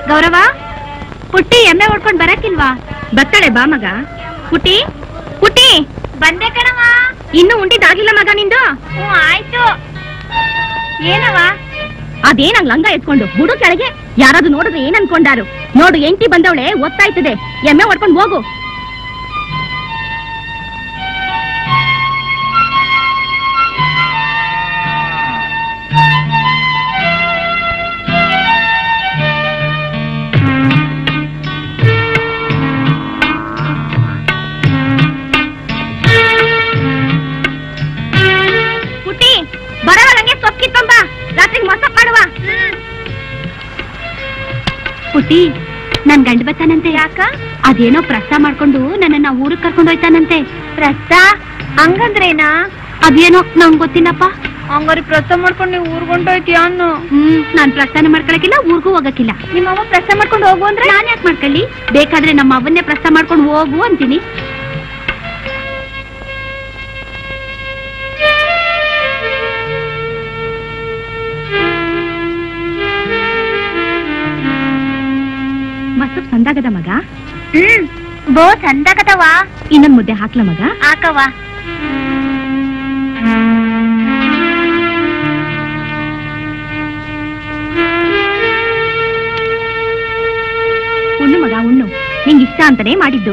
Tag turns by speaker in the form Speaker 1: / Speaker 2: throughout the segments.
Speaker 1: ಗೌರವ ಪುಟ್ಟಿ ಎಮ್ಮೆ ಹೊಡ್ಕೊಂಡ್ ಬರಕ್ಕಿಲ್ವಾ ಬರ್ತಾಳೆ ಬಾ ಮಗ ಪುಟ್ಟಿ ಪುಟ್ಟಿ ಬಂದೆ ಕಣವ ಇನ್ನು ಉಂಡಿದಾಗಿಲ್ಲ ಮಗ ನಿಂದು ಹ್ಞೂ ಆಯ್ತು ಏನವ ಅದೇನಂಗ್ ಲಂಗ ಎತ್ಕೊಂಡು ಬುಡು ಕೆಳಗೆ ಯಾರಾದ್ರೂ ನೋಡಿದ್ರೆ ಏನ್ ಅನ್ಕೊಂಡಾರು ನೋಡು ಎಂಟಿ ಬಂದವಳೆ ಒತ್ತಾಯ್ತದೆ ಎಮ್ಮೆ ಹೊಡ್ಕೊಂಡ್ ಹೋಗು ಪುಟ್ಟಿ ಬರವಲ್ಲಂಗೆ ಸೊಕ್ಕಿತ್ತಂಬ ರಾತ್ರಿಗೆ ಮೊಸ ಮಾಡುವ ಪುಟ್ಟಿ ನನ್ ಗಂಡ ಬತ್ತಾನಂತೆ ಯಾಕ ಅದೇನೋ ಪ್ರಸ್ತ ಮಾಡ್ಕೊಂಡು ನನ್ನನ್ನ ಊರಿಗೆ ಕರ್ಕೊಂಡು ಹೋಯ್ತಾನಂತೆ ಪ್ರಸ್ತ ಹಂಗಂದ್ರೇನಾ ಅದೇನೋ ನಂಗ್ ಗೊತ್ತಿಲ್ಲಪ್ಪ
Speaker 2: ಹಂಗಾರೆ ಪ್ರಸ್ತ ಮಾಡ್ಕೊಂಡು ನೀವು ಊರ್ಗೊಂಡೋಯ್ತೀಯ ಅನ್ನು
Speaker 1: ಹ್ಮ್ ನಾನ್ ಪ್ರಸ್ಥಾನ ಮಾಡ್ಕೊಳಕಿಲ್ಲ ಊರ್ಗೂ ಹೋಗಕ್ಕಿಲ್ಲ ನಿಮ್ಮ ಅವ್ವ ಪ್ರಸ್ತ ಮಾಡ್ಕೊಂಡು ಹೋಗು ಅಂದ್ರೆ ನಾನ್ ಯಾಕೆ ಮಾಡ್ಕೊಳ್ಳಿ ಬೇಕಾದ್ರೆ ನಮ್ಮ ಅವನ್ನೇ ಪ್ರಸ್ತ ಮಾಡ್ಕೊಂಡು ಹೋಗು ಅಂತೀನಿ ಮಸ್ತು ಸಂದಾಗದ ಮಗ
Speaker 2: ಹ್ಮ್ ಬೋ ಚಂದಾಗದವಾ
Speaker 1: ಇನ್ನೊಂದ್ ಮುದ್ದೆ ಹಾಕ್ಲ ಮಗ
Speaker 2: ಹಾಕವಾ
Speaker 1: ಉಣ್ಣು ಮಗ ಉಣ್ಣು ನಿಂಗ್ ಇಷ್ಟ ಅಂತಾನೆ ಮಾಡಿದ್ದು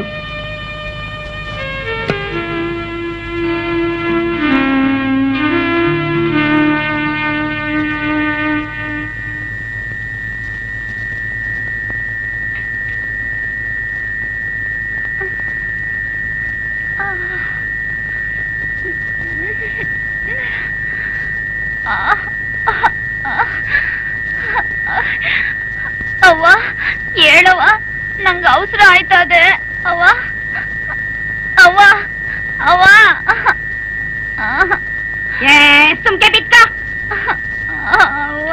Speaker 2: ಅವ್ವ ಹೇಳವ್ವ ನಂಗ ಅವಸರ ಆಯ್ತದೆ ಅವ್ವ ಅವ್ವ ಅವ್ವ
Speaker 1: ಏ ಸುಮ್ಕೆ ಬಿಕ್ಕ
Speaker 2: ಅವ್ವ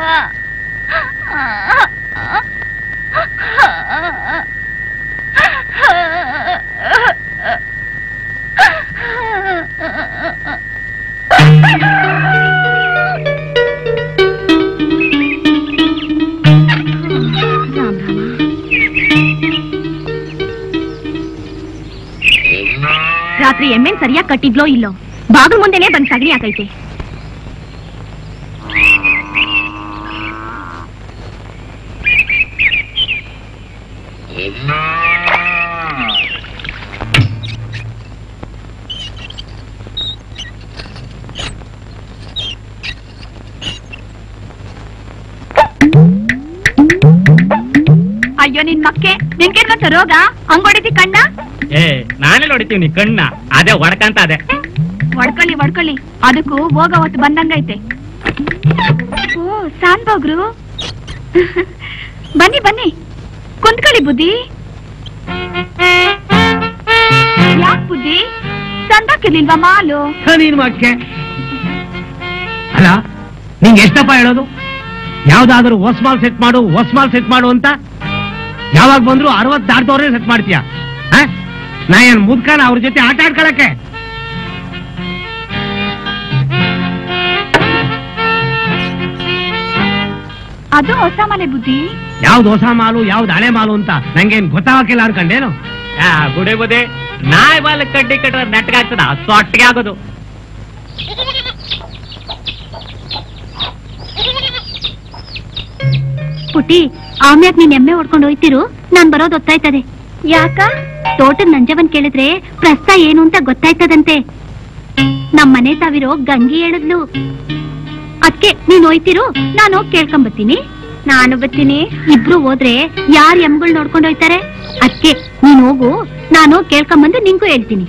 Speaker 1: ರಾಮ್ ರಾಮ ರಾತ್ರಿ ಎಮ್ಮೆನ್ ಸರಿಯಾಗಿ ಕಟ್ಟಿದ್ಲೋ ಇಲ್ಲೋ ಬಾಗಿಲು ಮುಂದೆನೆ ಬಂದ್ ಸಗಣಿ ಹಾಕೈತೆ ಅಯ್ಯೋ ನಿನ್ ಮಕ್ಕೆ ನಿನ್ಗೆ ಗೊತ್ತ ರೋಗ ಹಂಗೊಡಿತಿ ಕಣ್ಣ
Speaker 3: ಏ ನಾನೆಲ್ಲ ಹೊಡಿತೀವಿ ನೀ ಕಣ್ಣ ಅದೇ ಹೊಡ್ಕಂತ ಅದೇ
Speaker 1: ಹೊಡ್ಕೊಳ್ಳಿ ಹೊಡ್ಕೊಳ್ಳಿ ಅದಕ್ಕೂ ಹೋಗ ಹೊತ್ತು ಬಂದಂಗೈತೆ ಓ ಸಾನ್ಬೋಗ್ರು ಬನ್ನಿ ಬನ್ನಿ ಕುಂತ್ಕೊಳ್ಳಿ ಬುದ್ಧಿ ಯಾಕ್ ಬುದ್ಧಿ ಸಂದಕ್ಕಿರ್ಲಿಲ್ವಾ ಮಾಲು
Speaker 4: ನೀನ್ ಮಕ್ಕೆ ಅಲ್ಲ ನಿಂಗೆ ಎಷ್ಟಪ್ಪ ಹೇಳೋದು ಯಾವ್ದಾದ್ರು ಹೊಸ್ಮಾಲ್ ಸೆಟ್ ಮಾಡು ಹೊಸ್ಮಾಲ್ ಸೆಟ್ ಮಾಡು ಅಂತ ಯಾವಾಗ ಬಂದ್ರು ಅರವತ್ ದಾಟ್ದವ್ರೆ ಸೆಟ್ ಮಾಡ್ತೀಯ ಆ? ನಾ ಏನ್ ಮುದ್ಕನ ಅವ್ರ ಜೊತೆ ಆಟ ಆಡ್ಕೊಳಕ್ಕೆ
Speaker 1: ಅದು ಹೊಸ ಮನೆ ಬುದ್ಧಿ
Speaker 4: ಯಾವ್ದು ಹೊಸ ಮಾಲು ಯಾವ್ದು ಹಳೆ ಮಾಲು ಅಂತ ನಂಗೇನ್ ಗೊತ್ತಾಗಕ್ಕಿಲ್ಲ ಅನ್ಕಂಡೇನು
Speaker 3: ಆ ಗುಡೆ ಬುದೆ ನಾಯಿ ಬಾಲ ಕಡ್ಡಿ ಕಟ್ಟ ನೆಟ್ಗಾಗ್ತದ ಸೊಟ್ಟಿಗೆ ಆಗೋದು
Speaker 1: ಪುಟಿ ಆಮ್ಯಾಕ್ ನೀನ್ ಎಮ್ಮೆ ಹೊಡ್ಕೊಂಡು ಹೋಯ್ತಿರು ನಾನ್ ಬರೋದ್ ಗೊತ್ತಾಯ್ತದೆ ಯಾಕ ತೋಟದ ನಂಜವನ್ ಕೇಳಿದ್ರೆ ಪ್ರಸ್ತ ಏನು ಅಂತ ಗೊತ್ತಾಯ್ತದಂತೆ ನಮ್ ಮನೆ ಸಾವಿರೋ ಗಂಗಿ ಹೇಳಿದ್ಲು ಅದ್ಕೆ ನೀನ್ ಹೋಯ್ತಿರು ನಾನು ಹೋಗ್ ಕೇಳ್ಕೊಂಬತ್ತೀನಿ ನಾನು ಬರ್ತೀನಿ ಇಬ್ರು ಹೋದ್ರೆ ಯಾರ್ ಎಮ್ಗಳ್ ನೋಡ್ಕೊಂಡು ಹೋಯ್ತಾರೆ ಅದ್ಕೆ ನೀನ್ ಹೋಗು ನಾನು ಹೋಗ್ ಕೇಳ್ಕೊಂಬಂದು ನಿಂಗೂ ಹೇಳ್ತೀನಿ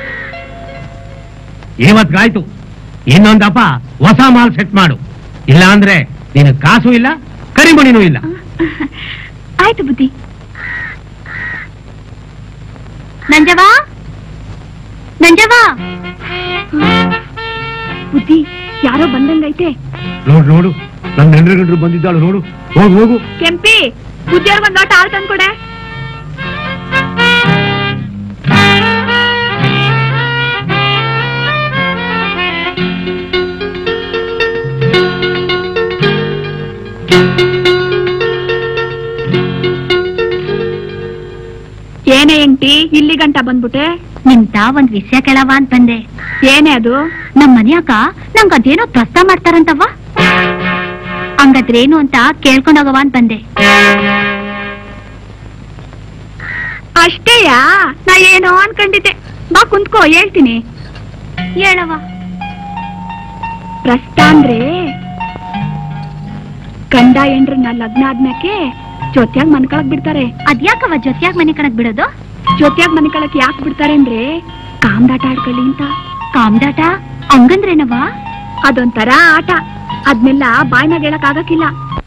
Speaker 4: ಇವತ್ಗಾಯ್ತು ಇನ್ನೊಂದಪ್ಪ ಹೊಸ ಮಾಲ್ ಸೆಟ್ ಮಾಡು ಇಲ್ಲ ಅಂದ್ರೆ ನಿನಗ್ ಕಾಸು ಇಲ್ಲ ಕರಿಮಣಿನೂ ಇಲ್ಲ
Speaker 1: ಆಯ್ತು ಬುದ್ಧಿ ನಂಜವಾ ನಂಜವಾ ಬುದ್ಧಿ ಯಾರೋ ಬಂದಂಗೈತೆ
Speaker 4: ನೋಡು ನೋಡು ನನ್ನ ಹೆಂಡ್ರ ಗಂಡ್ರು ಬಂದಿದ್ದಾಳು ನೋಡು ಹೋಗು ಹೋಗು
Speaker 1: ಕೆಂಪಿ ಬುದ್ಧಿಯವ್ರ ಒಂದ್ ಲೋಟ ಹಾಲು ತಂದ್ಕೊಡೆ
Speaker 2: ಹೊಂಟಿ ಇಲ್ಲಿ ಗಂಟ ಬಂದ್ಬಿಟ್ಟೆ
Speaker 1: ನಿಮ್ತ ಒಂದ್ ವಿಷಯ ಕೇಳವ ಅಂತ ಬಂದೆ
Speaker 2: ಏನೇ ಅದು
Speaker 1: ನಮ್ ಮನ್ಯಾಗ ನಂಗ್ ಅದೇನೋ ಪ್ರಸ್ತಾವ ಮಾಡ್ತಾರಂತವ್ವ ಹಂಗದ್ರೇನು ಅಂತ ಕೇಳ್ಕೊಂಡೋಗವ ಅಂತ ಬಂದೆ
Speaker 2: ಅಷ್ಟೇಯಾ ನಾ ಏನೋ ಅನ್ಕೊಂಡಿದ್ದೆ ಬಾ ಕುಂತ್ಕೋ ಹೇಳ್ತೀನಿ
Speaker 1: ಹೇಳವ
Speaker 2: ಪ್ರಸ್ತ ಅಂದ್ರೆ ಗಂಡ ಹೆಂಡ್ರನ್ನ ಲಗ್ನ ಆದ್ಮ್ಯಾಕೆ ಜೊತ್ಯಾಗ್ ಮನ್ಕೊಳಕ್ ಬಿಡ್ತಾರೆ
Speaker 1: ಅದ್ಯಾಕವ ಜೊತೆಯಾಗ ಮನೆ ಕಣಕ್ ಬಿಡೋದು
Speaker 2: ಜೊತ್ಯಾಗ್ ಮನ್ಕೊಳಕ್ ಯಾಕೆ ಬಿಡ್ತಾರೆ ಅಂದ್ರೆ ಕಾಮ್ದಾಟ ಆಡ್ಕೊಳ್ಳಿ ಅಂತ
Speaker 1: ಕಾಮ್ದಾಟ ಹಂಗಂದ್ರೇನವ
Speaker 2: ಅದೊಂಥರ ಆಟ ಅದ್ನೆಲ್ಲ ಬಾಯ್ನಾಗ ಹೇಳಕ್ ಆಗಕ್ಕಿಲ್ಲ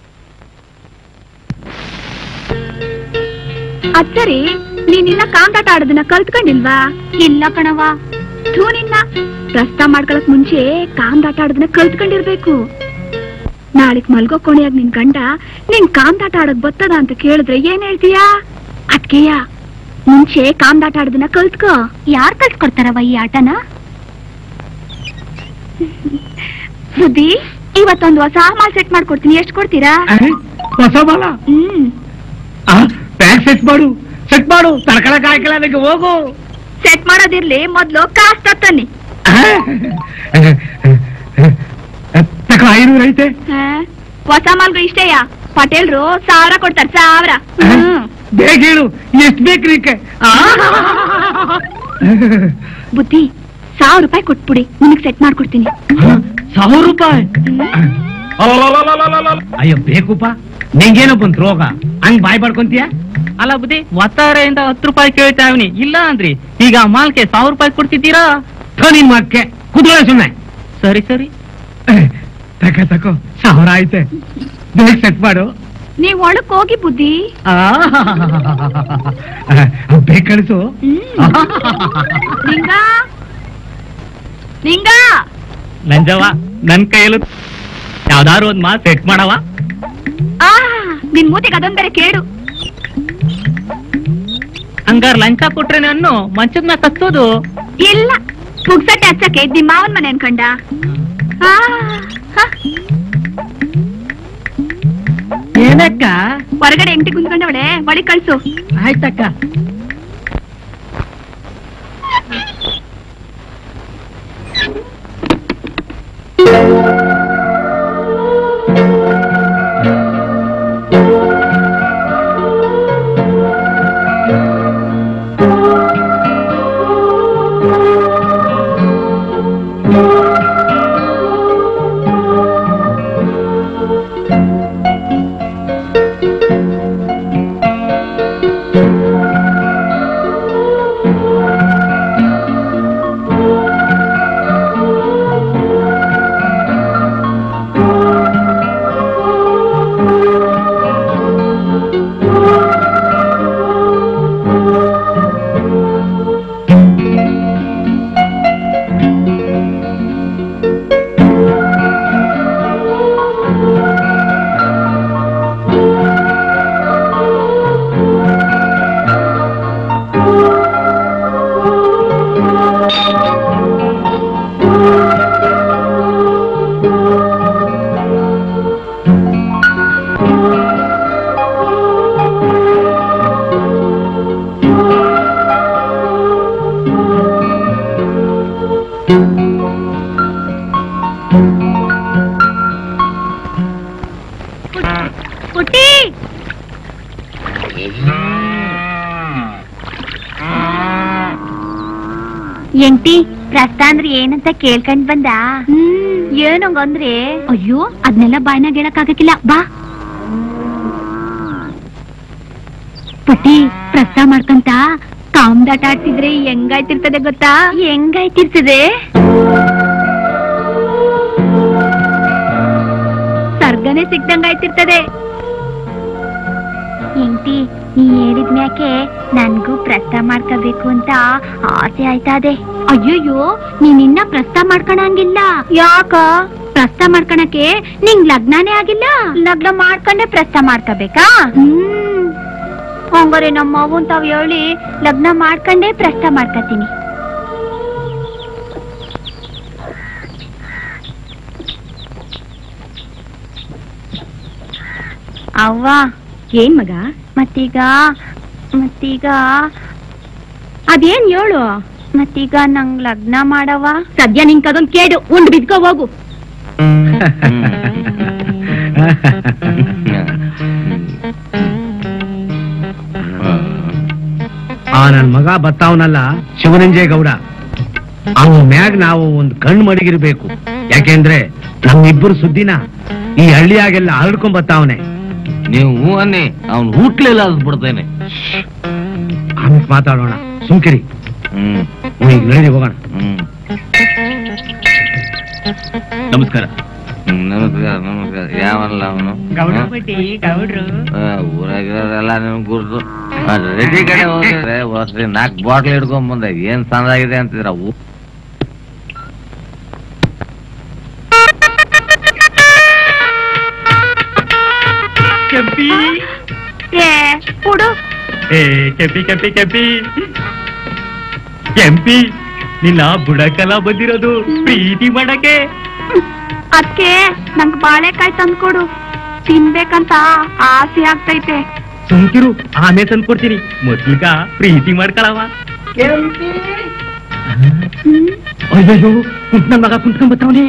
Speaker 2: ಅದ್ ಸರಿ ನೀನಿನ್ನ ಕಾಮ್ದಾಟ ಆಡೋದನ್ನ ಕಲ್ತ್ಕೊಂಡಿಲ್ವಾ
Speaker 1: ಇಲ್ಲ ಕಣವ
Speaker 2: ಥೂ ನಿನ್ನ ಪ್ರಸ್ತ ಮಾಡ್ಕೊಳಕ್ ಮುಂಚೆ ಕಾಮ್ದಾಟ ಆಡೋದನ್ನ ಕಲ್ತ್ಕೊಂಡಿರ್ಬೇಕು ನಾಳೆಗ್ ಮಲ್ಗೋ ಕೋಣೆಯಾಗ ನಿನ್ ಗಂಡ ನಿನ್ ಕಾಮ್ದಾಟ ಆಡೋದ್ ಬರ್ತದ ಅಂತ ಕೇಳಿದ್ರೆ ಏನ್ ಹೇಳ್ತೀಯಾ ಅದ್ಕೆಯ ಮುಂಚೆ ಕಾಮ್ದಾಟ ಆಡೋದನ್ನ ಕಲ್ತ್ಕೋ
Speaker 1: ಯಾರ್ ಕಲ್ಸ್ಕೊಡ್ತಾರವ ಈ ಆಟನ
Speaker 2: ಸುದ್ದಿ ಇವತ್ತೊಂದು ಹೊಸ ಮಾಲ್ ಸೆಟ್ ಮಾಡ್ಕೊಡ್ತೀನಿ ಎಷ್ಟ್ ಕೊಡ್ತೀರಾ
Speaker 4: ಹೊಸ ಬಾಲ
Speaker 2: ಹ್ಮ್
Speaker 4: ಪ್ಯಾಕ್ ಸೆಟ್ ಮಾಡು ಸೆಟ್ ಮಾಡು ತಡ್ಕೊಳಕ್ ಹಾಕಿಲ್ಲ ನನಗೆ ಹೋಗು
Speaker 2: ಸೆಟ್ ಮಾಡೋದಿರ್ಲಿ ಮೊದ್ಲು ಕಾಸ್ಟ್ ತತ್ತನ್ನಿ
Speaker 4: ತಕ ಐನೂರು ಐತೆ
Speaker 2: ಹಾ? ಹೊಸ ಮಾಲ್ಗೂ ಇಷ್ಟೇಯಾ ಪಟೇಲ್ರು ಸಾವಿರ ಕೊಡ್ತಾರ ಸಾವಿರ ಹ್ಮ್
Speaker 4: ಬೇಗ ಹೇಳು ಎಷ್ಟ್ ಬೇಕ್ರಿ
Speaker 2: ಬುದ್ಧಿ ಸಾವಿರ ರೂಪಾಯಿ ಕೊಟ್ಬಿಡಿ ನಿನಗ್ ಸೆಟ್ ಮಾಡ್ಕೊಡ್ತೀನಿ
Speaker 4: ಸಾವಿರ ರೂಪಾಯಿ ಅಯ್ಯೋ ಬೇಕುಪ್ಪ ನಿಂಗೇನೋ ಬಂತ್ ರೋಗ ಹಂಗ್ ಬಾಯ್ ಪಡ್ಕೊಂತೀಯ
Speaker 3: ಅಲ್ಲ ಬುದ್ಧಿ ಒತ್ತಾರೆಯಿಂದ ಹತ್ತು ರೂಪಾಯಿ ಕೇಳ್ತಾ ಇವ್ನಿ ಇಲ್ಲ ಅಂದ್ರಿ ಈಗ ಮಾಲ್ಕೆ ಸಾವಿರ ರೂಪಾಯಿ ಕೊಡ್ತಿದ್ದೀರಾ
Speaker 4: ಥೋ ನಿನ್ ಮಕ್ಕೆ ಕುದುರೆ ಸುಮ್ಮನೆ
Speaker 3: ಸರಿ ಸರಿ
Speaker 4: ತಕ ತಕೋ ಸಾವಿರ ಐತೆ ಬೇಗ ಸೆಟ್ ಮಾಡು
Speaker 2: ನೀವ್ ಒಳಕ್ ಹೋಗಿ ಬುದ್ಧಿ
Speaker 4: ಬೇಗ ಕಳಿಸು
Speaker 2: ನಿಂಗ ನಿಂಗ
Speaker 3: ನಂಜವ್ವ ನನ್ ಕೈಯಲ್ಲೂ ಯಾವ್ದಾದ್ರು ಒಂದ್ ಮಾಲ್ ಸೆಟ್ ಮಾಡವ
Speaker 2: ಆ ನಿನ್ ಮೂತಿಗೆ ಅದೊಂದ್ ಬೇರೆ ಕೇಡು
Speaker 3: ಹಂಗಾರ್ ಲಂಚ ಕೊಟ್ರೆ ನಾನು ಮಂಚದ ಮ್ಯಾಗ ಕತ್ತೋದು
Speaker 2: ಇಲ್ಲ ಪುಗ್ಸಟ್ಟೆ ಹಚ್ಚಕ್ಕೆ ನಿಮ್ ಮಾವನ್ ಮನೆ ಅನ್ಕಂಡ ಆ, ಹ,
Speaker 4: ಏನಕ್ಕ
Speaker 2: ಹೊರಗಡೆ ಎಂಟಿ ಕುಂತ್ಕೊಂಡವಳೆ ಒಳಗ್ ಕಳ್ಸು
Speaker 4: ಆಯ್ತಕ್ಕ
Speaker 1: ಪುಟ್ಟಿ ಎಂಟಿ ಪ್ರಸ್ತ ಅಂದ್ರೆ ಏನಂತ ಕೇಳ್ಕೊಂಡ್ ಬಂದ ಹ್ಮ್ ಏನಂಗಂದ್ರೆ ಅಯ್ಯೋ ಅದ್ನೆಲ್ಲ ಬಾಯ್ನಾಗ ಹೇಳಕ್ಕಾಗಕ್ಕಿಲ್ಲ ಬಾ ಪುಟ್ಟಿ ಪ್ರಸ್ತ ಮಾಡ್ಕಂತ ಕಾಮ್ದಾಟ ಆಡ್ತಿದ್ರೆ ಹೆಂಗಾಯ್ತಿರ್ತದೆ ಗೊತ್ತಾ ಹೆಂಗಾಯ್ತಿರ್ತದೆ ಸರ್ಗನೆ ಸಿಕ್ದಂಗಾಯ್ತಿರ್ತದೆ ಎಂಟಿ ನೀ ಹೇಳಿದ ಮ್ಯಾಕೆ ನನ್ಗೂ ಪ್ರಸ್ತ ಮಾಡ್ಕೋಬೇಕು ಅಂತ ಆಸೆ ಆಯ್ತಾ ಅದೇ ಅಯ್ಯಯ್ಯೋ ನೀನಿನ್ನ ಪ್ರಸ್ತ ಮಾಡ್ಕೊಳಂಗಿಲ್ಲ ಯಾಕ ಪ್ರಸ್ತ ಮಾಡ್ಕೊಳಕ್ಕೆ ನಿಂಗ್ ಲಗ್ನನೇ ಆಗಿಲ್ಲ ಲಗ್ನ ಮಾಡ್ಕೊಂಡೆ ಪ್ರಸ್ತ ಮಾಡ್ಕೋಬೇಕಾ ಹ್ಮ್ ಹಂಗಾರೆ ನಮ್ಮ ಅವ್ವನ್ ತಾವ್ ಹೇಳಿ ಲಗ್ನ ಮಾಡ್ಕೊಂಡೇ ಪ್ರಸ್ತ ಮಾಡ್ಕತೀನಿ ಅವ್ವ
Speaker 2: ಏನ್ ಮಗ
Speaker 1: ಮತ್ತೀಗ ಮತ್ತೀಗ
Speaker 2: ಅದೇನ್ ಹೇಳು
Speaker 1: ಮತ್ತೀಗ ನಂಗ್ ಲಗ್ನ ಮಾಡವ
Speaker 2: ಸದ್ಯ ನಿಂಗ್ ಅದೊಂದ್ ಕೇಡು ಉಂಡ್ ಬಿದ್ಕೋ ಹೋಗು
Speaker 4: ಆ ನನ್ ಮಗ ಬತ್ತಾವನಲ್ಲ ಶಿವನಂಜೇಗೌಡ ಅವನ ಮ್ಯಾಗ್ ನಾವು ಒಂದ್ ಕಣ್ಣು ಮಡಗಿರ್ಬೇಕು ಯಾಕೆಂದ್ರೆ ನಮ್ಮಿಬ್ಬರು ಸುದ್ದಿನ ಈ ಹಳ್ಳಿಯಾಗೆಲ್ಲ ಹರಡ್ಕೊಂಡ್ ಬತ್ತಾವನೆ
Speaker 5: ನೀವು ಹೂ ಅನ್ನಿ ಅವ್ನು ಹುಟ್ಲಿಲ್ಲ ಅದು ಬಿಡ್ತೇನೆ
Speaker 4: ಆಮೇಲೆ ಮಾತಾಡೋಣ ಸುಮ್ಕಿರಿ
Speaker 5: ಹ್ಮ್
Speaker 4: ಹ್ಮ್, ಈಗ ನಡೀರಿ ಹೋಗೋಣ
Speaker 5: ಹ್ಮ್
Speaker 3: ನಮಸ್ಕಾರ
Speaker 5: ಹ್ಮ್, ನಮಸ್ಕಾರ ನಮಸ್ಕಾರ ಯಾವಲ್ಲ ಅವನು ಊರಾಗಿರೋರೆಲ್ಲ ನಿಮ್ಗೆ ಗುರ್ತು ರೆಡಿ ಕಡೆ ಹೋಗಿದ್ರೆ ವರ್ಷ ನಾಲ್ಕು ಬಾಟ್ಲ್ ಹಿಡ್ಕೊಂಡ್ ಬಂದೆ ಏನ್ ಸಂದಾಗಿದೆ ಅಂತಿದ್ರ ಊ-
Speaker 3: ಕೆಂಪಿ
Speaker 1: ಏ ಕೊಡು
Speaker 3: ಏ ಕೆಂಪಿ ಕೆಂಪಿ ಕೆಂಪಿ ಕೆಂಪಿ ನಿನ್ನ ಬುಡಕಲ ಬಂದಿರೋದು ಪ್ರೀತಿ ಮಾಡಕ್ಕೆ
Speaker 2: ಅದಕ್ಕೆ ನಂಗ್ ಬಾಳೆಕಾಯಿ ತಂದ್ಕೊಡು ತಿನ್ಬೇಕಂತ ಆಸೆ ಆಗ್ತೈತೆ
Speaker 3: ಸುಮ್ಕಿರು ಆಮೇಲೆ ತಂದು ಕೊಡ್ತೀನಿ ಮೊದ್ಲಿಗ ಪ್ರೀತಿ ಮಾಡ್ಕೊಳವ ಅಯ್ಯಯ್ಯೋ ಕುಂತ್ ನನ್ ಮಗ ಕುಂತ್ಕೊಂಡ್ ಬತ್ತವನೆ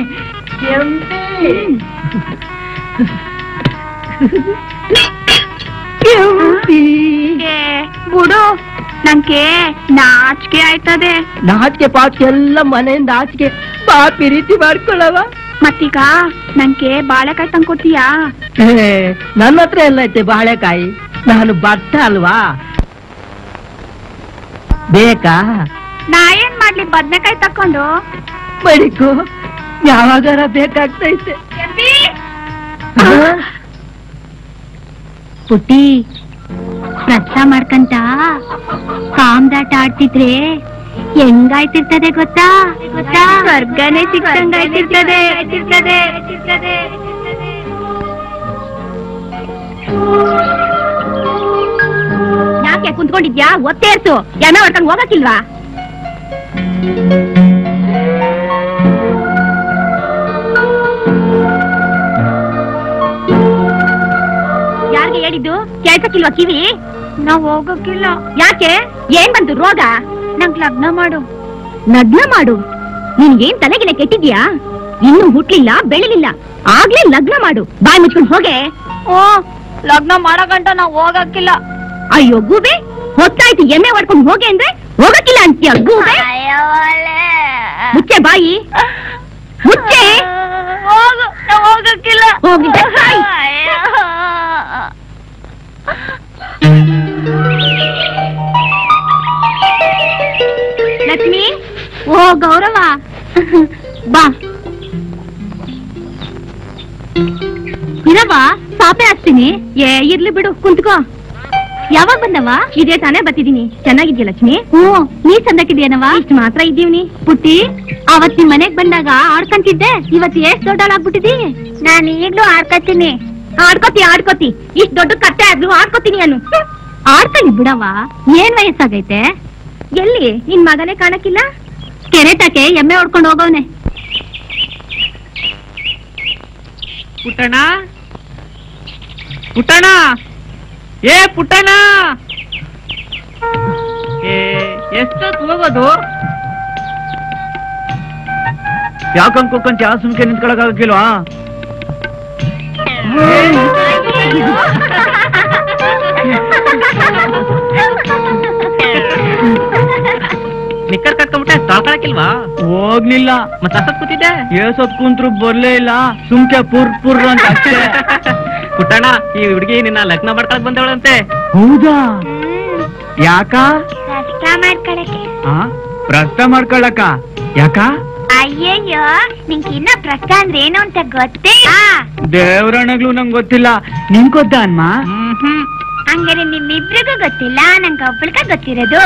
Speaker 2: ಏ, ಬಿಡು ನಂಗೆ ನಾಚಿಕೆ ಆಯ್ತದೆ
Speaker 6: ನಾಚಿಕೆ ಪಾಚಿಕೆ ಎಲ್ಲ ಮನೆಯಿಂದ ಆಚೆಗೆ ಬಾ ಪ್ರೀತಿ ಮಾಡ್ಕೊಳ್ಳವ
Speaker 2: ಮತ್ತೀಗ ನಂಗೆ ಬಾಳೆಕಾಯಿ ತಂದ್ಕೊಡ್ತೀಯಾ
Speaker 6: ಏ, ನನ್ನ ಹತ್ರ ಎಲ್ಲ ಐತೆ ಬಾಳೆಕಾಯಿ ನಾನು ಭತ್ತ ಅಲ್ವಾ ಬೇಕಾ
Speaker 2: ನಾ ಏನ್ ಮಾಡ್ಲಿ ಬದ್ನೆಕಾಯಿ ತಕೊಂಡು
Speaker 6: ಬಡಿಕು ಯಾವಾಗಾರ ಬೇಕಾಗ್ತೈತೆ
Speaker 1: ಪುಟ್ಟಿ ಪ್ರಸ್ತ ಮಾಡ್ಕಂತ ಕಾಮ್ದಾಟ ಆಡ್ತಿದ್ರೆ ಹೆಂಗಾಯ್ತಿರ್ತದೆ ಗೊತ್ತಾ ಗೊತ್ತಾ
Speaker 2: ಸ್ವರ್ಗನೇ ಸಿಕ್ಕಂಗಾಯ್ತಿರ್ತದೆ
Speaker 1: ಯಾಕೆ ಕುಂತ್ಕೊಂಡಿದ್ಯಾ ಒತ್ತೇರ್ಸು ಎಣ್ಣೆ ಹೊಡ್ಕೊಂಡ್ ಹೋಗಕ್ಕಿಲ್ವಾ ಯಾರಿಗೆ ಹೇಳಿದ್ದು ಕೇಳ್ಸಕ್ಕಿಲ್ವಾ ಕಿವಿ
Speaker 2: ನಾವ್ ಹೋಗಕ್ಕಿಲ್ಲ
Speaker 1: ಯಾಕೆ ಏನ್ ಬಂತು ರೋಗ
Speaker 2: ನಂಗ್ ಲಗ್ನ ಮಾಡು
Speaker 1: ನಗ್ನ ಮಾಡು ನಿನ್ಗೇನ್ ತಲೆಗಿಲೆ ಕೆಟ್ಟಿದ್ಯಾ ಇನ್ನು ಹುಟ್ಲಿಲ್ಲ ಬೆಳಿಲಿಲ್ಲ ಆಗ್ಲೇ ಲಗ್ನ ಮಾಡು ಬಾಯ್ ಮುಚ್ಕೊಂಡ್ ಹೋಗೆ
Speaker 2: ಓ ಲಗ್ನ ಮಾಡಕಂಟ ನಾವ್ ಹೋಗಕ್ಕಿಲ್ಲ
Speaker 1: ಅಯ್ಯೋ ಗೂಬೆ ಹೊತ್ತಾಯ್ತು ಎಮ್ಮೆ ಹೊಡ್ಕೊಂಡ್ ಹೋಗೆ ಅಂದ್ರೆ ಹೋಗಕ್ಕಿಲ್ಲ ಅಂತೀಯ ಗೂಬೆ ಮುಚ್ಚೆ ಬಾಯಿ ಮುಚ್ಚೆ
Speaker 2: ಹೋಗು ನಾವ್ ಹೋಗಕ್ಕಿಲ್ಲ
Speaker 1: ಹೋಗಿ ಬಾಯ್. ಲಕ್ಷ್ಮಿ ಓ ಗೌರವ ಬಾ ಇರವ ಸಾಪೆ ಹಾಕ್ತೀನಿ ಏ ಇರ್ಲಿ ಬಿಡು ಕುಂತ್ಕೋ ಯಾವಾಗ ಬಂದವ ಇದೇ ತಾನೇ ಬತ್ತಿದೀನಿ ಚೆನ್ನಾಗಿದ್ಯಾ ಲಕ್ಷ್ಮಿ ಹ್ಞೂ ನೀ ಚಂದಕ್ಕಿದ್ಯಾನವ ಇಷ್ಟು ಮಾತ್ರ ಇದ್ದೀವ್ನಿ ಪುಟ್ಟಿ ಅವತ್ ನಿಮ್ ಮನೆಗ್ ಬಂದಾಗ ಆಡ್ಕಂತಿದ್ದೆ ಇವತ್ ಎಷ್ಟ್ ದೊಡ್ಡಳಾಗ್ಬಿಟ್ಟಿದಿ ನಾನು ಈಗ್ಲೂ ಆಡ್ಕತ್ತೀನಿ ಆಡ್ಕೋತಿ ಆಡ್ಕೋತಿ ಇಷ್ಟ್ ದೊಡ್ಡ ಕತ್ತೆ ಆದ್ರೂ ಆಡ್ಕೋತೀನಿ ಅನ್ನು ಹ್ಮ್. ಆಡ್ಕೊಳ್ಳಿ ಬಿಡವ ಏನ್ ವಯಸ್ಸಾಗೈತೆ ಎಲ್ಲಿ ನಿನ್ ಮಗನೇ ಕಾಣಕ್ಕಿಲ್ಲ ಕೆರೆಟಕ್ಕೆ ಎಮ್ಮೆ ಹೊಡ್ಕೊಂಡು ಹೋಗವ್ನೆ
Speaker 3: ಪುಟ್ಟಣ ಪುಟ್ಟಣ ಏ ಪುಟ್ಟಣ ಏ ಎಷ್ಟೊತ್ತು ಹೋಗೋದು
Speaker 4: ಯಾಕಂದ್ ಕುಕ್ಕಂತ ಯಾವ ಸುಮ್ಕೆ ನಿಂತ್ಕೊಳಕ್ಕಾಗಕ್ಕಿಲ್ವಾ
Speaker 3: ನಿಕ್ಕರ್ ಕಟ್ಕೊಂಡ್ಬಿಟ್ಟೆ ತೊಳ್ಕೊಳಕಿಲ್ವಾ
Speaker 4: ಹೋಗ್ಲಿಲ್ಲ
Speaker 3: ಮತ್ತ ಅಸತ್ ಕೂತಿದ್ದೆ
Speaker 4: ಏಸೊತ್ ಕುಂತ್ರು ಬರ್ಲೇ ಇಲ್ಲ ಸುಮ್ಕೆ ಪುರ್ ಪುರ್ ಅಂತ ಅಷ್ಟೇ
Speaker 3: ಪುಟ್ಟಣ ಈ ಹುಡುಗಿ ನಿನ್ನ ಲಗ್ನ ಮಾಡ್ಕೊಳಕ್ ಬಂದವಳಂತೆ
Speaker 4: ಹೌದಾ ಯಾಕ
Speaker 1: ಕಷ್ಟ ಮಾಡ್ಕೊಳಕ್ಕೆ
Speaker 4: ಆ ಪ್ರಸ್ತ ಮಾಡ್ಕೊಳಕ ಯಾಕ
Speaker 1: ಅಯ್ಯಯ್ಯೋ ನಿಂಗೆ ಇನ್ನ ಪ್ರಶ್ನ ಅಂದ್ರೆ ಏನು ಅಂತ ಗೊತ್ತೇ
Speaker 4: ದೇವ್ರಣಗ್ಲು ನಂಗ್ ಗೊತ್ತಿಲ್ಲ ನಿಂಗ್ ಗೊತ್ತಾ ಅನ್ಮ
Speaker 1: ಹಂಗಾರೆ ನಿಮ್ಮಿಬ್ರಿಗೂ ಗೊತ್ತಿಲ್ಲ ನಂಗೆ ಒಬ್ಬಳಿಗ ಗೊತ್ತಿರೋದು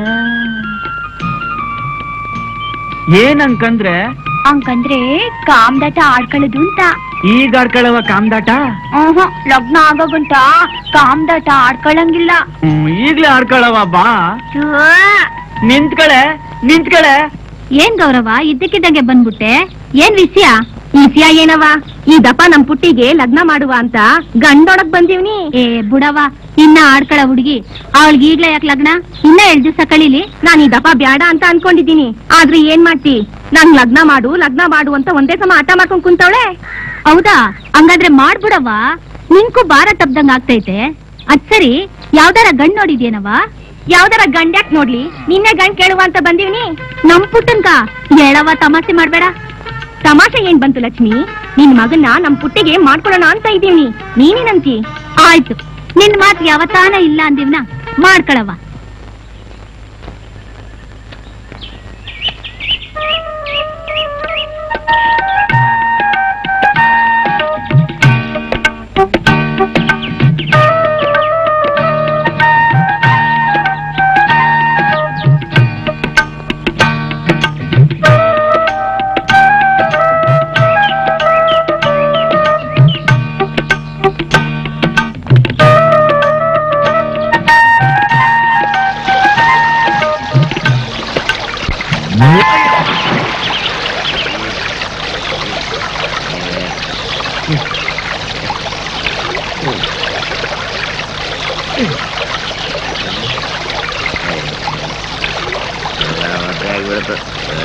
Speaker 4: ಏನಂಕಂದ್ರೆ
Speaker 1: ಹಂಗಂದ್ರೆ ಕಾಮ್ದಾಟ ಆಡ್ಕೊಳ್ಳೋದು ಅಂತ
Speaker 4: ಈಗ ಆಡ್ಕೊಳವ ಕಾಮ್ದಾಟ
Speaker 1: ಹ್ಞೂ ಲಗ್ನ ಆಗೋಗುಂಟ ಕಾಮ್ದಾಟ ಆಡ್ಕೊಳಂಗಿಲ್ಲ
Speaker 4: ಹ್ಮ್, ಈಗ್ಲೇ ಆಡ್ಕೊಳವ ಬಾ
Speaker 1: ಥೂ.
Speaker 4: ನಿಂತ್ಕಳೆ ನಿಂತ್ಕಳೆ
Speaker 1: ಏನ್ ಗೌರವ ಇದ್ದಕ್ಕಿದ್ದಂಗೆ ಬಂದ್ಬಿಟ್ಟೆ ಏನ್ ವಿಷಯ ವಿಷಯ ಏನವ
Speaker 2: ಈ ದಪ್ಪ ನಮ್ ಪುಟ್ಟಿಗೆ ಲಗ್ನ ಮಾಡುವ ಅಂತ ಗಂಡೊಳಗ್ ಬಂದೀವ್ನಿ
Speaker 1: ಏ ಬುಡವ ಇನ್ನ ಆಡ್ಕಳ ಹುಡುಗಿ ಅವಳಿಗೆ ಈಗ್ಲೇ ಯಾಕೆ ಲಗ್ನ ಇನ್ನ ಎರಡ್ ದಿವಸ ಕಳೀಲಿ
Speaker 2: ನಾನ್ ಈ ದಪ್ಪ ಬ್ಯಾಡ ಅಂತ ಅನ್ಕೊಂಡಿದ್ದೀನಿ ಆದ್ರೆ ಏನ್ ಮಾಡ್ತಿ ನಂಗ್ ಲಗ್ನ ಮಾಡು ಲಗ್ನ ಮಾಡು ಅಂತ ಒಂದೇ ಸಮ ಆಟ ಮಾಡ್ಕೊಂಡ್ ಕುಂತವಳೆ
Speaker 1: ಹೌದಾ ಹಂಗಾದ್ರೆ ಮಾಡ್ಬಿಡವ ನಿನ್ಕು ಭಾರ ತಪ್ದಂಗ್ ಆಗ್ತೈತೆ ಅದ್ ಸರಿ ಯಾವ್ದಾರ ಗಂಡ್ ನೋಡಿದ್ಯೇನವ
Speaker 2: ಯಾವ್ದಾರ ಗಂಡ್ಯಾಕ್ ನೋಡ್ಲಿ ನಿನ್ನೆ ಗಂಡ್ ಕೇಳುವ ಅಂತ ಬಂದೀವ್ನಿ
Speaker 1: ನಮ್ ಪುಟ್ಟನ್ಕ ಹೇಳವ ತಮಾಷೆ ಮಾಡ್ಬೇಡ
Speaker 2: ತಮಾಷೆ ಏನ್ ಬಂತು ಲಕ್ಷ್ಮಿ ನಿನ್ ಮಗನ್ನ ನಮ್ ಪುಟ್ಟಿಗೆ ಮಾಡ್ಕೊಳ್ಳೋಣ ಅಂತ ಇದೀವ್ನಿ ನೀನೇನಂತಿ
Speaker 1: ಆಯ್ತು ನಿನ್ ಮಾತ್ ಯಾವತ್ತಾನ ಇಲ್ಲ ಅಂದಿವ್ನ ಮಾಡ್ಕೊಳವ
Speaker 5: ಮತ್ತೆ ಆಗ್ಬಿಡುತ್ತೆ.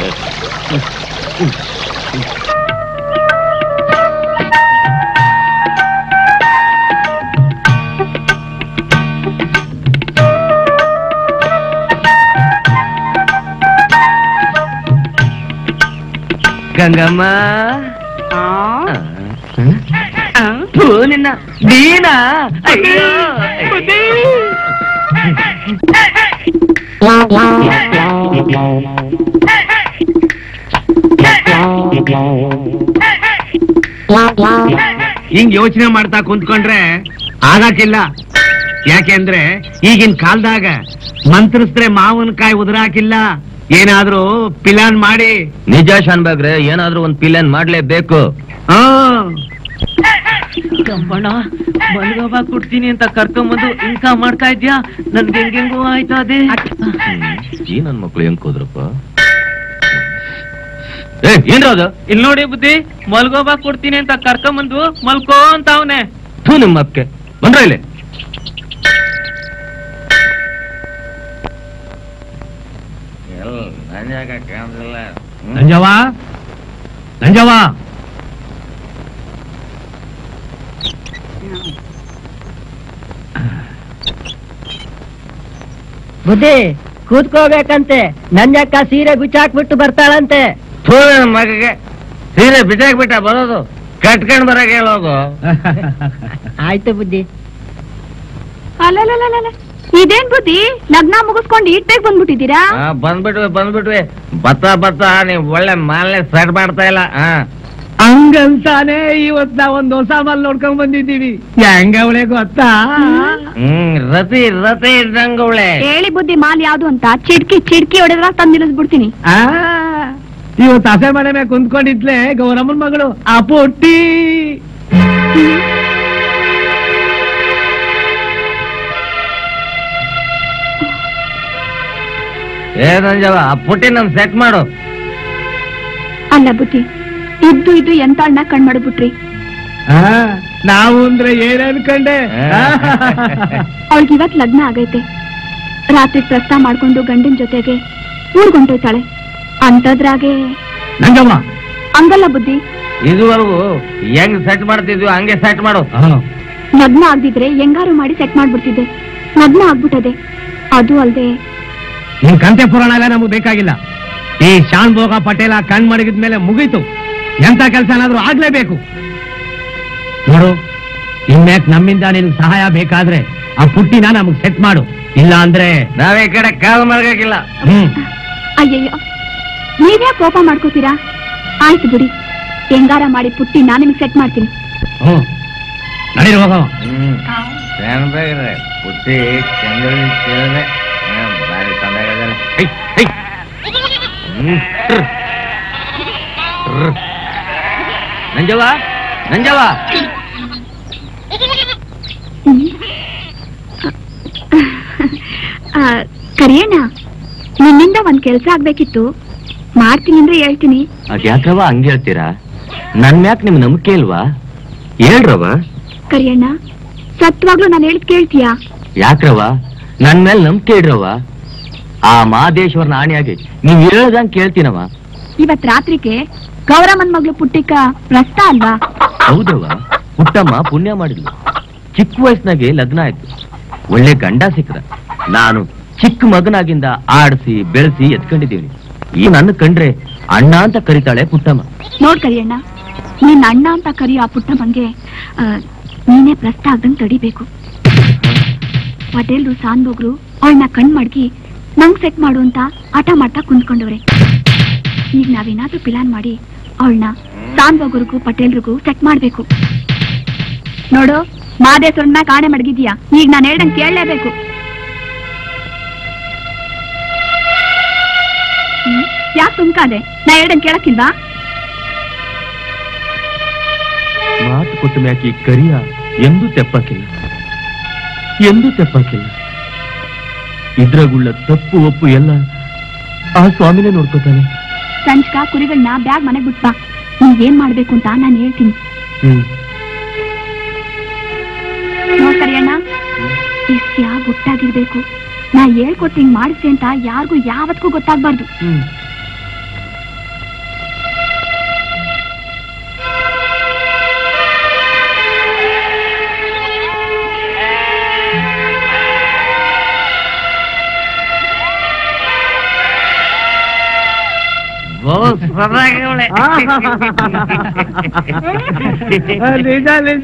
Speaker 5: ಗಂಗಮ್ಮ ಥು, ನಿನ್ನ ನೀನಾ ಅಯ್ಯೋ
Speaker 4: ಹಿಂಗ್ ಯೋಚನೆ ಮಾಡ್ತಾ ಕುಂತ್ಕೊಂಡ್ರೆ ಆಗಕ್ಕಿಲ್ಲ ಯಾಕೆಂದ್ರೆ ಈಗಿನ ಕಾಲದಾಗ ಮಂತ್ರಿಸಿದ್ರೆ ಮಾವಿನಕಾಯಿ ಉದುರಾಕಿಲ್ಲ ಏನಾದ್ರೂ ಪಿಲಾನ್ ಮಾಡಿ
Speaker 5: ನಿಜ ಶಾನ್ಬಾಗ್ರೆ ಏನಾದ್ರೂ ಒಂದ್ ಪಿಲನ್ ಮಾಡ್ಲೇಬೇಕು
Speaker 4: ಹಾ
Speaker 3: ಕಂಬಣ್ಣ ಮಲ್ಗೋಬ ಕೊಡ್ತೀನಿ ಅಂತ ಕರ್ಕೊಂಬಂದು ಇಂಕ ಮಾಡ್ತಾ ಇದ್ಯಾ ನನ್ಗೆ ಹೆಂಗೆಂಗೋ ಆಯ್ತಾ ಅದೇ
Speaker 5: ಈ ನನ್ ಮಕ್ಳು ಹೆಂಗ್ ಹೋದ್ರಪ್ಪ ಏ ಏನ್ರ ಅದು
Speaker 3: ಇಲ್ಲಿ ನೋಡಿ ಬುದ್ಧಿ ಮಲ್ಗೋಬ ಕೊಡ್ತೀನಿ ಅಂತ ಕರ್ಕೊಂಬಂದು ಮಲ್ಕೋ ಅಂತ ಅವನೆ
Speaker 5: ಥೂ ನಿಮ್ಮ ಅಕ್ಕೆ ಬಂದ್ರ ಇಲ್ಲಿ
Speaker 4: ನಂಜವ್ವ ನಂಜವ್ವ
Speaker 6: ಬುದ್ಧಿ ಕೂತ್ಕೋಬೇಕಂತೆ ನಂಜಕ್ಕ ಸೀರೆ ಗುಚ್ಚಾಕ್ಬಿಟ್ಟು ಬರ್ತಾಳಂತೆ
Speaker 5: ಥೂ ನನ್ನ ಮಗಗೆ ಸೀರೆ ಬಿಟ್ಟಾಕ್ ಬಿಟ್ಟ ಬರೋದು ಕಟ್ಕೊಂಡ್ ಬರಕ್ ಹೇಳೋದು
Speaker 6: ಆಯ್ತು ಬುದ್ಧಿ
Speaker 2: ಅಲ್ಲಲ್ಲ ಇದೇನ್ ಬುದ್ಧಿ ಲಗ್ನ ಮುಗಿಸ್ಕೊಂಡು ಈಟ್ ಬೇಗ ಬಂದ್ಬಿಟ್ಟಿದ್ದೀರಾ
Speaker 5: ಆ, ಬಂದ್ಬಿಟ್ವಿ ಬಂದ್ಬಿಟ್ವಿ ಬತ್ತ ಬತ್ತ ನೀವ್ ಒಳ್ಳೆ ಮಾಲ್ನೆ ಸೆಟ್ ಮಾಡ್ತಾ ಇಲ್ಲ ಹಾ
Speaker 4: ಹಂಗಂತಾನೆ ಇವತ್ ನಾವ್ ಒಂದ್ ಹೊಸ ಮಾಲ್ ನೋಡ್ಕೊಂಡ್ ಬಂದಿದ್ದೀವಿ ಹೆಂಗವಳೆ ಗೊತ್ತಾ
Speaker 5: ಹ್ಮ್ ರತಿ ರತಿ ಇದ್ದಂಗವಳೆ
Speaker 2: ಹೇಳಿ ಬುದ್ಧಿ ಮಾಲ್ ಯಾವ್ದು ಅಂತ ಚಿಡ್ಕಿ ಚಿಡ್ಕಿ ಹೊಡೆದ್ರ ತಂದ್ ನಿಲ್ಲಿಸ್ಬಿಡ್ತೀನಿ
Speaker 4: ಆ ಇವತ್ತು ಹಸೆ ಮನೆ ಮೇಲೆ ಕುಂತ್ಕೊಂಡಿದ್ಲೆ ಗೌರಮ್ಮನ್ ಮಗಳು ಆ ಪುಟ್ಟಿ
Speaker 5: ಏ ನಂಜವ ಆ ಪುಟ್ಟಿ ನಮ್ ಸೆಟ್ ಮಾಡು
Speaker 2: ಅಲ್ಲ ಬುದ್ಧಿ ಇದ್ದು ಇದ್ದು ಎಂತ ಅಣ್ಣ ಕಣ್ ಮಾಡ್ಬಿಟ್ರಿ
Speaker 4: ಆ, ನಾವು ಅಂದ್ರೆ ಏನ್ ಅನ್ಕೊಂಡೆ
Speaker 2: ಅವಳಿಗೆ ಇವತ್ ಲಗ್ನ ಆಗೈತೆ ರಾತ್ರಿ ಪ್ರಸ್ತಾವ ಮಾಡ್ಕೊಂಡು ಗಂಡಿನ ಜೊತೆಗೆ ಊರ್ಗೊಂಟೋಯ್ತಾಳೆ ಅಂತದ್ರಾಗೆ
Speaker 4: ನಂಗಮ್ಮ
Speaker 2: ಹಂಗಲ್ಲ ಬುದ್ಧಿ
Speaker 5: ಇದುವರೆಗೂ ಹೆಂಗ್ ಸೆಟ್ ಮಾಡ್ತಿದ್ವಿ ಹಂಗೆ ಸೆಟ್ ಮಾಡು
Speaker 2: ಲಗ್ನ ಆಗ್ದಿದ್ರೆ ಹೆಂಗಾರು ಮಾಡಿ ಸೆಟ್ ಮಾಡ್ಬಿಡ್ತಿದ್ದೆ ಲಗ್ನ ಆಗ್ಬಿಟ್ಟದೆ ಅದು ಅಲ್ದೆ
Speaker 4: ನಿನ್ ಕಂತೆ ಪುರಾಣ ಎಲ್ಲ ನಮಗ್ ಬೇಕಾಗಿಲ್ಲ ಈ ಶಾನ್ ಭೋಗ ಪಟೇಲ ಕಣ್ ಮಡಗಿದ ಮೇಲೆ ಮುಗೀತು ಎಂತ ಕೆಲಸ ಏನಾದ್ರೂ ಆಗ್ಲೇಬೇಕು ನೋಡು ಇನ್ಮ್ಯಾಕ್ ನಮ್ಮಿಂದ ನಿನ್ಗೆ ಸಹಾಯ ಬೇಕಾದ್ರೆ ಆ ಪುಟ್ಟಿನ ನಮಗ್ ಸೆಟ್ ಮಾಡು ಇಲ್ಲ ಅಂದ್ರೆ
Speaker 5: ನಾವೇ ಈ ಕಡೆ ಕಾಲ್ ಮರ್ಗಕ್ಕಿಲ್ಲ
Speaker 4: ಹ್ಮ್
Speaker 2: ಅಯ್ಯಯ್ಯೋ ನೀವ್ಯಾ ಕೋಪ ಮಾಡ್ಕೋತೀರಾ ಆಯ್ತು ಬಿಡಿ ಹೆಂಗಾರ ಮಾಡಿ ಪುಟ್ಟಿ ನಾನು ನಿಮ್ಗೆ ಸೆಟ್ ಮಾಡ್ತೀನಿ
Speaker 4: ಹ್ಮ್ ನಡೀರಿ ಹೋಗವ
Speaker 5: ಹ್ಮ್ ಚೆನ್ನಾಗಿದೆ ಪುಟ್ಟಿ ಚಂದ್ರನ ಚಂದ್ರನೆ ಬಾರಿ ಚೆನ್ನಾಗಿದೆ ಹೈ, ಹೈ. ಹ್ಮ್. ಟ್ರ್. ಟ್ರ್. ನಂಜವ್ವ ನಂಜವ್ವ
Speaker 2: ಆ, ಕರಿಯಣ್ಣ ನಿನ್ನಿಂದ ಒಂದ್ ಕೆಲ್ಸ ಆಗ್ಬೇಕಿತ್ತು ಮಾಡ್ತೀನಿ ಅಂದ್ರೆ ಹೇಳ್ತೀನಿ
Speaker 5: ಅದ್ ಯಾಕವ್ವ ಹಂಗೆ ಹೇಳ್ತೀರಾ ನನ್ ಮ್ಯಾಕ್ ನಿಮ್ ನಂಬಿಕೆ ಇಲ್ವಾ ಹೇಳ್ರವ
Speaker 2: ಕರಿಯಣ್ಣ ಸತ್ವಾಗ್ಲೂ ನಾನು ಹೇಳಿದ್ ಕೇಳ್ತೀಯಾ
Speaker 5: ಯಾಕ್ರವ ನನ್ ಮೇಲೆ ನಂಬಿಕೆ ಇಡ್ರವ ಆ ಮಹಾದೇಶ್ವರನ ಆಣೆಯಾಗಿ ನೀವ್ ಹೇಳ್ದಂಗ್ ಕೇಳ್ತೀನವ
Speaker 2: ಇವತ್ ರಾತ್ರಿಗೆ ಗೌರಮ್ಮನ್ ಮಗಳು ಪುಟ್ಟಿಕ ಪ್ರಸ್ತ ಅಲ್ವಾ
Speaker 5: ಹೌದವ ಪುಟ್ಟಮ್ಮ ಪುಣ್ಯ ಮಾಡಿದ್ಲು ಚಿಕ್ಕ ವಯಸ್ಸಿನಾಗೆ ಲಗ್ನ ಆಯ್ತು ಒಳ್ಳೆ ಗಂಡ ಸಿಕ್ಕ್ರ ನಾನು ಚಿಕ್ಕ ಮಗನಾಗಿಂದ ಆಡಿಸಿ ಬೆಳೆಸಿ ಎತ್ಕೊಂಡಿದ್ದೀನಿ ಈ ನನ್ನ ಕಂಡ್ರೆ ಅಣ್ಣ ಅಂತ ಕರಿತಾಳೆ ಪುಟ್ಟಮ್ಮ
Speaker 2: ನೋಡ್ ಕರಿಯಣ್ಣ ನಿನ್ನ ಅಣ್ಣ ಅಂತ ಕರಿಯೋ ಆ ಪುಟ್ಟ ಮಂಗೆ ಆ, ನೀನೇ ಪ್ರಸ್ತ ಆಗ್ದಂಗ್ ತಡಿಬೇಕು ಪಟೇಲ್ರು ಸಾನ್ಬೋಗ್ರು ಅವಳನ್ನ ಕಣ್ ಮಡ್ಗಿ ನಂಗ್ ಸೆಟ್ ಮಾಡು ಅಂತ ಆಟ ಮಾಡ್ತಾ ಕುಂತ್ಕೊಂಡವ್ರೆ ಈಗ ನಾವೇನಾದ್ರೂ ಪ್ಲಾನ್ ಮಾಡಿ ಅವಳನ್ನ ಸಾನ್ಬೋಗ್ರಿಗೂ ಪಟೇಲ್ರಿಗೂ ಸೆಟ್ ಮಾಡ್ಬೇಕು ನೋಡು ಮಾದೇಶ್ವರನ್ ಮ್ಯಾಗ ಆಣೆ ಮಡಗಿದ್ಯಾ ಈಗ ನಾನು ಹೇಳ್ದಂಗ್ ಕೇಳಲೇಬೇಕು ಯಾಕೆ ಸುಮ್ಕಾದೆ ನಾ ಹೇಳ್ದಂಗ್ ಕೇಳಕ್ಕಿಲ್ವಾ
Speaker 5: ಮಾತು ಕೊಟ್ಟ ಮ್ಯಾಕಿ ಕರಿಯ ಎಂದೂ ತೆಪ್ಪಕ್ಕಿಲ್ಲ ಎಂದೂ ತೆಪ್ಪಕ್ಕಿಲ್ಲ ಇದ್ರಗುಳ್ಳ ತಪ್ಪು ಒಪ್ಪು ಎಲ್ಲ ಆ ಸ್ವಾಮಿನೇ ನೋಡ್ಕೋತಾನೆ
Speaker 2: ಸಂಜ್ಕ ಕುರಿಗಳನ್ನ ಬ್ಯಾಗ್ ಮನೆಗ್ ಬಿಟ್ಬಾ ನೀವ್ ಏನ್ ಮಾಡ್ಬೇಕು ಅಂತ ನಾನು ಹೇಳ್ತೀನಿ
Speaker 5: ಹ್ಮ್
Speaker 2: ನೋಡ್ ಕರಿಯಣ್ಣ ಇಷ್ಟ್ಯ ಗುಟ್ಟಾಗಿರ್ಬೇಕು ನಾ ಹೇಳ್ಕೊಟ್ಟು ಹಿಂಗ್ ಮಾಡಿಸಿ ಅಂತ ಯಾರಿಗೂ ಯಾವತ್ಗೂ ಗೊತ್ತಾಗ್ಬಾರ್ದು
Speaker 5: ಹ್ಮ್
Speaker 6: ನಿಜ ನಿಜ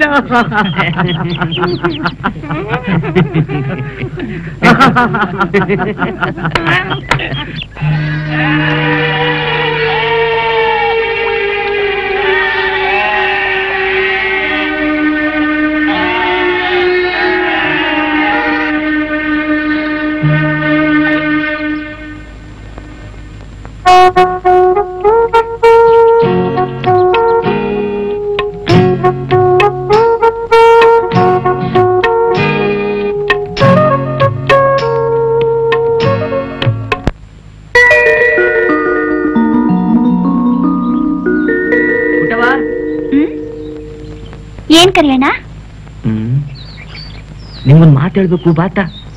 Speaker 1: ಏನ್ ಕರಿಯಣ್ಣ
Speaker 5: ಹ್ಮ್ ನಿಮ್ಗೊಂದ್ ಮಾತು ಹೇಳ್ಬೇಕು ಬಾತ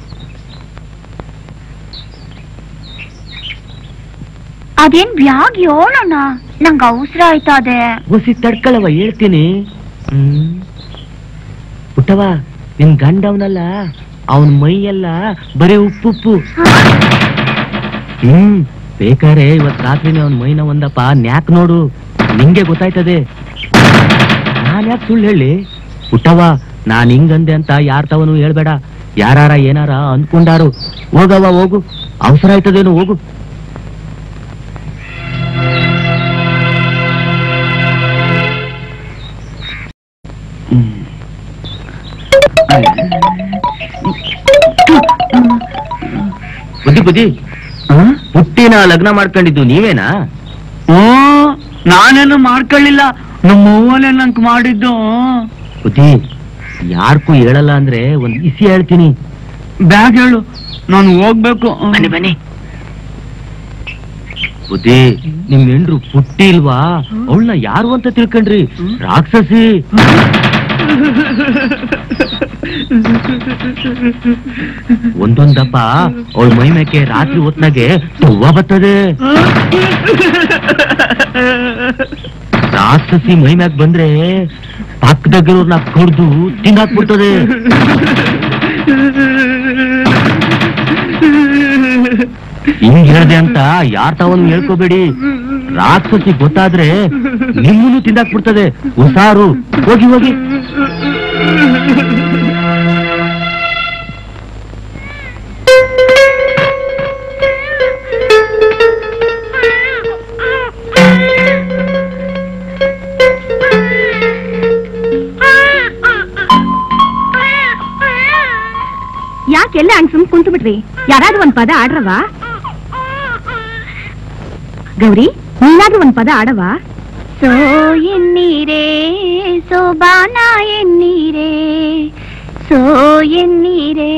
Speaker 1: ಅದೇನ್ ಬ್ಯಾಗ್ ಹೇಳೋಣ ನಂಗ ಅವಸರ ಆಯ್ತಾ ಅದೇ
Speaker 5: ಹುಸಿ ತಡ್ಕಳವ ಹೇಳ್ತೀನಿ ಹ್ಮ್ ಪುಟ್ಟವ ನಿನ್ ಗಂಡವನಲ್ಲ ಅವನ್ ಮೈಯೆಲ್ಲ ಬರೀ ಉಪ್ಪು ಉಪ್ಪು ಹ್ಮ್ ಬೇಕಾರೆ ಇವತ್ ರಾತ್ರಿನೇ ಅವನ್ ಮೈನ ಒಂದಪ್ಪ ನ್ಯಾಕ್ ನೋಡು ನಿಂಗೆ ಗೊತ್ತಾಯ್ತದೆ ನಾನ್ ಯಾಕೆ ಸುಳ್ಳು ಹೇಳಿ ಪುಟ್ಟವ ನಾನ್ ಹಿಂಗಂದೆ ಅಂತ ಯಾರ್ ತವನು ಹೇಳ್ಬೇಡ ಯಾರಾರ ಏನಾರ ಅನ್ಕೊಂಡಾರು ಹೋಗವ ಹೋಗು ಅವಸರ ಆಯ್ತದೇನು ಹೋಗು ಬುದ್ಧಿ ಬುದ್ಧಿ ಹುಟ್ಟಿನ ಲಗ್ನ ಮಾಡ್ಕೊಂಡಿದ್ದು ನೀವೇನಾ
Speaker 3: ಹ್ಮ್ ನಾನೇನು ಮಾಡ್ಕೊಳ್ಳಿಲ್ಲ ನಮ್ಮ ಅವ್ವನೇ ನಂಗೆ ಮಾಡಿದ್ದು
Speaker 5: ಬುದ್ಧಿ ಯಾರ್ಗೂ ಹೇಳಲ್ಲ ಅಂದ್ರೆ ಒಂದ್ ಇಸಿ ಹೇಳ್ತೀನಿ
Speaker 3: ಬ್ಯಾಗ್ ಹೇಳು ನಾನು ಹೋಗ್ಬೇಕು
Speaker 5: ಬನ್ನಿ ಬನ್ನಿ ಬುದ್ಧಿ ನಿಮ್ ಹೆಂಡ್ರು ಪುಟ್ಟಿ ಇಲ್ವಾ ಅವಳನ್ನ ಯಾರು ಅಂತ ತಿಳ್ಕೊಂಡ್ರಿ ರಾಕ್ಷಸಿ ಒಂದೊಂದಪ್ಪ ಅವಳ ಮೈ ಮೇಕೆ ರಾತ್ರಿ ಹೊತ್ನಾಗೆ ತುವ್ವ ಬರ್ತದೆ ರಾಕ್ಷಸಿ ಮೈ ಮ್ಯಾಕ್ ಬಂದ್ರೆ ಪಕ್ಕದಾಗಿರೋರ್ನ ಕಡ್ದು ತಿಂದಾಕ್ಬಿಡ್ತದೆ ಹಿಂಗ್ ಹೇಳ್ದೆ ಅಂತ ಯಾರ್ ತಾವನ್ನು ಹೇಳ್ಕೋಬೇಡಿ ರಾಕ್ಷಸಿ ಗೊತ್ತಾದ್ರೆ ನಿಮ್ಮನ್ನು ತಿಂದಾಕ್ಬಿಡ್ತದೆ ಹುಷಾರು ಹೋಗಿ ಹೋಗಿ
Speaker 2: ಯಾಕೆಲ್ಲ ಹಂಗ್ ಸುಮ್ ಕುಂತು ಬಿಟ್ರಿ ಯಾರಾದ್ರೂ ಒಂದ್ ಪದ ಆಡ್ರವ ಗೌರಿ ನೀನಾದ್ರೂ ಒಂದ್ ಪದ ಆಡವ
Speaker 1: ಸೋ ಎನ್ನೀರೇ ಸೋಬಾನ ಎನ್ನೀರೇ ಸೋ ಎನ್ನೀರೇ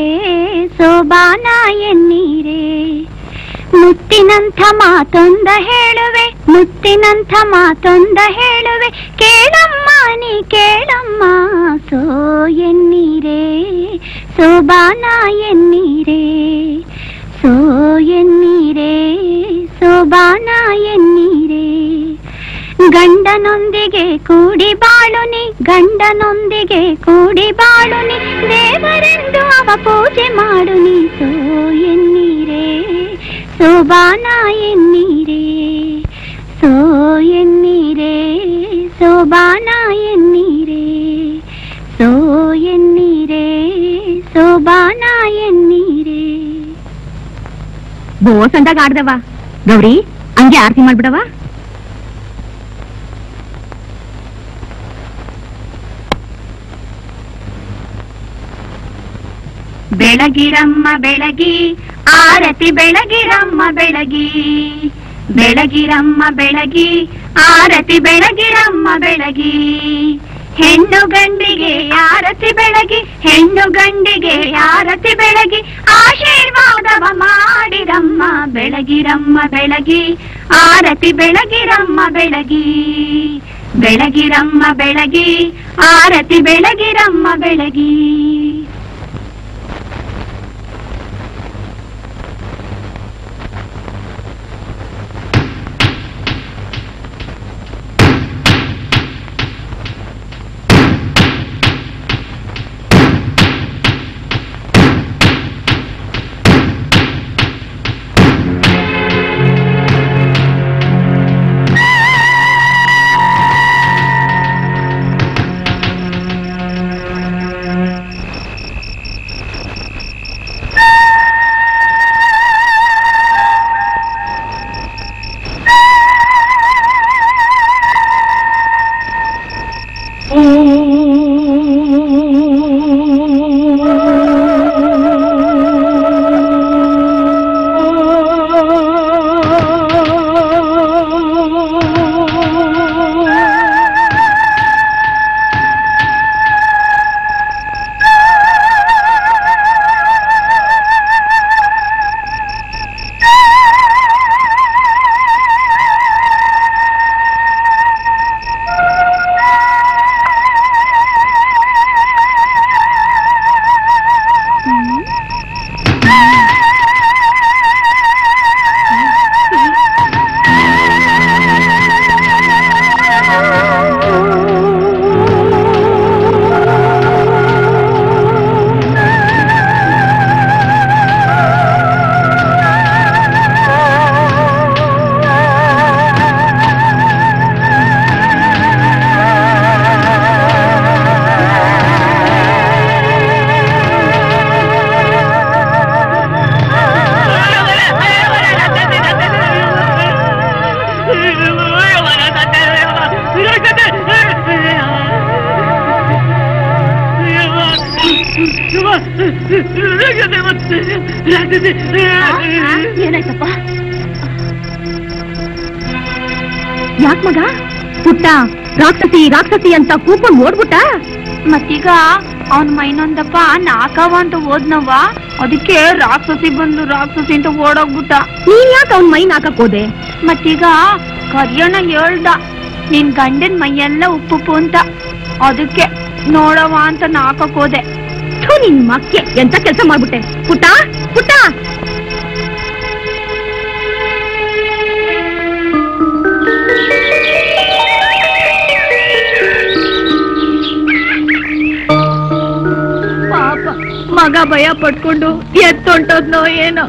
Speaker 1: ಸೋಬಾನ ಎನ್ನೀರೇ ಮುತ್ತಿನಂಥ ಮಾತೊಂದ ಹೇಳುವೆ ಮುತ್ತಿನಂಥ ಮಾತೊಂದ ಹೇಳುವೆ ಕೇಳಮ್ಮ ನೀ ಕೇಳಮ್ಮ ಸೋ ಎನ್ನೀರೇ ಸೋಬಾನ ಎನ್ನೀರೇ ಸೋ ಎನ್ನೀರೇ ಸೋಬಾನ ಎನ್ನೀರೇ ಗಂಡನೊಂದಿಗೆ ಕೂಡಿ ಬಾಳುನಿ ಗಂಡನೊಂದಿಗೆ ಕೂಡಿ ಬಾಳುನಿ ದೇವರೆಂದು ಅವ ಪೂಜೆ ಮಾಡುನಿ ಸೋ ಎನ್ನೀರೇ ಸೋಬಾನ ಎನ್ನೀರೇ ಸೋ ಎನ್ನೀರೇ ಸೋಬಾನ ಎನ್ನೀರೇ ಸೋ ಎನ್ನೀರೇ ಸೋಬಾನ ಎನ್ನೀರೇ ಬೋಸ್ ಅಂದಾಗ ಆಡ್ದವ ಗೌರಿ ಹಂಗೆ ಆರತಿ ಮಾಡ್ಬಿಡವ ಬೆಳಗಿರಮ್ಮ ಬೆಳಗಿ ಆರತಿ ಬೆಳಗಿರಮ್ಮ ಬೆಳಗಿ ಬೆಳಗಿರಮ್ಮ ಬೆಳಗಿ ಆರತಿ ಬೆಳಗಿರಮ್ಮ ಬೆಳಗಿ ಹೆಣ್ಣು ಗಂಡಿಗೆ ಆರತಿ ಬೆಳಗಿ ಹೆಣ್ಣು ಗಂಡಿಗೆ ಆರತಿ ಬೆಳಗಿ ಆಶೀರ್ವಾದವ ಮಾಡಿರಮ್ಮ ಬೆಳಗಿರಮ್ಮ ಬೆಳಗಿ ಆರತಿ ಬೆಳಗಿರಮ್ಮ ಬೆಳಗಿ ಬೆಳಗಿರಮ್ಮ ಬೆಳಗಿ ಆರತಿ ಬೆಳಗಿರಮ್ಮ ಬೆಳಗಿ ಏನಾಯ್ತಪ್ಪ ಯಾಕ್ ಮಗ ಪುಟ್ಟ ರಾಕ್ಷಸಿ ರಾಕ್ಷಸಿ ಅಂತ ಕೂಕೊಂಡು ಓಡ್ಬಿಟ್ಟ ಮತ್ತೀಗ ಅವನ್ ಮೈನೊಂದಪ್ಪ ನಾಕವ ಅಂತ ಓದ್ನವ ಅದಕ್ಕೆ ರಾಕ್ಷಸಿ ಬಂದು ರಾಕ್ಷಸಿ ಅಂತ ಓಡೋಗ್ಬಿಟ್ಟ ನೀನ್ ಯಾಕೆ ಅವನ್ ಮೈ ನಾಕಕ್ ಹೋದೆ ಮತ್ತೀಗ ಕರಿಯಣ್ಣ ಹೇಳ್ದ ನಿನ್ ಗಂಡನ್ ಮೈಯೆಲ್ಲ ಉಪ್ಪುಪ್ಪು ಅಂತ ಅದಕ್ಕೆ ನೋಡವ ಅಂತ ನಾಕಕ್ ಹೋದೆ ಥು, ನಿನ್ ಮಕ್ಕೆ ಎಂತ ಕೆಲಸ ಮಾಡ್ಬಿಟ್ಟೆ ಪುಟ್ಟ ಪುಟ್ಟ ಪಾಪ ಮಗ ಭಯ ಪಟ್ಕೊಂಡು ಎತ್ತೊಂಟೋದ್ನೋ ಏನೋ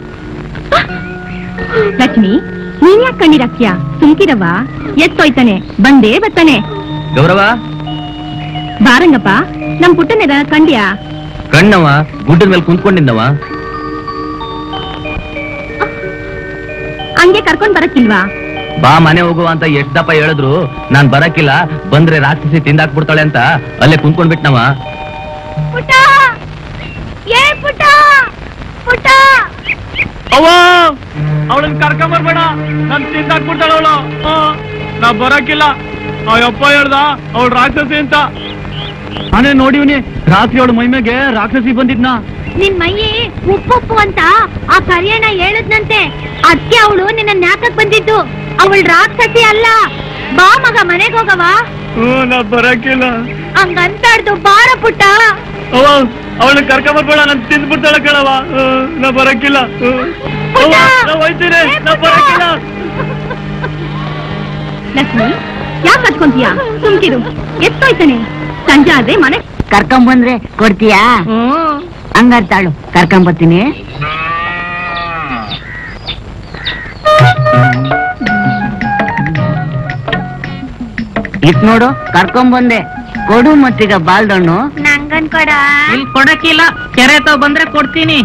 Speaker 1: ಲಕ್ಷ್ಮಿ ನೀನ್ ಯಾಕೆ ಕಣ್ಣೀರಾಕ್ಯ ಸುಮ್ಕಿರವ ಎತ್ತೋಯ್ತಾನೆ ಬಂದೇ ಬರ್ತಾನೆ
Speaker 5: ಗೌರವ
Speaker 1: ಬಾರಂಗಪ್ಪ ನಮ್ ಪುಟ್ಟನೆದ ಕಂಡ್ಯಾ
Speaker 5: ಕಣ್ಣವ ಗುಡ್ಡದ ಮೇಲೆ ಕುಂತ್ಕೊಂಡಿದ್ದವ
Speaker 1: ಹಂಗೆ ಕರ್ಕೊಂಡ್ ಬರಕ್ಕಿಲ್ವಾ
Speaker 5: ಬಾ ಮನೆ ಹೋಗುವ ಅಂತ ಎಷ್ಟ್ ದಪ್ಪ ಹೇಳಿದ್ರು ನಾನ್ ಬರಕ್ಕಿಲ್ಲ ಬಂದ್ರೆ ರಾಕ್ಷಸಿ ತಿಂದಾಕ್ಬಿಡ್ತಾಳೆ ಅಂತ ಅಲ್ಲೇ ಕುಂತ್ಕೊಂಡ್ಬಿಟ್ನವ
Speaker 1: ಪುಟ್ಟ ಏ ಪುಟ್ಟ ಪುಟ್ಟ
Speaker 3: ಅವ್ವ ಅವಳನ್ನ ಕರ್ಕೊಂಬರ್ಬೇಡ ನನ್ ತಿಂದಾಕ್ಬಿಡ್ತಾಳ ಅವಳು ನಾ ಬರಕ್ಕಿಲ್ಲ ಅಯ್ಯಪ್ಪ ಹೇಳ್ದ ಅವಳು ರಾಕ್ಷಸಿ ಅಂತ ನಾನೇ ನೋಡಿವ್ನಿ ರಾತ್ರಿ ಅವಳ ಮೈಮೇಗೆ ರಾಕ್ಷಸಿ ಬಂದಿದ್ನಾ
Speaker 1: ನಿನ್ ಮೈಯಿ ಉಪ್ಪುಪ್ಪು ಅಂತ ಆ ಕರಿಯಣ್ಣ ಹೇಳದ್ನಂತೆ ಅದಕ್ಕೆ ಅವಳು ನಿನ್ನ ನ್ಯಾಕಕ್ ಬಂದಿದ್ದು ಅವಳು ರಾಕ್ಷಸಿ ಅಲ್ಲ ಬಾ ಮಗ ಮನೆಗ್ ಹೋಗವ
Speaker 3: ಹ್ಞೂ ನಾ ಬರಕಿಲ್ಲ
Speaker 1: ಹಂಗಂತಾಡ್ದು ಬಾರ ಪುಟ್ಟ
Speaker 3: ಅವ ಅವಳನ್ನ ಕರ್ಕೊಂಬರ್ಬೇಡ ನಾನು ತಿಂದ್ಬಿಡ್ತಾಳೆ ಕಣವ ಹ್ಮ್, ನಾ ಬರಕಿಲ್ಲ ಹ್ಮ್. ಅವ್ವ, ನಾ ಹೋಯ್ತೀನಿ ನಾ ಬರಕಿಲ್ಲ
Speaker 1: ಲಕ್ಷ್ಮಿ ಯಾಕೆ ಕಟ್ಕೊಂತೀಯ ಸುಮ್ಕಿರು ಎತ್ತೋಯ್ತಾನೆ ಸಂಜೆ ಆದ್ರೆ ಮನೆ
Speaker 7: ಕರ್ಕೊಂಬಂದ್ರೆ ಕೊಡ್ತೀಯಾ ಹಂಗಾರ್ತಾಳು ಕರ್ಕೊಂಬರ್ತೀನಿ ಇಟ್ ನೋಡು ಕರ್ಕೊಂಬಂದೆ ಕೊಡು ಮತ್ತೀಗ ಬಾಲ್ದಣ್ಣು
Speaker 1: ನಂಗನ್ ಕೊಡ
Speaker 6: ಇಲ್ಲಿ ಕೊಡಕ್ಕಿಲ್ಲ ಕೆರೆ ತಾವ್ ಬಂದ್ರೆ ಕೊಡ್ತೀನಿ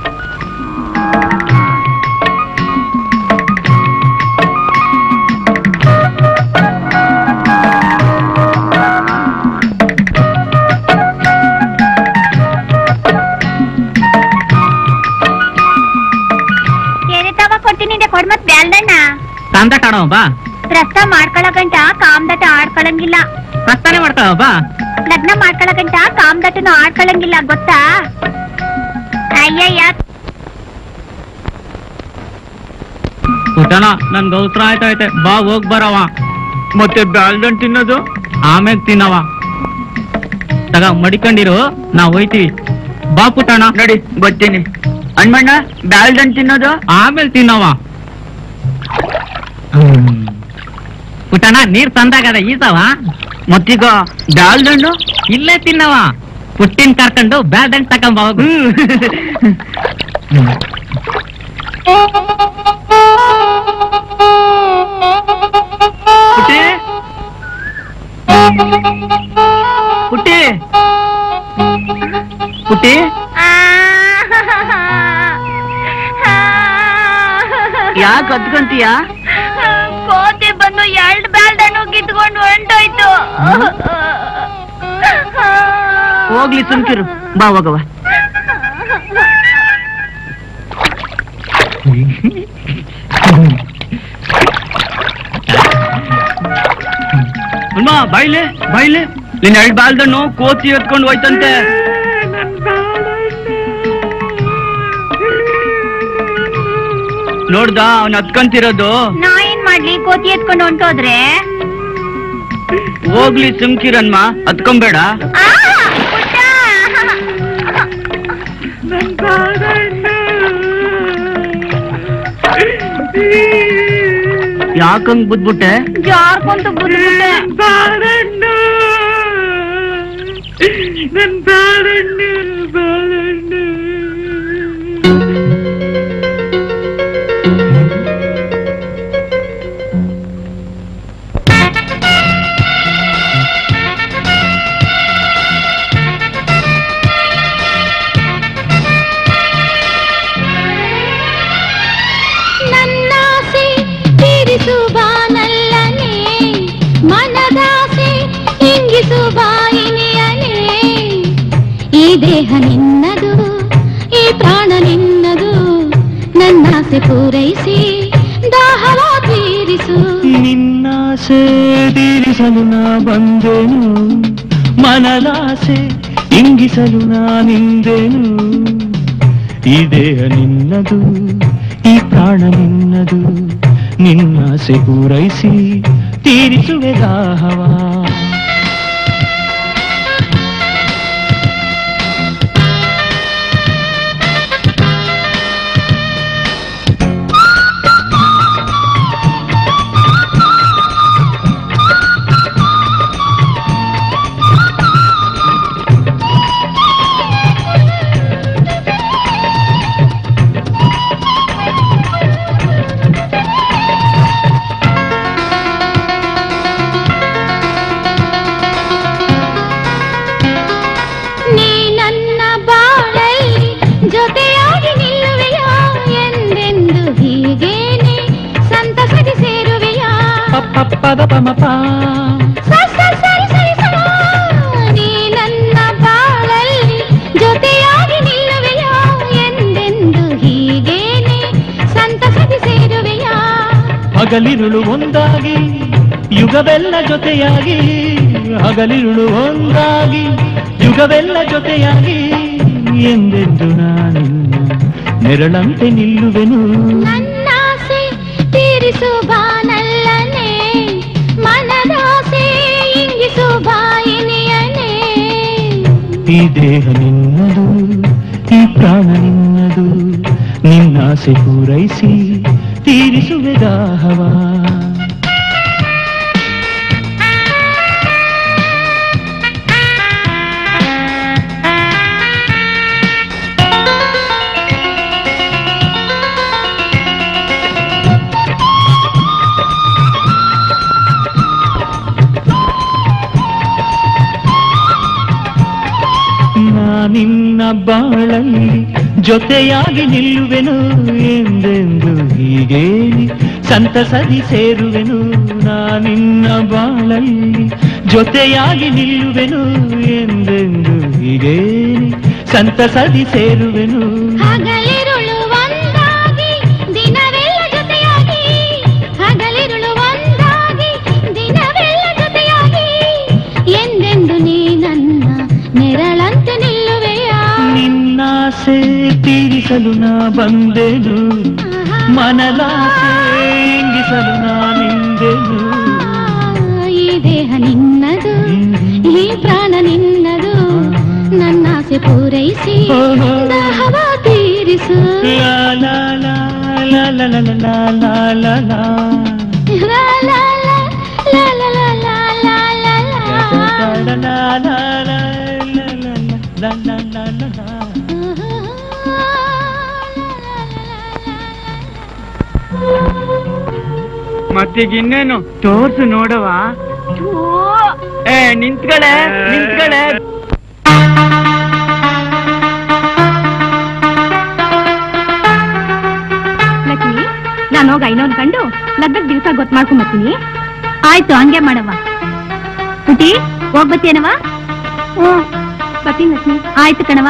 Speaker 1: ಕೆರೆ ತವ ಕೊಡ್ತೀನಿ ಕೊಡ್ಮತ್ ಬ್ಯಾಲ್ದಣ್ಣ
Speaker 6: ಕಾಂತಾಟ ಆಡೋ ಬಾ
Speaker 1: ರಸ್ತ ಮಾಡ್ಕೊಳಕಂಟ ಕಾಮ್ದಟ ಆಡ್ಕೊಳಂಗಿಲ್ಲ
Speaker 6: ಪ್ರಸ್ತಾನೆ ಮಾಡ್ತಾವ ಬಾ
Speaker 1: ಲಗ್ನ ಮಾಡ್ಕೊಳಕಂಟ ಕಾಮ್ದಟನು ಆಡ್ಕೊಳಂಗಿಲ್ಲ ಗೊತ್ತಾ ಅಯ್ಯಯ್ಯ
Speaker 3: ಪುಟನ ನನ್ ಗೌತ್ರ ಆಯ್ತಾಯ್ತೆ ಬಾ ಹೋಗ್ ಬರವ ಮತ್ತೆ ಬ್ಯಾಲ್ದನ್ ತಿನ್ನೋದು
Speaker 6: ಆಮೇಲೆ ತಿನ್ನವ ತಗ ಮಡಿಕೊಂಡಿರು ನಾವ್ ಹೋಯ್ತೀವಿ ಬಾ ಪುಟ್ಟಣ
Speaker 7: ನಡಿ ಬರ್ತೀನಿ ಹಣ್ಮಣ್ಣ ಬ್ಯಾಲ್ದಣ್ ತಿನ್ನೋದು
Speaker 6: ಆಮೇಲೆ ತಿನ್ನವ ಪುಟ್ಟಣ ನೀರ್ ತಂದಾಗದ ಈಸವ
Speaker 7: ಮತ್ತೀಗ ಬ್ಯಾಲ್ದಣ್ಣು
Speaker 6: ಇಲ್ಲೇ ತಿನ್ನವ ಪುಟ್ಟಿನ್ ಕರ್ಕೊಂಡು ಬ್ಯಾಡ್ ತಕೊಂಬ ಹೋಗು
Speaker 3: ಪುಟ್ಟಿ ಪುಟ್ಟಿ ಪುಟ್ಟಿ
Speaker 7: ಯಾಕೆ ಹತ್ಕೊಂತೀಯ
Speaker 1: ಕೋತಿ ಬಂದು ಎರಡು ಬ್ಯಾಲ್ದಣ್ಣು ಕಿತ್ಕೊಂಡು ಹೊಂಟೋಯ್ತು
Speaker 7: ಹೋಗ್ಲಿ ಸುಮ್ಕಿರು ಬಾ ಹೋಗವ
Speaker 3: ಅಮ್ಮ ಬಾಯ್ಲೆ ಬಾಯ್ಲೆ ನಿನ್ ಎರಡು ಬಾಲ್ದಣ್ಣು ಕೋತಿ ಎತ್ಕೊಂಡು ಹೋಯ್ತಂತೆ ನೋಡ್ದ ಅವ್ನ ಹತ್ಕೊಂತಿರೋದು
Speaker 1: ನಾ ಏನ್ ಮಾಡ್ಲಿ ಕೋತಿ ಎತ್ಕೊಂಡು ಹೊಂಟೋದ್ರೆ
Speaker 3: ಹೋಗ್ಲಿ ಸುಮ್ಕಿರನ್ಮ ಹತ್ಕೊಂಬೇಡ
Speaker 1: ಆ, ಪುಟ್ಟ.
Speaker 7: ಯಾಕಂಗ್ ಬುದ್ಬಿಟ್ಟೆ
Speaker 1: ಜಾರ್ಕೊಂತು ಬಿದ್ಬಿಟ್ಟೆ
Speaker 2: ನನ್ನಾಸೆ ತೀರಿಸು ಬಾನಲ್ಲನೆ ಮನದಾಸೆ ಇಂಗಿಸು ಬಾಯಿನಿಯನೆ ಈ ದೇಹ ನಿನ್ನದು ಈ ಪ್ರಾಣ ನಿನ್ನದು ನನ್ನಾಸೆ ಪೂರೈಸಿ ದಾಹವ ತೀರಿಸು
Speaker 3: ನಿನ್ನಾಸೆ ತೀರಿಸಲು ನಾ ಬಂದೆನು ಮನಲಾಸೆ ಇಂಗಿಸಲು ನಾನಿಂದೆನು ಈ ದೇಹ ನಿನ್ನದು ಈ ಪ್ರಾಣ ನಿನ್ನದು ನಿನ್ನಾಸೆ ಪೂರೈಸಿ ತೀರಿಸುವೆ ದಾಹವಾ
Speaker 2: ನೀ ನನ್ನ ಬಾಳಲ್ಲಿ ಜೊತೆಯಾಗಿ ನಿಲ್ಲುವೆಯಾ ಎಂದೆಂದು ಹೀಗೇನೆ ಸಂತಸದಿ ಸೇರುವೆಯಾ
Speaker 3: ಪದ ಪಮಪ
Speaker 2: ಸ ಸ ಸರಿ ಸರಿ ಸ. ನೀ ನನ್ನ ಬಾಳಲ್ಲಿ ಜೊತೆಯಾಗಿ ನಿಲ್ಲುವೆಯಾ ಎಂದೆಂದು ಹೀಗೇನೆ ಸಂತಸದಿ ಸೇರುವೆಯಾ
Speaker 3: ಹಗಲಿರುಳು ಒಂದಾಗಿ ಯುಗವೆಲ್ಲ ಜೊತೆಯಾಗಿ ಹಗಲಿರುಳು ಒಂದಾಗಿ ಯುಗವೆಲ್ಲ ಜೊತೆಯಾಗಿ ಎಂದೆಂದು ನಾನಿನ್ನ ನೆರಳಂತೆ ನಿಲ್ಲುವೆನು
Speaker 2: ನನ್ನಾಸೆ ತೀರಿಸು ಬಾನಲ್ಲ
Speaker 8: ಈ ದೇಹ ನಿನ್ನದು ಈ ಪ್ರಾಣ ನಿನ್ನದು ನಿನ್ನಾಸೆ ಪೂರೈಸಿ ತೀರಿಸುವೆ ದಾಹವಾ ನಾನಿನ್ನ ಬಾಳಲ್ಲಿ ಜೊತೆಯಾಗಿ ನಿಲ್ಲುವೆನು ಎಂದೆಂದು ಹೀಗೆ ಸಂತಸದಿ ಸೇರುವೆನು ನಾನಿನ್ನ ಬಾಳಲ್ಲಿ ಜೊತೆಯಾಗಿ ನಿಲ್ಲುವೆನು ಎಂದೆಂದು ಹೀಗೆ ಸಂತಸದಿ ಸೇರುವೆನು
Speaker 1: ಹಗಲಿರುಳು ಒಂದಾಗಿ ದಿನವೆಲ್ಲ ಜೊತೆಯಾಗಿ ಹಗಲಿರುಳು ಒಂದಾಗಿ ದಿನವೆಲ್ಲ ಜೊತೆಯಾಗಿ ಎಂದೆಂದು ನೀ ನನ್ನ ನೆರಳಂತೆ ನಿಲ್ಲುವೆಯಾ
Speaker 8: ನಿನ್ನಾಸೆ ತೀರಿಸಲು ನಾ ಬಂದೆನು ಮನಲಾಸೆ ಇಂಗಿಸಲು ನಾನಿಂದೆನು
Speaker 1: ಈ ದೇಹ ನಿನ್ನದು ಈ ಪ್ರಾಣ ನಿನ್ನದು ನನ್ನಾಸೆ ಪೂರೈಸಿ
Speaker 8: ಓಹೋ.
Speaker 1: ದಾಹವ ತೀರಿಸು
Speaker 8: ಲಾ ಲಾ ಲಾ ಲಾ ಲಾ ಲಾ ಲಾ ಲಾ ಲಾ ಲಾ.
Speaker 1: ಲಾ ಲಾ ಲಾ, ಲಾ ಲಾ ಲಾ ಲಾ ಲಾ ಲಾ ಲಾ.
Speaker 8: ಲಾ ಲಾ ಲಾ ಲಾ ಲಾ ಲಾ ಲಾ ಲಾ ಲಾ.
Speaker 3: ಮತ್ತೀಗ ಇನ್ನೇನು ತೋರ್ಸು ನೋಡವ ಏ ನಿಂತ್ಕಡೆ ನಿಂತ್ಕಡೆ
Speaker 2: ಲಕ್ಷ್ಮಿ ನಾನು ಹೋಗ ಇನ್ನೊಂದು ಕಂಡು ಲಗ್ನದ ದಿವಸ ಗೊತ್ತು ಮಾಡ್ಕೊಂಬರ್ತೀನಿ
Speaker 1: ಆಯ್ತು ಹಂಗೆ ಮಾಡವ ಪುಟಿ ಹೋಗ್ಬತ್ತೇನವ
Speaker 2: ಹ್ಞೂ ಬರ್ತೀನಿ ಲಕ್ಷ್ಮಿ
Speaker 1: ಆಯ್ತು ಕಣವ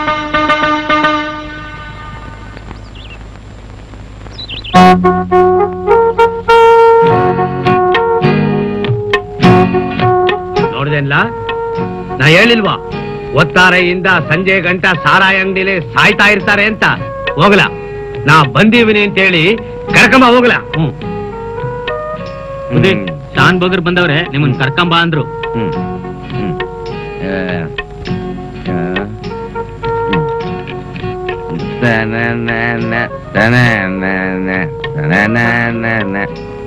Speaker 4: ನೋಡ್ದೇನ್ಲ ನಾ ಹೇಳಿಲ್ವಾ ಒತ್ತಾರೆಯಿಂದ ಸಂಜೆ ಗಂಟ ಸಾರಾಯಿ ಅಂಗಡಿಲಿ ಸಾಯ್ತಾ ಇರ್ತಾರೆ ಅಂತ ಹೋಗ್ಲ ನಾ ಬಂದೀವಿನಿ ಅಂತ ಹೇಳಿ ಕರ್ಕೊಂಬ ಹೋಗ್ಲ ಹ್ಮ್ ಶಾನ್ ಬಗರ್ ಬಂದವ್ರೆ ನಿಮ್ಮನ್ ಕರ್ಕೊಂಬ ಅಂದ್ರು
Speaker 5: ಹ್ಮ್ ಹ್ಮ್ ಆ, ಆ, ಹ್ಮ್. ತನನನ, ತನನನ, ತನನನ.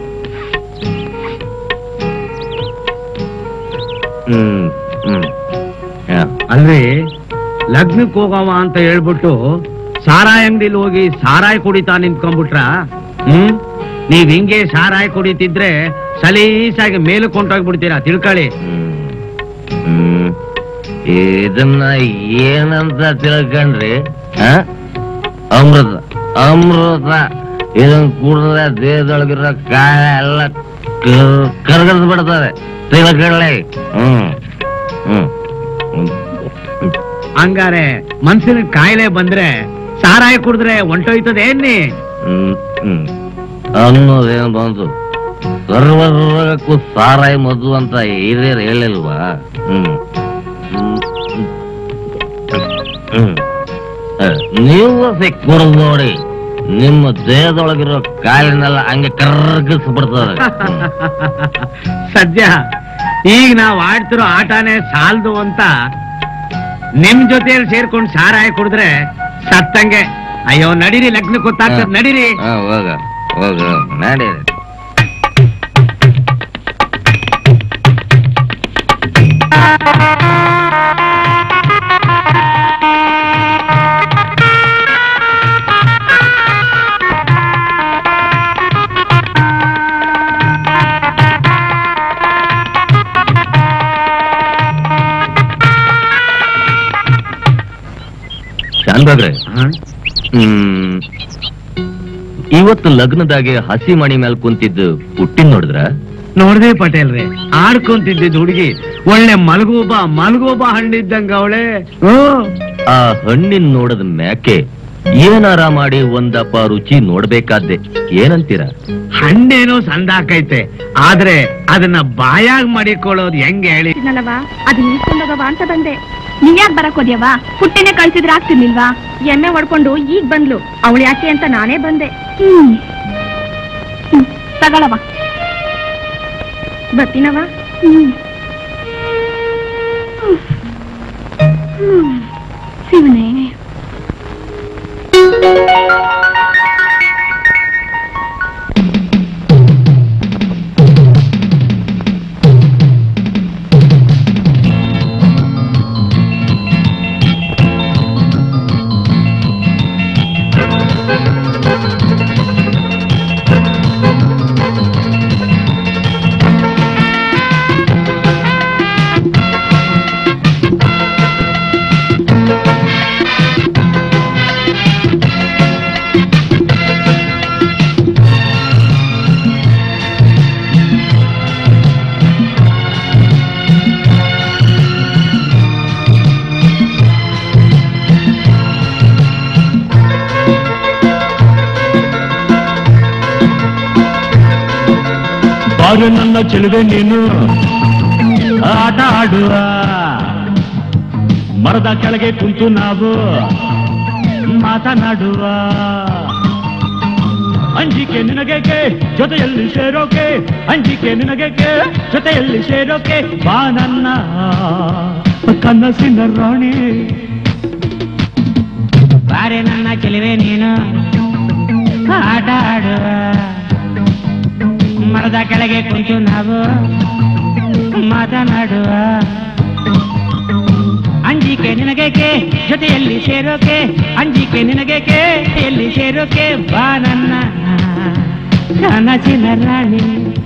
Speaker 5: ಹ್ಮ್ ಹ್ಮ್ ಆ,
Speaker 4: ಅಲ್ರಿ ಲಗ್ನಕ್ಕೆ ಹೋಗವ ಅಂತ ಹೇಳ್ಬಿಟ್ಟು ಸಾರಾಯಿ ಅಂಗಡಿಲಿ ಹೋಗಿ ಸಾರಾಯಿ ಕುಡಿತಾ ನಿಂತ್ಕೊಂಡ್ಬಿಟ್ರ ಹ್ಮ್ ನೀವ್ ಹಿಂಗೆ ಸಾರಾಯಿ ಕುಡಿತಿದ್ರೆ ಸಲೀಸಾಗಿ ಮೇಲಕ್ಕೆ ಕೊಂಟೋಗ್ಬಿಡ್ತೀರಾ ತಿಳ್ಕೊಳ್ಳಿ
Speaker 5: ಹ್ಮ್. ಹ್ಮ್. ಇದನ್ನ ಏನಂತ ತಿಳ್ಕೊಂಡ್ರಿ ಆ? ಅಮೃತ ಅಮೃತ ಇದನ್ ಕುಡಿದ್ರೆ ದೇಹದೊಳಗಿರೋ ಕಾಯ ಎಲ್ಲ ಕರ್ಗದ್ ಬಿಡ್ತದೆ ತಿಳ್ಕೊಳ್ಳಿ ಹ್ಮ್ ಹ್ಮ್ ಹ್ಮ್.
Speaker 4: ಹಂಗಾರೆ ಮನ್ಸಿನ ಕಾಯಿಲೆ ಬಂದ್ರೆ ಸಾರಾಯಿ ಕುಡಿದ್ರೆ ಹೊಂಟೋಯ್ತದೆ ಏನ್ನಿ
Speaker 5: ಹ್ಮ್ ಹ್ಮ್ ಅನ್ನೋದೇನು ಬಂತು ಸರ್ವರೋಗಕ್ಕೂ ಸಾರಾಯಿ ಮದ್ದು ಅಂತ ಹಿರಿಯರು ಹೇಳಿಲ್ವಾ ಹ್ಮ್ ಹ್ಮ್. ಹ್ಮ್. ಅಹ್, ನೀವು ಸಿಕ್ ಕುಡ್ದು ನೋಡಿ ನಿಮ್ಮ ದೇಹದೊಳಗಿರೋ ಕಾಯಿಲೆನೆಲ್ಲ ಹಂಗೆ ಕರ್ಗಿಸ್ಬಿಡ್ತದೆ ಹ್ಮ್.
Speaker 4: ಸದ್ಯ ಈಗ ನಾವ್ ಆಡ್ತಿರೋ ಆಟನೇ ಸಾಲ್ದು ಅಂತ ನಿಮ್ ಜೊತೆಯಲ್ಲಿ ಸೇರ್ಕೊಂಡು ಸಾರಾಯಿ ಕುಡಿದ್ರೆ ಸತ್ತಂಗೆ ಅಯ್ಯೋ ನಡೀರಿ ಲಗ್ನಕ್ಕೆ ಗೊತ್ತಾಗ್ತದ ನಡೀರಿ
Speaker 5: ಹಾ, ಹೋಗ ಹೋಗ ನಡೀರಿ ಶಾನ್ಭಾಗ್ರೆ ಹ್ಮ್ ಇವತ್ತು ಲಗ್ನದಾಗೆ ಹಸಿ ಮಣಿ ಮೇಲೆ ಕುಂತಿದ್ದು ಹುಟ್ಟಿನ್ ನೋಡಿದ್ರ
Speaker 4: ನೋಡ್ದೆ ಪಟೇಲ್ರೆ ಆಡ್ಕೊಂತಿದ್ದಿದ್ ಹುಡುಗಿ ಒಳ್ಳೆ ಮಲಗೋಬ ಮಲಗೋಬ ಹಣ್ಣಿದ್ದಂಗ ಅವಳೆ
Speaker 5: ಆ ಹಣ್ಣಿನ್ ನೋಡದ ಮ್ಯಾಕೆ ಏನಾರ ಮಾಡಿ ಒಂದಪ್ಪ ರುಚಿ ನೋಡ್ಬೇಕಾದ್ದೆ ಏನಂತೀರ
Speaker 4: ಹಣ್ಣೇನೋ ಸಂದಾಕೈತೆ ಆದ್ರೆ ಅದನ್ನ ಬಾಯಾಗ್ ಮಾಡಿಕೊಳ್ಳೋದು ಹೆಂಗೆ ಹೇಳಿ
Speaker 2: ಇದ್ನಲ್ಲವ ಅದು ನಿಲ್ಕೊಂಡೋಗವ ಅಂತ ಬಂದೆ ನೀವ್ಯಾಕ್ ಬರಕ್ ಹೋದ್ಯವ ಪುಟ್ಟಿನೇ ಕಳ್ಸಿದ್ರೆ ಆಗ್ತಿರ್ಲಿಲ್ವಾ ಎಮ್ಮೆ ಹೊಡ್ಕೊಂಡು ಈಗ ಬಂದ್ಲು ಅವಳು ಯಾಕೆ ಅಂತ ನಾನೇ ಬಂದೆ ಹ್ಮ್ ಹ್ಮ್, ತಗೊಳವ ಬರ್ತೀನವ ಹ್ಮ್ ಹ್ಮ್. ಶಿವನೇ
Speaker 8: ಬಾರು ನನ್ನ ಚೆಲುವೆ ನೀನು ಆಟ ಆಡುವ ಮರದ ಕೆಳಗೆ ಕುಂತು ನಾವು ಮಾತನಾಡುವ ಅಂಜಿಕೆ ನಿನಗೇಕೆ ಜೊತೆಯಲ್ಲಿ ಸೇರೋಕೆ ಅಂಜಿಕೆ ನಿನಗೇಕೆ ಜೊತೆಯಲ್ಲಿ ಸೇರೋಕೆ ಬಾ ನನ್ನ ಕನಸಿನ ರಾಣಿ
Speaker 5: ಬಾರೆ ನನ್ನ ಚೆಲುವೆ ನೀನು ಆಟ ಆಡುವ ಮರದ ಕೆಳಗೆ ಕುಂತು ನಾವು ಮಾತನಾಡುವ ಅಂಜಿಕೆ ನಿನಗೇಕೆ ಜೊತೆಯಲ್ಲಿ ಸೇರೋಕೆ ಅಂಜಿಕೆ ನಿನಗೇಕೆ ಜೊತೆಯಲ್ಲಿ ಸೇರೋಕೆ ಬಾ ನನ್ನ ಕನಸಿನ ರಾಣಿ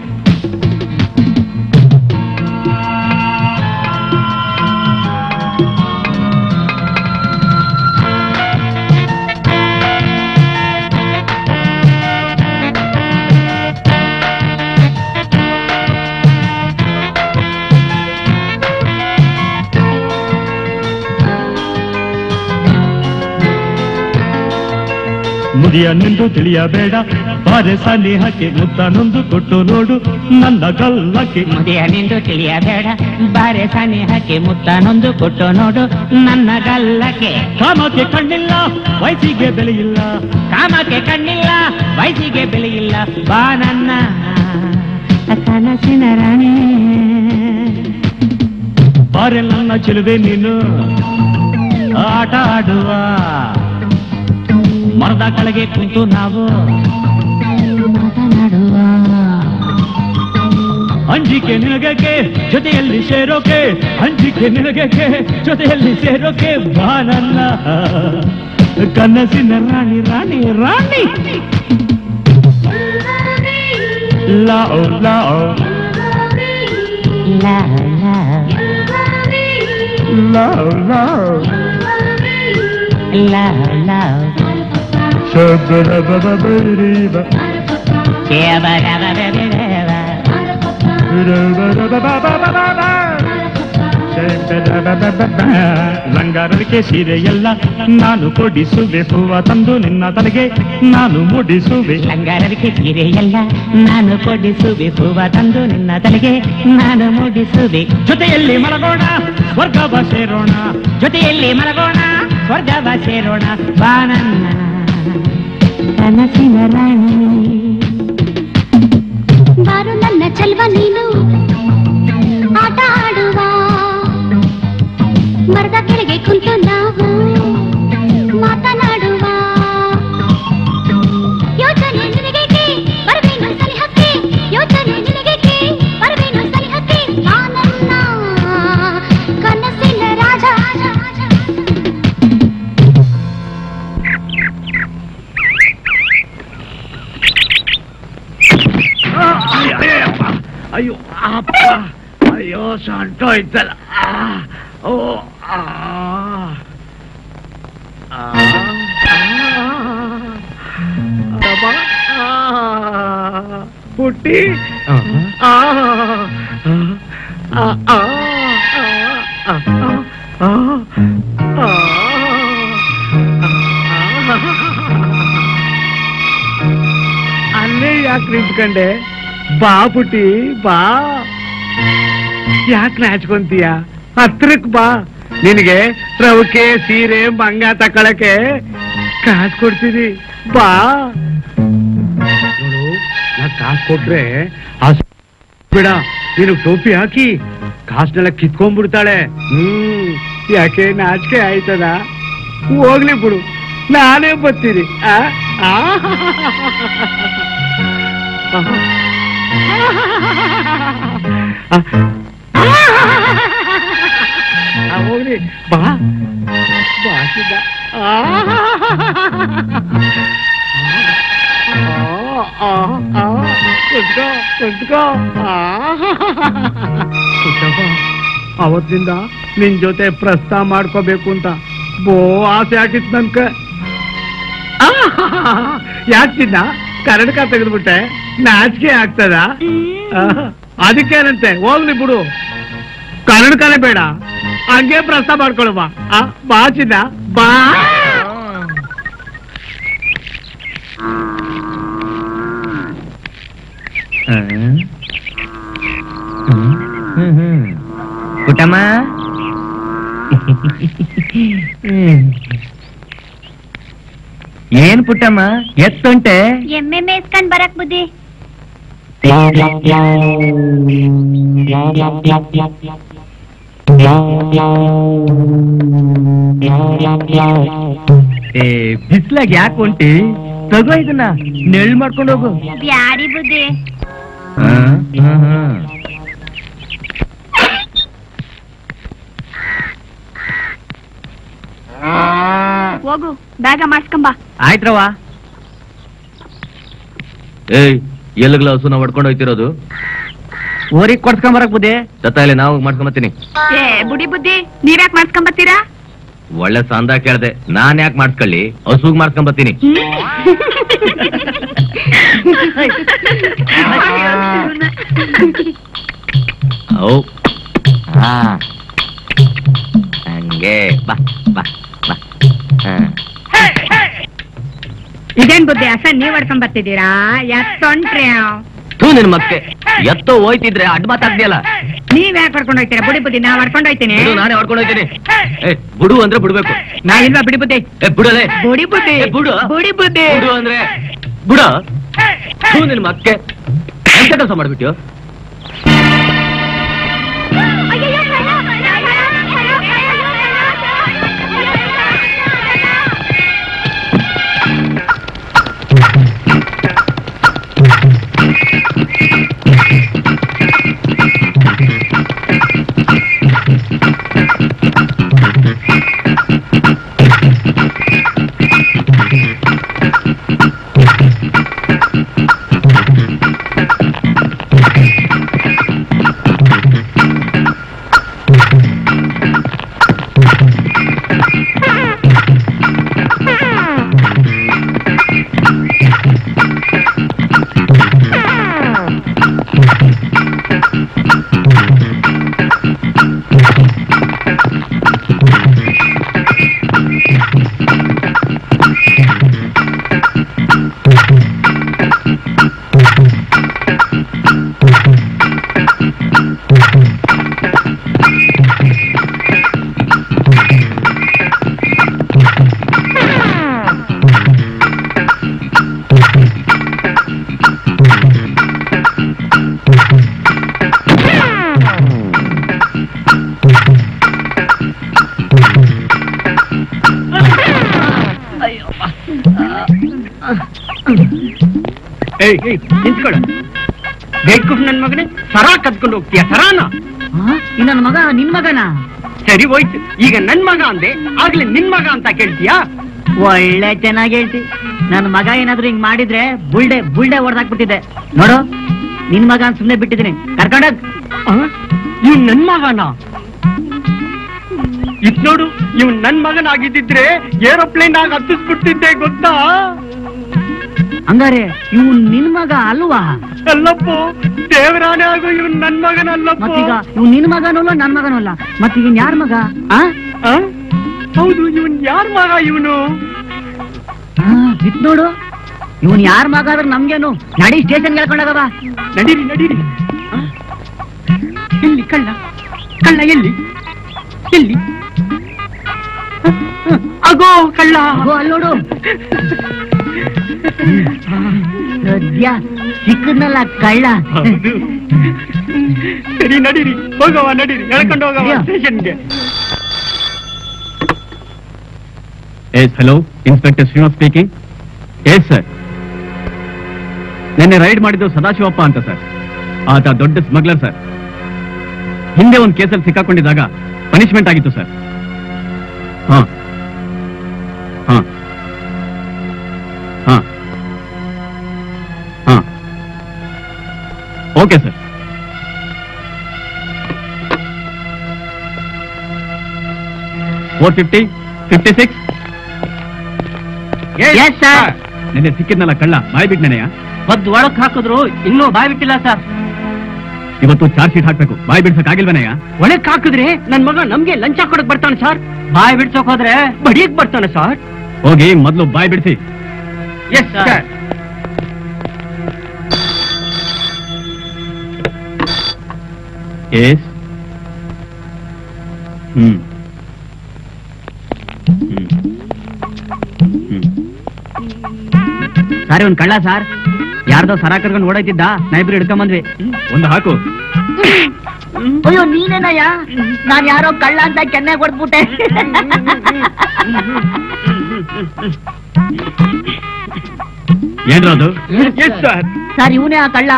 Speaker 8: ಮುದಿಯನ್ನೆಂದು ತಿಳಿಯಬೇಡ ಬಾರೆ ಸನಿಹಕ್ಕೆ ಮುತ್ತನೊಂದು ಕೊಟ್ಟು ನೋಡು ನನ್ನ ಗಲ್ಲಕ್ಕೆ
Speaker 5: ಮುದಿಯನೆಂದು ತಿಳಿಯಬೇಡ ಬಾರೆ ಸನಿಹಕ್ಕೆ ಮುತ್ತನೊಂದು ಕೊಟ್ಟು ನೋಡು ನನ್ನ ಗಲ್ಲಕ್ಕೆ
Speaker 8: ಕಾಮಕ್ಕೆ ಕಣ್ಣಿಲ್ಲ ವಯಸ್ಸಿಗೆ ಬೆಲೆಯಿಲ್ಲ
Speaker 5: ಕಾಮಕ್ಕೆ ಕಣ್ಣಿಲ್ಲ ವಯಸ್ಸಿಗೆ ಬೆಲೆಯಿಲ್ಲ ಬಾ ನನ್ನ ಕನಸಿನ ರಾಣಿ
Speaker 8: ಬಾರೆ ನನ್ನ ಚೆಲುವೆ ನೀನು ಆಟ ಆಡುವ ಮರದ ಕೆಳಗೆ ಕುಂತು ನಾವು
Speaker 5: ಮಾತನಾಡುವ
Speaker 8: ಅಂಜಿಕೆ ನಿನಗಕ್ಕೆ ಜೊತೆಯಲ್ಲಿ ಸೇರೋಕೆ ಅಂಜಿಕೆ ನಿನಗಕ್ಕೆ ಜೊತೆಯಲ್ಲಿ ಸೇರೋಕೆ ಬಾ ನನ್ನ ಕನಸಿನ ರಾಣಿ ರಾಣಿ ರಾಣಿ ಲಾओ ಲಾओ
Speaker 5: ಲಾ ಲಾ
Speaker 8: ಲಾओ ಲಾओ
Speaker 5: ಲಾ ಲಾ
Speaker 8: ಶಬರಬಬಬರಿಬ
Speaker 5: ಕೇವರವರವರವ.
Speaker 8: ಲಂಗಾರಕ್ಕೆ ಸೀರೆಯಲ್ಲ ನಾನು ಕೊಡಿಸುವೆ ಹೂವ ತಂದು ನಿನ್ನ ತಲೆಗೆ ನಾನು ಮುಡಿಸುವೆ
Speaker 5: ಲಂಗಾರರಿಗೆ ಸೀರೆಯಲ್ಲ ನಾನು ಕೊಡಿಸುವೆ ಹೂವ ತಂದು ನಿನ್ನ ತಲೆಗೆ ನಾನು ಮೂಡಿಸುವೆ
Speaker 8: ಜೊತೆಯಲ್ಲಿ ಮಲಗೋಣ ಸ್ವರ್ಗವ ಸೇರೋಣ
Speaker 5: ಜೊತೆಯಲ್ಲಿ ಮಲಗೋಣ ಸ್ವರ್ಗವ ಸೇರೋಣ ಬಾ ನನ್ನ ಕನಸಿನ ರಾಣಿ
Speaker 1: ಬಾರು ನನ್ನ ಚೆಲ್ವ ನೀನು ಆಟ ಆಡುವ ಮರದ ಕೆಳಗೆ ಕುಂತು ನಾವು ಮಾತನಾಡುವ ಯೋಚನೆ ನಿನಗೇಕೆ ಬರಬೇನು ಸಲಿಹಕ್ಕೆ ಯೋಚನೆ ನಿನಗೇಕೆ ಬರಬೇನು ಸಲಿಹಕ್ಕೆ ಬಾ ನನ್ನ ಕನಸಿನ ರಾಜ
Speaker 4: ಅಯ್ಯೋ ಅಪ್ಪ ಅಯ್ಯೋ ಸಂಟೋ ಇದ್ದಲ್ಲ ಆ, ಓ ಆ, ಆ, ಅಮ್ಮ, ಆ, ಪುಟ್ಟಿ ಆ, ಆ, ಆ, ಆ, ಆ, ಆ, ಆ, ಅಲ್ಲೇ ಯಾಕೆ ನಿಂತ್ಕೊಂಡೆ ಬಾ ಪುಟ್ಟಿ ಬಾ ಯಾಕೆ ನಾಚ್ಕೊಂತೀಯ ಹತ್ರಕ್ ಬಾ ನಿನಗೆ ರವಕೆ ಸೀರೆ ಮಂಗ ತಕೊಳಕ್ಕೆ ಕಾಸು ಕೊಡ್ತೀನಿ ಬಾ ನೋಡು ನಾ ಕಾಸು ಕೊಟ್ರೆ ಆ ಸ- ಬೇಡ ನೀನು ಟೋಪಿ ಹಾಕಿ ಕಾಸನ್ನೆಲ್ಲ ಕಿತ್ಕೊಂಡ್ಬಿಡ್ತಾಳೆ ಹ್ಮ್
Speaker 3: ಯಾಕೆ ನಾಚಿಕೆ ಆಯ್ತದ ಹೋಗ್ಲಿ ಬಿಡು ನಾನೇ ಬರ್ತೀನಿ ಆ? ಆ? ಆ, ಹೋಗ್ಲಿ ಬಾ ಬಾ ಸಿದ್ಧ. ಆ. ಆ, ಆ, ಆ. ಕುತ್ಕೋ, ಕುತ್ಕೋ. ಆ. ಕುತ್ಕಪ್ಪ. ಅವತ್ತಿಂದ ನಿನ್ ಜೊತೆ ಪ್ರಸ್ತಾವ ಮಾಡ್ಕೋಬೇಕು ಅಂತ ಬೋ ಆಸೆ ಆಗಿತ್ತು ನನ್ಕ ಯಾಕಿನ್ನ ಕನ್ನಡಕ ತೆಗೆದ್ಬಿಟ್ಟೆ ನಾಚಿಕೆ ಆಗ್ತದ ಅದಕ್ಕೇನಂತೆ ಹೋಗ್ಲಿ ಬಿಡು ಕನ್ನಡಕನೇ ಬೇಡ ಹಂಗೆ ಪ್ರಸ್ತಾವ ಮಾಡ್ಕೊಳು ಬಾ ಆ, ಬಾ ಚಿನ್ನ ಬಾ
Speaker 5: ಪುಟ್ಟಮ್ಮ ಏನ್ ಪುಟ್ಟಮ್ಮ ಎತ್ತುಂಟೆ
Speaker 1: ಎಮ್ಮೆ ಮೇಸ್ಕೊಂಡ್ ಬರಕ್ ಬುದ್ಧಿ
Speaker 5: ಏ ಬಿಸ್ಲಾಗ ಯಾಕೆ ಹೊಂಟಿ ತಗೋ ಇದನ್ನ ನೆಳ್ ಮಾಡ್ಕೊಂಡು ಹೋಗು
Speaker 1: ಬ್ಯಾಡಿ ಬುದ್ಧಿ
Speaker 5: ಹಾ, ಹಾ, ಹಾ.
Speaker 2: ಹೋಗು ಬೇಗ ಮಾಡ್ಸ್ಕೊಂಬ
Speaker 5: ಆಯ್ತ್ರವ ಏಯ್ ಎಲ್ಲಿಗ್ಲ ಹಸುನ ಹೊಡ್ಕೊಂಡು ಹೋಯ್ತಿರೋದು ಊರಿಗೆ ಕೊಡ್ಸ್ಕೊಂಬರಕ್ ಬುದ್ಧಿ ಜೊತೆಯಲ್ಲಿ ನಾವು ಮಾಡ್ಕೊಂಬತ್ತೀನಿ
Speaker 2: ಏ ಬುಡಿ ಬುದ್ಧಿ ನೀವ್ಯಾಕ್ ಮಾಡ್ಸ್ಕೊಂಬತ್ತೀರಾ
Speaker 5: ಒಳ್ಳೆ ಸಂದ ಕೇಳ್ದೆ ನಾನ್ ಯಾಕೆ ಮಾಡ್ಕೊಳ್ಳಿ ಹಸುಗ್ ಮಾಡ್ಕೊಂಬತ್ತೀನಿ ಔ ಹಾ ಹಂಗೆ ಬಾ ಬಾ ಬಾ ಹಾ
Speaker 2: ಇದೇನ್ ಬುದ್ಧಿ ಅಸ ನೀವ್ ಹೊಡ್ಕೊಂಡ್ ಬರ್ತಿದ್ದೀರಾ ಎತ್ತೊಂಟ್ರಿ
Speaker 5: ಥೂ ನಿನ್ ಮತ್ತೆ ಎತ್ತೋ ಹೋಯ್ತಿದ್ರೆ ಅಡ್ಡ ಮಾತಾಡ್ದಿಯಲ್ಲ
Speaker 2: ನೀವ್ ಯಾಕೆ ಹೊಡ್ಕೊಂಡ್ ಹೋಗ್ತೀರಾ ಬುಡಿ ಬುದ್ಧಿ ನಾ ಹೊಡ್ಕೊಂಡ್ ಹೋಯ್ತೀನಿ
Speaker 5: ಬಿಡು ನಾನೇ ಹೊಡ್ಕೊಂಡು ಹೋಯ್ತೀನಿ ಏ ಬುಡು ಅಂದ್ರೆ ಬಿಡ್ಬೇಕು
Speaker 2: ನಾ ಇಲ್ವಾ ಬಿಡಿ ಬುದ್ಧಿ
Speaker 5: ಏ ಬಿಡಲೇ
Speaker 2: ಬುಡಿ ಬುದ್ಧಿ
Speaker 5: ಏ, ಬಿಡು
Speaker 2: ಬುಡಿ ಬುದ್ಧಿ
Speaker 5: ಬಿಡು ಅಂದ್ರೆ ಬಿಡ ಥೂ ನಿನ್ ಮಕ್ಕೆ ಎಂತ ಕೆಲಸ ಮಾಡ್ಬಿಟ್ಟು
Speaker 3: ಏಯ್ ಏಯ್ ನಿಂತ್ಕೊಳ ಬೇಕು ನನ್ ಮಗನೇ ಸರ ಕದ್ಕೊಂಡು ಹೋಗ್ತೀಯ ಸರಾನ
Speaker 6: ನನ್ನ ಮಗ ನಿನ್ ಮಗನ
Speaker 3: ಸರಿ ಹೋಯ್ತು ಈಗ ನನ್ ಮಗ ಅಂದೆ ಆಗ್ಲೇ ನಿನ್ ಮಗ ಅಂತ ಕೇಳ್ತೀಯಾ
Speaker 6: ಒಳ್ಳೆ ಚೆನ್ನಾಗಿ ಹೇಳ್ತಿ ನನ್ನ ಮಗ ಏನಾದ್ರು ಹಿಂಗ್ ಮಾಡಿದ್ರೆ ಬುಲ್ಡೆ ಬುಲ್ಡೆ ಹೊಡೆದಾಕ್ಬಿಟ್ಟಿದೆ ನೋಡು ನಿನ್ ಮಗ ಅಂತ ಸುಮ್ನೆ ಬಿಟ್ಟಿದ್ದೀನಿ ಕರ್ಕೊಂಡೋಗ್
Speaker 3: ಇವ್ ನನ್ ಮಗನ ಇದ್ ನೋಡು ಇವ್ ನನ್ ಮಗನಾಗಿದ್ದಿದ್ರೆ ಏರೋಪ್ಲೇನ್ ಆಗ ಹತ್ತಿಸ್ಬಿಡ್ತಿದ್ದೆ ಗೊತ್ತಾ
Speaker 6: ಹಂಗಾರೆ ಇವ್ ನಿನ್ ಮಗ ಅಲ್ವಾ
Speaker 3: ಅಲ್ಲಪ್ಪ ದೇವರಾಣೆ ಆಗು ಇವ್ ನನ್ ಮಗನಲ್ಲಪ್ಪ
Speaker 6: ಮತ್ತೀಗ ಇವ್ ನಿನ್ ಮಗನಲ್ಲ ನನ್ ಮಗನಲ್ಲ ಮತ್ತೀಗ ಯಾರ್ ಮಗ ಆ
Speaker 3: ಆ? ಹೌದು ಇವನ್ ಯಾರ್ ಮಗ ಇವನು
Speaker 6: ಆ, ಇದ್ ನೋಡು ಇವನ್ ಯಾರ್ ಮಗ ಆದ್ರೆ ನಮ್ಗೇನು ನಡಿ ಸ್ಟೇಷನ್ ಹೇಳ್ಕೊಂಡೋಗವ
Speaker 3: ನಡೀರಿ ನಡೀರಿ ಆ? ಎಲ್ಲಿ ಕಳ್ಳ ಕಳ್ಳ ಎಲ್ಲಿ ಎಲ್ಲಿ ಅಗೋ ಕಳ್ಳ
Speaker 6: ಅಲ್ಲಿ ನೋಡು ಸದ್ಯ ಸಿಕ್ಕದ್ನಲ್ಲ ಕಳ್ಳ
Speaker 3: ಹೌದು. ಸರಿ ನಡೀರಿ ಹೋಗವ ನಡೀರಿ ಎಳ್ಕೊಂಡು ಹೋಗವ
Speaker 6: ಅಯ್ಯೋ.
Speaker 3: ಸ್ಟೇಷನ್ಗೆ yes hello inspector Srinivas speaking yes sir ನಿನ್ನೆ ರೈಡ್ ಮಾಡಿದ್ದು ಸದಾಶಿವಪ್ಪ ಅಂತ ಸರ್ ಆತ ದೊಡ್ಡ ಸ್ಮಗ್ಲರ್ ಸರ್ ಹಿಂದೆ ಒಂದು ಕೇಸಲ್ಲಿ ಸಿಕ್ಕಾಕೊಂಡಿದ್ದಾಗ ಪನಿಷ್ಮೆಂಟ್ ಆಗಿತ್ತು ಸರ್ ಹಾ ಹಾ ಹಾ ಹಾ okay sir four fifty fifty six
Speaker 6: Yes, sir.
Speaker 3: ನಿನ್ನೆ ಸಿಕ್ಕಿದ್ನಲ್ಲ ಕಳ್ಳ ಬಾಯ್ ಬಿಟ್ನೆನೆಯ
Speaker 6: ಒದ್ ಒಳಕ್ ಹಾಕಿದ್ರು ಇನ್ನೂ ಬಾಯ್ ಬಿಟ್ಟಿಲ್ಲ ಸರ್
Speaker 3: ಇವತ್ತು ಚಾರ್ಜ್ ಶೀಟ್ ಹಾಕ್ಬೇಕು ಬಾಯ್ ಬಿಡ್ಸಕ್ ಆಗಿಲ್ವನಯ್ಯ
Speaker 6: ಒಳಕ್ ಹಾಕಿದ್ರೆ ನನ್ ಮಗ ನಮ್ಗೆ ಲಂಚ ಕೊಡಕ್ ಬರ್ತಾನೆ ಸರ್ ಬಾಯ್ ಬಿಡ್ಸೋಕ್ ಹೋದ್ರೆ ಬಡಿಯಕ್ ಬರ್ತಾನೆ ಸರ್
Speaker 3: ಹೋಗಿ ಮೊದಲು ಬಾಯ್ ಬಿಡಿಸಿ
Speaker 6: ಎಸ್ ಸರ್
Speaker 3: ಎಸ್ ಹ್ಮ್ ಹ್ಮ್. ಹ್ಮ್.
Speaker 6: ಸರ್ ಒಂದ್ ಕಳ್ಳ ಸರ್ ಯಾರ್ದೋ ಸರ ಕರ್ಕೊಂಡು ಓಡೈತಿದ್ದ ನೈಬ್ರು ಹಿಡ್ಕೊಂಬಂದ್ವಿ
Speaker 3: ಒಂದು ಹಾಕು
Speaker 6: ಅಯ್ಯೋ ನೀನೇನಯ್ಯ ನಾನ್ ಯಾರೋ ಕಳ್ಳ ಅಂತ ಕೆನ್ನೆ ಕೊಡ್ಬಿಟ್ಟೆ
Speaker 3: ಏನ್ರದು
Speaker 6: ಸರ್ ಸರ್ ಇವನೇ ಆ ಕಳ್ಳ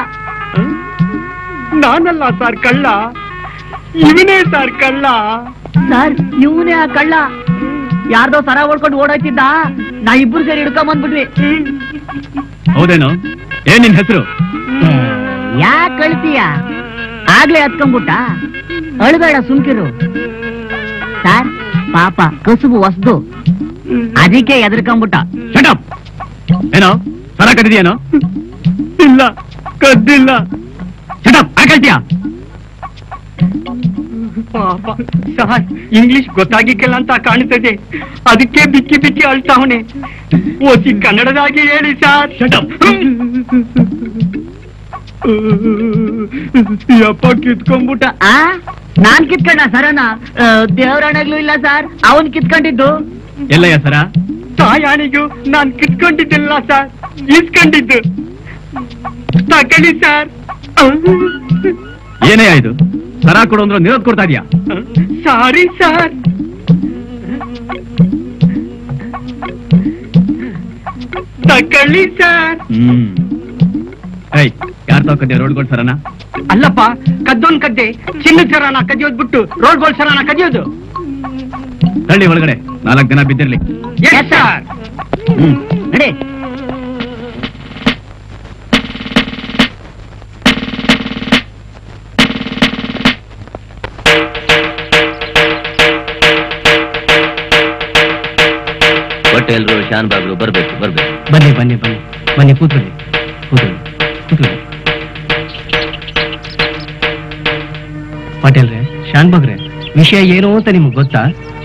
Speaker 3: ನಾನಲ್ಲ ಸರ್ ಕಳ್ಳ ಇವನೇ ಸರ್ ಕಳ್ಳ
Speaker 6: ಸರ್ ಇವನೇ ಆ ಕಳ್ಳ ಯಾರ್ದೋ ಸರ ಓಡ್ಕೊಂಡು ಓಡೋಯ್ತಿದ್ದ ನಾ ಇಬ್ರು ಸೇರಿ ಹಿಡ್ಕೊಂಬಂದ್ಬಿಟ್ವಿ
Speaker 3: ಹೌದೇನು ಏನ್ ನಿನ್ ಹೆಸರು
Speaker 6: ಯಾಕೆ ಕಳ್ತೀಯ ಆಗ್ಲೇ ಹತ್ಕೊಂಡ್ಬಿಟ್ಟ ಅಳ್ಬೇಡ ಸುಮ್ಕಿರು ಸರ್ ಪಾಪ ಕಸುಬು ಹೊಸ್ದು ಅದಕ್ಕೆ ಎದ್ರಕೊಂಡ್ಬಿಟ್ಟ
Speaker 3: ಶಟಪ್ ಏನೋ ಸರ ಕದಿದ್ಯೇನೋ ಇಲ್ಲ ಕದ್ದಿಲ್ಲ ಶಟಪ್ ಯಾಕಳ್ತೀಯ
Speaker 7: ಸರ್ ಇಂಗ್ಲಿಷ್ ಗೊತ್ತಾಗಿಕ್ಕಿಲ್ಲ ಅಂತ ಕಾಣ್ತದೆ ಅದಕ್ಕೆ ಬಿಕ್ಕಿ ಬಿಕ್ಕಿ ಅಳ್ತಾವನೆ ಓಸಿ ಕನ್ನಡದಾಗಿ ಹೇಳಿ ಸರ್
Speaker 3: ಶಟಪ್
Speaker 7: ಯಪ್ಪ ಕಿತ್ಕೊಂಡ್ಬಿಟ್ಟ
Speaker 6: ಆ ನಾನ್ ಕಿತ್ಕೊಂಡ ಸರನ ದೇವರಾಣಗ್ಲೂ ಇಲ್ಲ ಸರ್ ಅವನ್ ಕಿತ್ಕೊಂಡಿದ್ದು
Speaker 3: ಎಲ್ಲಯ್ಯ ಸರ
Speaker 7: ತಾಯಾಣಿಗೂ ನಾನ್ ಕಿತ್ಕೊಂಡಿದ್ದಿಲ್ಲ ಸರ್ ಇಸ್ಕೊಂಡಿದ್ದು ತಕೊಳ್ಳಿ ಸರ್
Speaker 3: ಏನೇ ಇದು ಸರ ಕೊಡು ಅಂದ್ರೆ ನಿರೋದ್ ಕೊಡ್ತಾ ಇದೀಯಾ
Speaker 7: ಸಾರಿ ಸರ್ ತಕೊಳ್ಳಿ ಸರ್
Speaker 3: ಹ್ಮ್ ಏಯ್ ಯಾರ್ ತಾವ್ ರೋಡ್ಗಳು ಸರನ
Speaker 7: ಅಲ್ಲಪ್ಪ ಕದ್ದೊಂದ್ ಕದ್ದೆ ಚಿನ್ನದ ಸರಾನ ಕದಿಯೋದ್ ಬಿಟ್ಟು ರೋಡ್ಗೋಲ್ ಸರಾನ ಕದಿಯೋದು
Speaker 3: ತಳ್ಳಿ ಒಳಗಡೆ ನಾಲ್ಕು ದಿನ ಬಿದ್ದಿರ್ಲಿ
Speaker 7: ಎಸ್ ಸರ್
Speaker 3: ಹ್ಮ್
Speaker 6: ನಡಿ
Speaker 5: ಹೋಟೆಲ್ರು ಶಾನ್ ಬಾಗ್ಲು ಬರ್ಬೇಕು ಬರ್ಬೇಕು
Speaker 4: ಬನ್ನಿ ಬನ್ನಿ ಬನ್ನಿ ಬನ್ನಿ ಕೂತ್ಕೊಳ್ಳಿ ಕೂತ್ಕೊಳ್ಳಿ ಕೂತ್ಕೊಳ್ಳಿ ಪಟೇಲ್ರೆ ಶಾನ್ಭಾಗ್ರೆ ವಿಷಯ ಏನು ಅಂತ ನಿಮ್ಗೆ ಗೊತ್ತಾ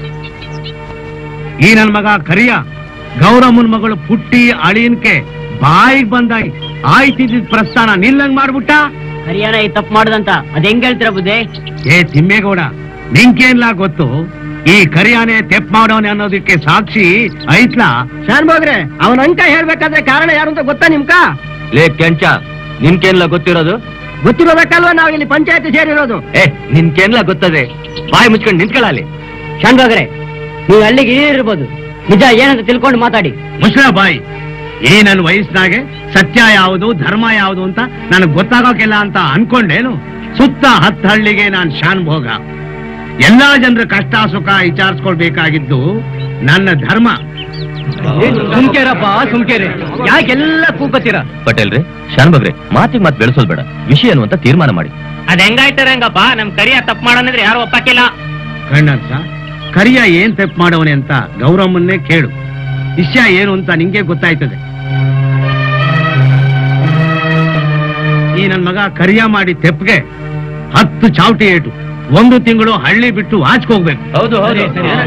Speaker 4: ಈ ನನ್ ಮಗ ಕರಿಯ ಗೌರಮ್ಮನ್ ಮಗಳು ಪುಟ್ಟಿ ಅಳಿಯನ್ಕೆ ಬಾಯಿಗೆ ಬಂದಾಗಿ ಆಯ್ತಿದ್ದ ಪ್ರಸ್ಥಾನ ನಿಲ್ಲಂಗ್ ಮಾಡ್ಬಿಟ್ಟ
Speaker 6: ಹರಿಯಾಣ ಈ ತಪ್ಪು ಮಾಡುದಂತ ಅದ್ ಹೆಂಗ್ ಹೇಳ್ತೀರ ಬುದ್ಧಿ
Speaker 4: ಏ ತಿಮ್ಮೇಗೌಡ ನಿಂಕೇನ್ಲ ಗೊತ್ತು ಈ ಕರಿಯಾನೆ ತೆಪ್ ಮಾಡೋನೆ ಅನ್ನೋದಕ್ಕೆ ಸಾಕ್ಷಿ ಐತ್ಲಾ ಶಾನ್ಭಾಗ್ರೆ ಅವನ ಅಂಕ ಹೇಳ್ಬೇಕಾದ್ರೆ ಕಾರಣ ಯಾರು ಅಂತ ಗೊತ್ತಾ ನಿಮ್ಕ
Speaker 5: ಲೇ ಕೆಂಚ ನಿನ್ಕೇನ್ಲ ಗೊತ್ತಿರೋದು
Speaker 4: ಗೊತ್ತಿರೋದಕ್ಕಲ್ವಾ ನಾವ್ ಇಲ್ಲಿ ಪಂಚಾಯತಿ ಸೇರಿರೋದು
Speaker 5: ಏ ನಿನ್ಕೇನ್ಲ ಗೊತ್ತದೆ ಬಾಯಿ ಮುಚ್ಕೊಂಡು ನಿಂತ್ಕೊಳ್ಳಲಿ
Speaker 6: ಶಾನ್ಭಾಗ್ರೆ ನೀವು ಅಲ್ಲಿಗೆ ಇರ್ಬೋದು ನಿಜ ಏನಂತ ತಿಳ್ಕೊಂಡು ಮಾತಾಡಿ
Speaker 4: ಮುಸ್ಲ ಬಾಯಿ ಈ ನನ್ನ ವಯಸ್ಸಿನಾಗೆ ಸತ್ಯ ಯಾವುದು ಧರ್ಮ ಯಾವುದು ಅಂತ ನನಗೆ ಗೊತ್ತಾಗೋಕಿಲ್ಲ ಅಂತ ಅನ್ಕೊಂಡೇನು ಸುತ್ತ ಹತ್ತು ಹಳ್ಳಿಗೆ ನಾನು ಶಾನ್ ಭೋಗ ಎಲ್ಲಾ ಜನರ ಕಷ್ಟ ಸುಖ ವಿಚಾರಿಸ್ಕೊಳ್ಬೇಕಾಗಿದ್ದು ನನ್ನ ಧರ್ಮ
Speaker 8: ಸುಮ್ಕೇರಪ್ಪ ಸುಮ್ಕೇರಿ ಯಾಕೆಲ್ಲ ಕೂಕತ್ತೀರ
Speaker 5: ಪಟೇಲ್ರೆ ಶಾನ್ ಬಾಗ್ರೆ ಮಾತಿಗೆ ಮಾತು ಬೆಳೆಸೋದ್ ಬೇಡ ವಿಷಯ ಏನು ಅಂತ ತೀರ್ಮಾನ ಮಾಡಿ
Speaker 8: ಅದ್ ಹೆಂಗಾಯ್ತಾರ ಹಂಗಪ್ಪ ನಮ್ ಕರಿಯ ತಪ್ಪು ಮಾಡೋಣಿದ್ರೆ ಯಾರು ಒಪ್ಪಕ್ಕಿಲ್ಲ
Speaker 4: ಕಣ್ಣರ್ಸ ಕರಿಯ ಏನ್ ತಪ್ಪು ಮಾಡವನೆ ಅಂತ ಗೌರಮ್ಮನ್ನೇ ಕೇಳು ವಿಷಯ ಏನು ಅಂತ ನಿಂಗೆ ಗೊತ್ತಾಯ್ತದೆ ಈ ನನ್ ಮಗ ಕರಿಯ ಮಾಡಿ ತೆಪ್ಪಿಗೆ ಹತ್ತು ಚಾವಟಿ ಏಟು ಒಂದು ತಿಂಗಳು ಹಳ್ಳಿ ಬಿಟ್ಟು ಆಚ್ಕೋಗ್ಬೇಕು
Speaker 5: ಹೌದು ಹೌದು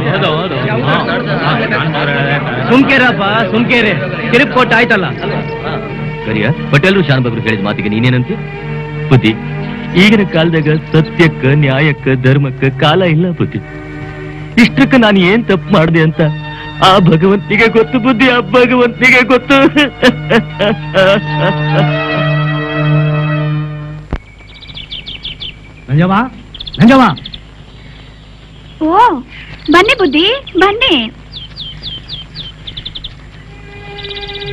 Speaker 8: ಸುಮ್ಕೇರಪ್ಪ ಸುಮ್ಕೇರಿ ತಿರುಗ್ ಕೊಟ್ಟು ಆಯ್ತಲ್ಲ
Speaker 5: ಕರಿಯ ಪಟೇಲ್ರು ಶಾನ್ ಬಾಗ್ರು ಹೇಳಿದ ಮಾತಿಗೆ ನೀನೇನಂತಿ ಬುದ್ಧಿ ಈಗಿನ ಕಾಲದಾಗ ಸತ್ಯಕ್ಕ ನ್ಯಾಯಕ್ಕ ಧರ್ಮಕ್ಕ ಕಾಲ ಇಲ್ಲ ಬುದ್ಧಿ ಇಷ್ಟಕ್ಕ ನಾನು ಏನ್ ತಪ್ಪು ಮಾಡಿದೆ ಅಂತ ಆ ಭಗವಂತಿಗೆ ಗೊತ್ತು ಬುದ್ಧಿ ಆ ಭಗವಂತಿಗೆ ಗೊತ್ತು
Speaker 4: ನಂಜವ್ವ ನಂಜವ್ವ
Speaker 2: ಓ ಬನ್ನಿ ಬುದ್ಧಿ ಬನ್ನಿ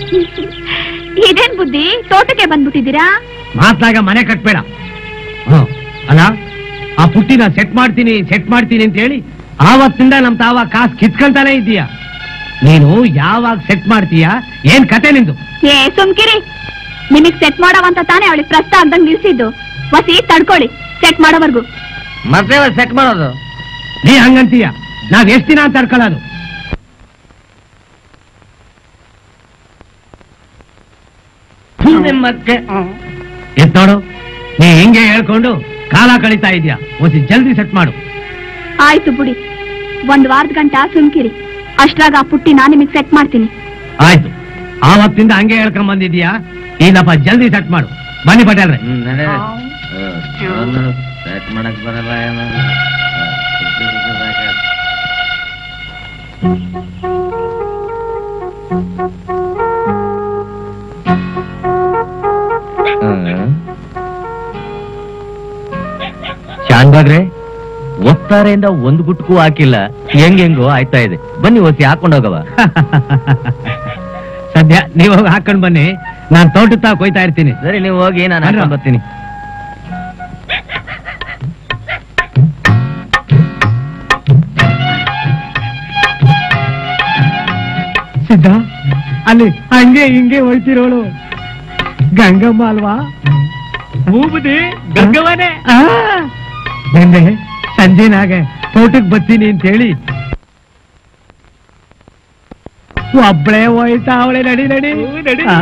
Speaker 2: ಇದೇನ್ ಬುದ್ಧಿ ತೋಟಕ್ಕೆ ಬಂದ್ಬಿಟ್ಟಿದ್ದೀರಾ
Speaker 4: ಮಾತ್ಲಾಗ ಮನೆ ಕಟ್ಬೇಡ ಹ್ಮ್. ಅಲ್ಲ ಆ ಪುಟ್ಟಿನ ಸೆಟ್ ಮಾಡ್ತೀನಿ ಸೆಟ್ ಮಾಡ್ತೀನಿ ಅಂತ ಹೇಳಿ ಆವತ್ತಿಂದ ನಮ್ ತಾವ ಕಾಸು ಕಿತ್ಕೊಂತಾನೆ ಇದೀಯ ನೀನು ಯಾವಾಗ ಸೆಟ್ ಮಾಡ್ತೀಯಾ ಏನ್ ಕತೆ ನಿಂದು
Speaker 2: ಏ ಸುಮ್ಕಿರಿ ನಿಮಗ್ ಸೆಟ್ ಮಾಡವಂತ ತಾನೇ ಅವಳಿಗೆ ಪ್ರಸ್ತ ಆಗ್ದಂಗ್ ನಿಲ್ಸಿದ್ದು ವಸಿ ತಡ್ಕೊಳ್ಳಿ ಸೆಟ್ ಮಾಡೋವರ್ಗು
Speaker 5: ಮತ್ತೆ ಸೆಟ್ ಮಾಡೋದು
Speaker 4: ನೀ ಹಂಗಂತೀಯ ನಾವ್ ಎಷ್ಟ್ ದಿನ ಅಂತ ತಡ್ಕೊಳ್ಳೋದು
Speaker 5: ಮತ್ತೆ
Speaker 4: ಎತ್ ನೋಡು ನೀ ಹಿಂಗೆ ಹೇಳ್ಕೊಂಡು ಕಾಲ ಕಳೀತಾ ಇದೀಯ ಒಂದ್ ಜಲ್ದಿ ಸೆಟ್ ಮಾಡು
Speaker 2: ಆಯ್ತು ಬಿಡಿ ಒಂದ್ ವಾರದ ಗಂಟ ಸುಮ್ಕಿರಿ ಅಷ್ಟ್ರಾಗ ಆ ಪುಟ್ಟಿ ನಾ ನಿಮಗ್ ಸೆಟ್ ಮಾಡ್ತೀನಿ
Speaker 4: ಆಯ್ತು ಆವತ್ತಿಂದ ಹಂಗೆ ಹೇಳ್ಕೊಂಡ್ ಬಂದಿದೀಯಾ ಏನಪ್ಪ ಜಲ್ದಿ ಸೆಟ್ ಮಾಡು ಬನ್ನಿ ಪಟೇಲ್ರೆ
Speaker 5: ಸೆಟ್ ಮಾಡಕ್ ಬರಲ್ಲ ಏನೋ ಶಾನ್ಭಾಗ್ರೆ ಒತ್ತಾರೆಯಿಂದ ಒಂದು ಗುಟ್ಕು ಹಾಕಿಲ್ಲ ಹೆಂಗೆಂಗೋ ಆಯ್ತಾ ಇದೆ ಬನ್ನಿ ಒತ್ತಿ ಹಾಕೊಂಡೋಗವ
Speaker 4: ಸದ್ಯ ನೀವು ಹೋಗಿ ಹಾಕೊಂಡ್ ಬನ್ನಿ ನಾನ್ ತೋಟದ ಕೊಯ್ತಾ ಇರ್ತೀನಿ
Speaker 5: ಸರಿ ನೀವು ಹೋಗಿ ನಾನು
Speaker 4: ಅಲ್ವಾ?
Speaker 5: ಹಾಕೊಂಡ್ ಬರ್ತೀನಿ
Speaker 4: ಸಿದ್ಧ ಅಲ್ಲಿ ಹಂಗೆ ಹಿಂಗೆ ಹೊಳ್ತಿರೋಳು ಗಂಗಮ್ಮ ಅಲ್ವಾ
Speaker 3: ಮೂಗುದಿ ಗಂಗವನೇ
Speaker 4: ಆ, ನಿನ್ನೆ ಸಂಜೆನಾಗೆ ತೋಟಕ್ ಬರ್ತೀನಿ ಅಂತ ಹೇಳಿ ಒಬ್ಳೆ ಹೋಯ್ತಾ ಅವಳೆ ನಡಿ ನಡಿ
Speaker 3: ಹ್ಞೂ, ನಡಿ.
Speaker 4: ಆ.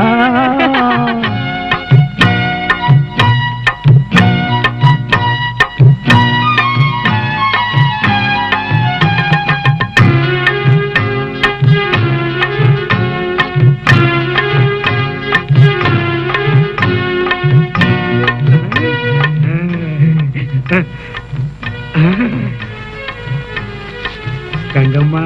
Speaker 4: ಗಂಗಮ್ಮ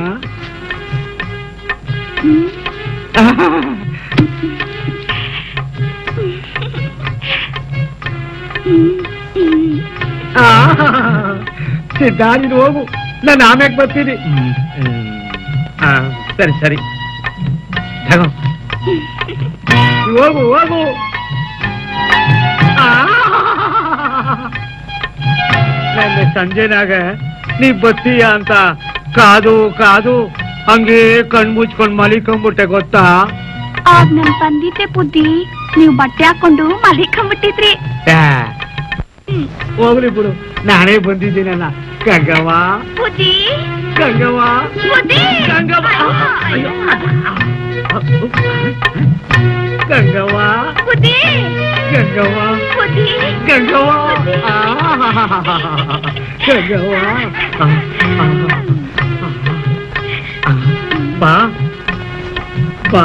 Speaker 4: ಸಿದ್ಧ ನೀನು ಹೋಗು ನಾನು ಆಮ್ಯಾಗ ಬರ್ತೀನಿ ಆ, ಸರಿ ಸರಿ ತಗೋ ನೀವ್ ಹೋಗು ಹೋಗು ಆ! ನೆನ್ನೆ ಸಂಜೆನಾಗ ನೀ ಬತ್ತೀಯ ಅಂತ ಕಾದು ಕಾದು ಹಂಗೆ ಕಣ್ ಮುಚ್ಕೊಂಡ್ ಮಲಿಕೊಂಡ್ಬಿಟ್ಟೆ ಗೊತ್ತಾ
Speaker 2: ಆಗ ನನ್ ಬಂದಿದ್ದೆ ಬುದ್ಧಿ ನೀವು ಬಟ್ಟೆ ಹಾಕೊಂಡು ಮಲಿಕೊಂಡ್ಬಿಟ್ಟಿದ್ರಿ
Speaker 4: ಛೇ, ಹೋಗ್ಲಿ ಬಿಡು ನಾನೇ ಬಂದಿದ್ದೀನಲ್ಲ ಗಂಗವ್ವ
Speaker 2: ಬುದ್ಧಿ
Speaker 4: ಗಂಗವ್ವ
Speaker 2: ಬುದ್ಧಿ
Speaker 4: ಗಂಗವ್ವ
Speaker 2: ಅಯ್ಯೋ,
Speaker 4: ಗಂಗವ್ವ
Speaker 2: ಬುದ್ಧಿ
Speaker 4: ಗಂಗವ್ವ
Speaker 2: ಬುದ್ಧಿ
Speaker 4: ಗಂಗವ್ವ ಆ, ಗಂಗವ್ವ ಆ, ಆ, ಆ, ಬಾ ಬಾ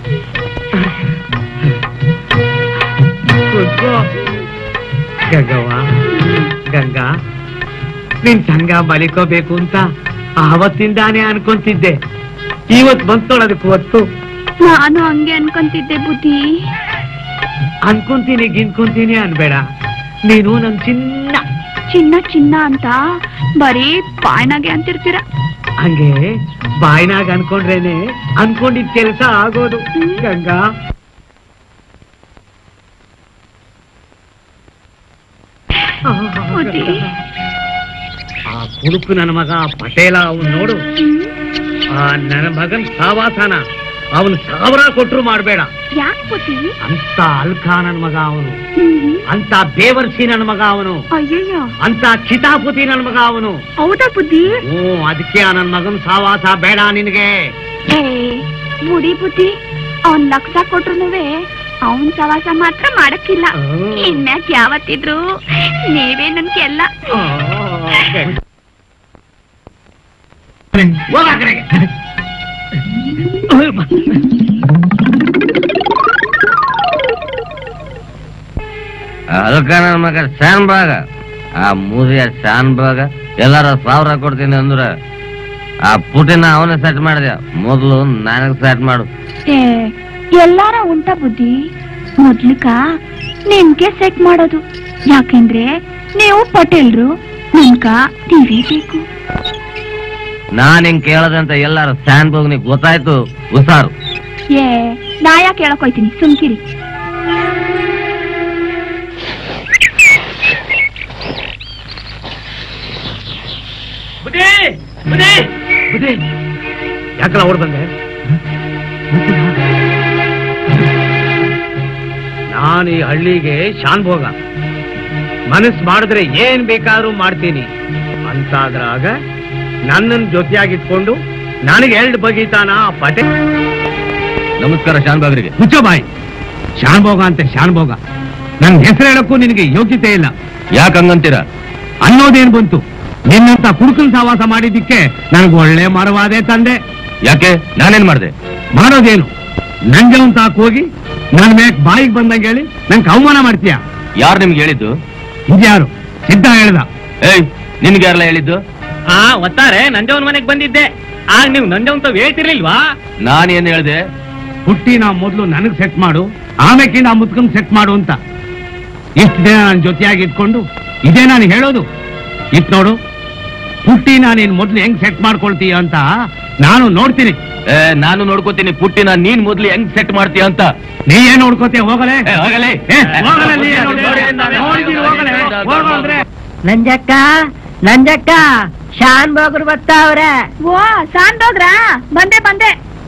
Speaker 4: ಕೂತ್ಕೋ ಗಂಗವ್ವ ಗಂಗಾ ನಿನ್ ಸಂಘ ಮಲಿಕೋಬೇಕು ಅಂತ ಆವತ್ತಿಂದಾನೇ ಅನ್ಕೊಂತಿದ್ದೆ ಇವತ್ ಬಂತೋಳದಕ್ಕೆ ಹೊತ್ತು
Speaker 2: ನಾನು ಹಂಗೆ ಅನ್ಕೊಂತಿದ್ದೆ ಬುದ್ಧಿ
Speaker 4: ಅನ್ಕೊಂತೀನಿ ಗಿನ್ಕೊಂತೀನಿ ಅನ್ಬೇಡ ನೀನು ನನ್ ಚಿನ್ನ
Speaker 2: ಚಿನ್ನ ಚಿನ್ನ ಅಂತ ಬರೀ ಬಾಯ್ನಾಗೆ ಅಂತಿರ್ತೀರ
Speaker 4: ಹಂಗೆ ಬಾಯ್ನಾಗ ಅನ್ಕೊಂಡ್ರೇನೆ ಅನ್ಕೊಂಡಿದ್ ಕೆಲಸ ಆಗೋದು ಗಂಗಾ
Speaker 2: ಬುದ್ಧಿ
Speaker 4: ಆ ಕುಡುಕು ನನ್ನ ಮಗ ಪಟೇಲ ಅವನ್ ನೋಡು ಆ ನನ್ನ ಮಗನ್ ಸಾವಾಸನ ಅವನ್ ಸಾವಿರ ಕೊಟ್ರು ಮಾಡ್ಬೇಡ
Speaker 2: ಯಾಕೆ ಬುದ್ಧಿ
Speaker 4: ಅಂತ ಅಲ್ಕ ನನ್ ಮಗ ಅವನು
Speaker 2: ಹ್ಮ್.
Speaker 4: ಅಂತ ಬೇವರ್ಸಿ ನನ್ ಮಗ ಅವನು
Speaker 2: ಅಯ್ಯಯ್ಯೋ
Speaker 4: ಅಂತ ಕಿತಾಪುತಿ ನನ್ ಮಗ ಅವನು
Speaker 2: ಹೌದಾ ಬುದ್ಧಿ
Speaker 4: ಹ್ಞೂ ಅದಕ್ಕೆ ಆ ನನ್ ಮಗನ್ ಸಾವಾಸ ಬೇಡ ನಿನಗೆ
Speaker 2: ಏ ಬುಡಿ ಬುದ್ಧಿ ಅವನ್ ಲಕ್ಷ ಕೊಟ್ರುನುವೆ ಅವನ್ ಸವಾಸ ಮಾತ್ರ ಮಾಡಕ್ಕಿಲ್ಲ
Speaker 4: ಹ್ಮ್.
Speaker 2: ಇನ್ಮ್ಯಾಕ್ ಯಾವತ್ತಿದ್ರು ನೀವೇ ನನ್ಗೆಲ್ಲ
Speaker 4: ಹೋಗ ಆ ಕಡೆಗೆ.
Speaker 5: ಅದಕ್ಕ ನನ್ನ ಮಗ ಶಾನ್ ಭಾಗ ಆ ಮೂರಿಯ ಶಾನ್ ಭಾಗ ಎಲ್ಲಾರ ಸಾವಿರ ಕೊಡ್ತೀನಿ ಅಂದ್ರ ಆ ಪುಟಿನ ಅವನೇ ಸೆಟ್ ಮಾಡಿದೆ ಮೊದಲು ನನಗ್ ಸೆಟ್ ಮಾಡು
Speaker 2: ಏ ಎಲ್ಲಾರ ಉಂಟ ಬುದ್ಧಿ ಮೊದ್ಲಿಕ ನಿಮ್ಗೆ ಸೆಟ್ ಮಾಡೋದು ಯಾಕೆಂದ್ರೆ ನೀವು ಪಟೇಲ್ರು ನಿಮ್ಗ ಟಿವಿ ಬೇಕು
Speaker 5: ನಾನ್ ಹಿಂಗ್ ಕೇಳದಂತ ಎಲ್ಲಾರ ಸ್ಟ್ಯಾಂಡ್ ಹೋಗಿ ಗೊತ್ತಾಯ್ತು ಹುಷಾರು
Speaker 2: ಏ ನಾ ಯಾಕೆ ಹೇಳಕ್ ಹೋಯ್ತೀನಿ ಸುಮ್ಕಿರಿ
Speaker 4: ಬುದ್ಧಿ ಬುದ್ಧಿ ಬುದ್ಧಿ ಯಾಕಲ್ಲ ಓಡ್ ಬಂದೆ ನಾನು ಈ ಹಳ್ಳಿಗೆ ಶಾನ್ಭೋಗ ಮನಸ್ ಮಾಡಿದ್ರೆ ಏನ್ ಬೇಕಾದ್ರೂ ಮಾಡ್ತೀನಿ ಅಂತಾದ್ರಾಗ ನನ್ನನ್ ಜೊತೆಯಾಗಿಟ್ಕೊಂಡು ನನಗೆ ಎರಡು ಬಗೀತಾನ ಪಟೆ
Speaker 5: ನಮಸ್ಕಾರ ಶಾನ್ಭಾಗ್ರಿಗೆ
Speaker 4: ಮುಚ್ಚೋ ಬಾಯಿ ಶಾನ್ಭೋಗ ಅಂತೆ ಶಾನ್ಭೋಗ ನನ್ ಹೆಸರು ಹೇಳಕ್ಕೂ ನಿನಗೆ ಯೋಗ್ಯತೆ ಇಲ್ಲ
Speaker 5: ಯಾಕೆ ಹಂಗಂತೀರ
Speaker 4: ಅನ್ನೋದೇನ್ ಬಂತು ನಿನ್ನಂತ ಕುಡುಕಲ್ ಸವಾಸ ಮಾಡಿದ್ದಕ್ಕೆ ನನಗೆ ಒಳ್ಳೆ ಮರವಾದೆ ತಂದೆ
Speaker 5: ಯಾಕೆ ನಾನೇನ್ ಮಾಡ್ದೆ
Speaker 4: ಮಾಡೋದೇನು ನಂಜವನ್ ತಾಕ್ ಹೋಗಿ ನನ್ ಮೇಕ್ ಬಾಯಿಗೆ ಬಂದಂಗೆ ಹೇಳಿ ನಂಗೆ ಅವಮಾನ ಮಾಡ್ತೀಯ
Speaker 5: ಯಾರು ನಿಮ್ಗೆ ಹೇಳಿದ್ದು
Speaker 4: ಇದ್ಯಾರು ಸಿದ್ಧ ಹೇಳ್ದ
Speaker 5: ಏಯ್ ನಿನ್ಗೆ ಯಾರಲ್ಲ ಹೇಳಿದ್ದು
Speaker 3: ಆ ಒತ್ತಾರೆ ನಂಜವನ್ ಮನೆಗ್ ಬಂದಿದ್ದೆ ಆಗ ನೀವು ನಂಜವನ್ ತಾವ್ ಹೇಳ್ತಿರ್ಲಿಲ್ವಾ
Speaker 5: ನಾನೇನ್ ಹೇಳ್ದೆ
Speaker 4: ಹುಟ್ಟಿ ನಾ ಮೊದ್ಲು ನನಗ್ ಸೆಟ್ ಮಾಡು ಆಮೇಕಿಂದ ಆ ಮುತ್ಕಂಗ್ ಸೆಟ್ ಮಾಡು ಅಂತ ಇಷ್ಟು ದಿನ ನನ್ನ ಜೊತೆಯಾಗಿ ಇಟ್ಕೊಂಡು ಇದೇ ನಾನು ಹೇಳೋದು ಇತ್ ನೋಡು ಹುಟ್ಟಿ ನಾನು ಇನ್ ಮೊದ್ಲು ಹೆಂಗ್ ಸೆಟ್ ಮಾಡ್ಕೊಳ್ತೀಯ ಅಂತ ನಾನು ನೋಡ್ತೀನಿ
Speaker 5: ಏ, ನಾನು ನೋಡ್ಕೋತೀನಿ ಪುಟ್ಟಿನ ನೀನ್ ಮೊದ್ಲು ಹೆಂಗ್ ಸೆಟ್ ಮಾಡ್ತೀಯ ಅಂತ
Speaker 4: ನೀ ಏನ್ ನೋಡ್ಕೋತೀಯ ಹೋಗಲೇ
Speaker 5: ಏ, ಹೋಗಲೇ.
Speaker 4: ಏ, ಹೋಗಲೇ ನೀ ಏನ್ ನೋಡ್ಕೋತೀಯ? ನೋಡಿದೀನಿ, ಹೋಗಲೇ. ಹೋಗು ಅಂದ್ರೆ
Speaker 6: ನಂಜಕ್ಕ ನಂಜಕ್ಕ ಶಾನ್ ಬೋಗ್ರು ಬರ್ತಾವ್ರೆ
Speaker 2: ಓ ಸಾಂದೋಗ್ರಾ ಬಂದೆ ಬಂದೆ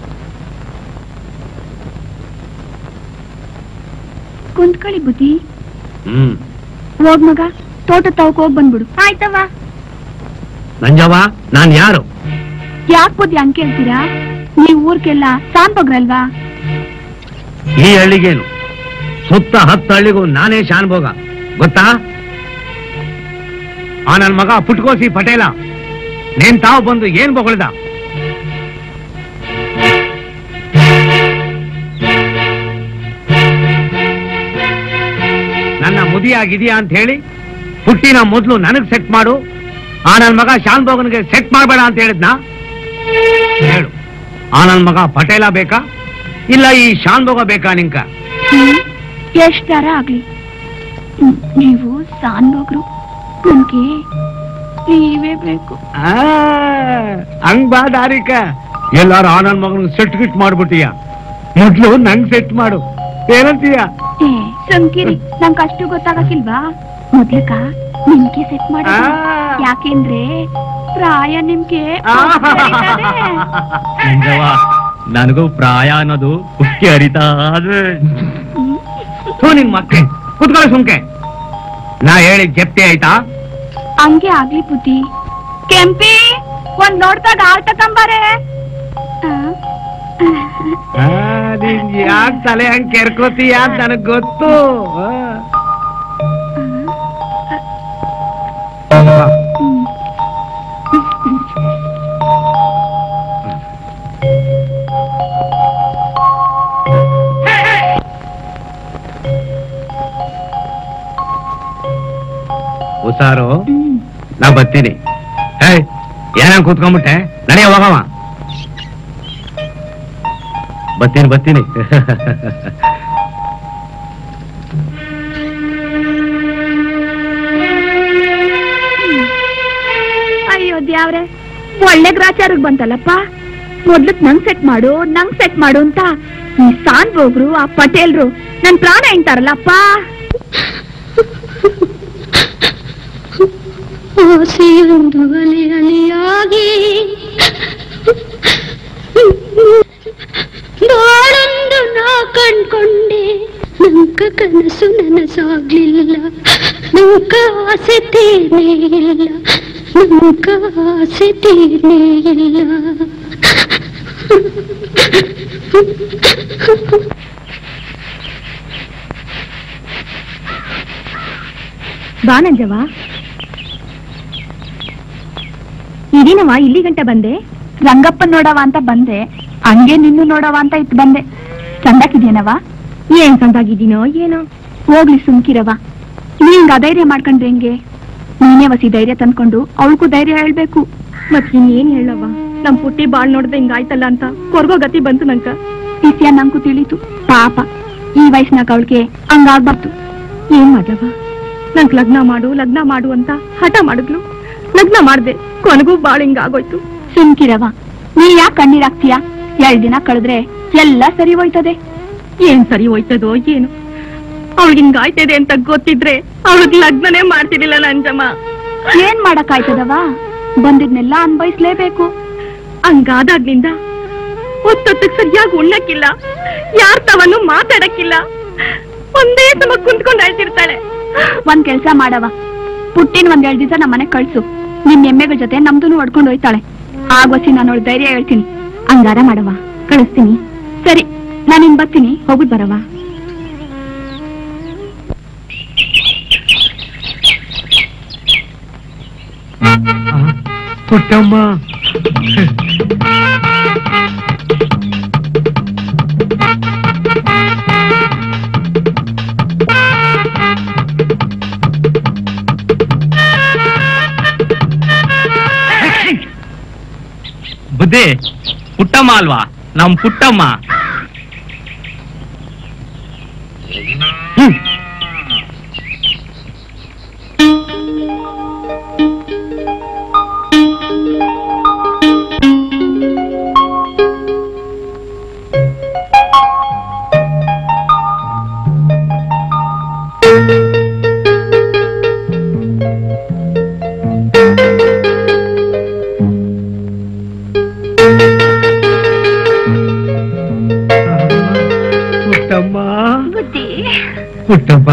Speaker 2: ಕುಂತ್ಕೊಳ್ಳಿ ಬುದ್ಧಿ
Speaker 4: ಹ್ಮ್
Speaker 2: ಹೋಗ್ ಮಗ ತೋಟ ತವಕ್ ಹೋಗ್ ಬಂದ್ಬಿಡು ಆಯ್ತವ್ವ
Speaker 4: ನಂಜವ್ವ ನಾನ್ ಯಾರು
Speaker 2: ಯಾಕ್ ಬುದ್ಧಿ ಹಂಗ್ ಕೇಳ್ತೀರಾ ನೀವ್ ಊರ್ಗೆಲ್ಲ ಸಾಂದೋಗ್ರಲ್ವಾ
Speaker 4: ಈ ಹಳ್ಳಿಗೇನು ಸುತ್ತ ಹತ್ತು ಹಳ್ಳಿಗೂ ನಾನೇ ಶಾನ್ಭೋಗ ಗೊತ್ತಾ ಆ ನನ್ ಮಗ ಪುಟ್ಕೋಸಿ ಪಟೇಲ ನೇನ್ ತಾವು ಬಂದು ಏನ್ ಬೊಗಳ್ದ ನನ್ನ ಮುದಿಯಾಗಿದೆಯಾ ಅಂತ ಹೇಳಿ ಪುಟ್ಟಿನ ಮೊದ್ಲು ನನಗ್ ಸೆಟ್ ಮಾಡು ಆ ನನ್ ಮಗ ಶಾನ್ಭೋಗನ್ಗೆ ಸೆಟ್ ಮಾಡ್ಬೇಡ ಅಂತ ಹೇಳಿದ್ನಾ ಹೇಳು ಆ ನನ್ ಮಗ ಪಟೇಲ ಬೇಕಾ ಇಲ್ಲ ಈ ಶಾನ್ಭೋಗ ಬೇಕಾ ನಿಂಕ
Speaker 2: ಹ್ಮ್ ಎಷ್ಟಾರ ಆಗ್ಲಿ ಹ್ಮ್, ನೀವು ಸಾಂದೋಗ್ರು ನನ್ಗೆ ನೀವೇ ಬೇಕು
Speaker 4: ಆ, ಹಂಗ್ ಬಾ ದಾರಿಕ ಎಲ್ಲಾರು ಆ ನನ್ ಮಗನ ಸೆಟ್ ಗಿಟ್ ಮಾಡ್ಬಿಟ್ಟಿಯ ಮೊದ್ಲು ನಂಗ್ ಸೆಟ್ ಮಾಡು ಏನಂತೀಯ
Speaker 2: ಏ ಸಂಕಿರಿ ನಂಗ್ ಅಷ್ಟು ಗೊತ್ತಾಗಕ್ಕಿಲ್ವಾ ಮೊದ್ಲಕ ನಿಮ್ಗೆ ಸೆಟ್ ಮಾಡಿ
Speaker 4: ಆ.
Speaker 2: ಯಾಕೆಂದ್ರೆ ಪ್ರಾಯ ನಿಮ್ಗೆ
Speaker 4: ಆ.
Speaker 3: ನಂಜವ್ವ ನನಗೂ ಪ್ರಾಯ ಅನ್ನೋದು ಹುಟ್ಟಿ ಹರಿತಾ ಅದೇ
Speaker 4: ಥು, ನಿನ್ ಮಕ್ಕೆ ಕುತ್ಕೊಳ್ಳಿ ಸುಮ್ಕೆ ನಾ ಹೇಳಿ ಜಪ್ತಿ ಆಯ್ತಾ
Speaker 2: ಹಂಗೆ ಆಗ್ಲಿ ಬುದ್ಧಿ ಕೆಂಪಿ ಒಂದ್ ನೋಡ್ದಾಗ ಹಾಲ್ ತಕೊಂಬಾರೆ
Speaker 4: ಆ, ನೀನ್ ಯಾಕ್ ತಲೆ ಹಂಗ್ ಕೆರ್ಕೋತೀಯ ಅಂತ ನನಗ್ ಗೊತ್ತು ಆ. ಹುಷಾರು ನಾ ಬರ್ತೀನಿ ಹೇ ಏನಂಗ್ ಕೂತ್ಕೊಂಡ್ಬಿಟ್ಟೆ ನಡೆಯ ಹೋಗವ ಬರ್ತೀನಿ ಬರ್ತೀನಿ
Speaker 2: ಅಯ್ಯೋ ದ್ಯಾವ್ರೆ ಒಳ್ಳೆ ಗ್ರಾಚಾರಗ್ ಬಂತಲ್ಲಪ್ಪ ಮೊದ್ಲಕ್ ನಂಗ್ ಸೆಟ್ ಮಾಡು ನಂಗ್ ಸೆಟ್ ಮಾಡು ಅಂತ ಈ ಸಾನ್ಭೋಗ್ರು ಆ ಪಟೇಲ್ರು ನನ್ ಪ್ರಾಣ ಎಂತಾರಲ್ಲಪ್ಪ
Speaker 1: ಆಸೆಯೊಂದು ಅಲೆ ಅಲೆಯಾಗಿ ಬಾಳೊಂದು ನಾ ಕಂಡ್ಕೊಂಡೆ ನಂಕ ಕನಸು ನನಸಾಗ್ಲಿಲ್ಲ ನಂಕ ಆಸೆ ತೀರ್ನೇ ಇಲ್ಲ ನಂಕ ಆಸೆ ತೀರ್ನೇ ಇಲ್ಲ
Speaker 2: ಬಾನಂಜವ ಇದೇನವ ಇಲ್ಲಿ ಗಂಟ ಬಂದೆ ರಂಗಪ್ಪ ನೋಡವ ಅಂತ ಬಂದೆ ಹಂಗೆ ನಿನ್ನು ನೋಡವ ಅಂತ ಇತ್ತು ಬಂದೆ ಚಂದಾಕಿದ್ಯೇನವ ಏನ್ ಚಂದಾಗಿದ್ದೀನೋ ಏನೋ ಹೋಗ್ಲಿ ಸುಮ್ಕಿರವ ನೀಂಗ್ ಅಧೈರ್ಯ ಮಾಡ್ಕೊಂಡ್ರೆ ಹೆಂಗೆ ನೀನೇ ವಸಿ ಧೈರ್ಯ ತಂದ್ಕೊಂಡು ಅವಳಿಗೂ ಧೈರ್ಯ ಹೇಳ್ಬೇಕು ಮತ್ ಇನ್ನೇನ್ ಹೇಳವ ನಮ್ ಪುಟ್ಟಿ ಬಾಳ್ ನೋಡ್ದೆ ಹಿಂಗಾಯ್ತಲ್ಲ ಅಂತ ಕೊರ್ಗೋ ಗತಿ ಬಂತು ನಂಕ ವಿಷಯ ನಂಗೂ ತಿಳಿತು ಪಾಪ ಈ ವಯಸ್ಸಿನಾಗ ಅವಳಿಗೆ ಹಂಗಾಗ್ಬಾರ್ದು ಏನ್ ಮಾಡ್ಲವ ನಂಗ್ ಲಗ್ನ ಮಾಡು ಲಗ್ನ ಮಾಡು ಅಂತ ಹಠ ಮಾಡಿದ್ಲು ಲಗ್ನ ಮಾಡ್ದೆ ಕೊನೆಗೂ ಬಾಳ ಹಿಂಗಾಗೋಯ್ತು ಸುಮ್ಕಿರವ ನೀ ಯಾಕೆ ಕಣ್ಣೀರಾಗ್ತೀಯ ಎರಡ್ ದಿನ ಕಳೆದ್ರೆ ಎಲ್ಲ ಸರಿ ಹೋಯ್ತದೆ ಏನ್ ಸರಿ ಹೋಯ್ತದೋ ಏನು ಅವಳಿಗೆ ಹಿಂಗಾಯ್ತದೆ ಅಂತ ಗೊತ್ತಿದ್ರೆ ಅವಳಿಗೆ ಲಗ್ನನೇ ಮಾಡ್ತಿರ್ಲಿಲ್ಲ ನಂಜಮ್ಮ ಏನ್ ಮಾಡಕ್ಕಾಯ್ತದವ ಬಂದಿದ್ನೆಲ್ಲ ಅನ್ಭವಿಸ್ಲೇಬೇಕು ಹಂಗಾದಾಗ್ಲಿಂದ ಹೊತ್ತೊತ್ತಕ್ ಸರಿಯಾಗಿ ಉಣ್ಣಕ್ಕಿಲ್ಲ ಯಾರ್ ತವನ್ನು ಮಾತಾಡಕ್ಕಿಲ್ಲ ಒಂದೇ ಸಮ ಕುಂತ್ಕೊಂಡು ಅಳ್ತಿರ್ತಾಳೆ ಒಂದ್ ಕೆಲ್ಸ ಮಾಡವ ಪುಟ್ಟಿನ ಒಂದ್ ಎರಡ್ ದಿವಸ ನಮ್ಮನೆ ಕಳ್ಸು ನಿಮ್ ಎಮ್ಮೆಗಳ ಜೊತೆ ನಮ್ದುನು ಹೊಡ್ಕೊಂಡು ಹೋಯ್ತಾಳೆ ಆಗೋಸಿ ನಾನು ಅವಳು ಧೈರ್ಯ ಹೇಳ್ತೀನಿ ಹಂಗಾರ ಮಾಡವ ಕಳಿಸ್ತೀನಿ ಸರಿ ನಾನಿನ್ ಬರ್ತೀನಿ ಹೋಗ್ಬಿಟ್ ಬರವಾ
Speaker 4: ಪುಟ್ಟಮ್ಮ
Speaker 3: ಬುದ್ಧಿ ಪುಟ್ಟಮ್ಮ ಅಲ್ವಾ ನಮ್ ಪುಟ್ಟಮ್ಮ ಹ್ಮ್.
Speaker 4: ಪುಟ್ಟಮ್ಮ
Speaker 2: ಬುದ್ಧಿ
Speaker 4: ಪುಟ್ಟಮ್ಮ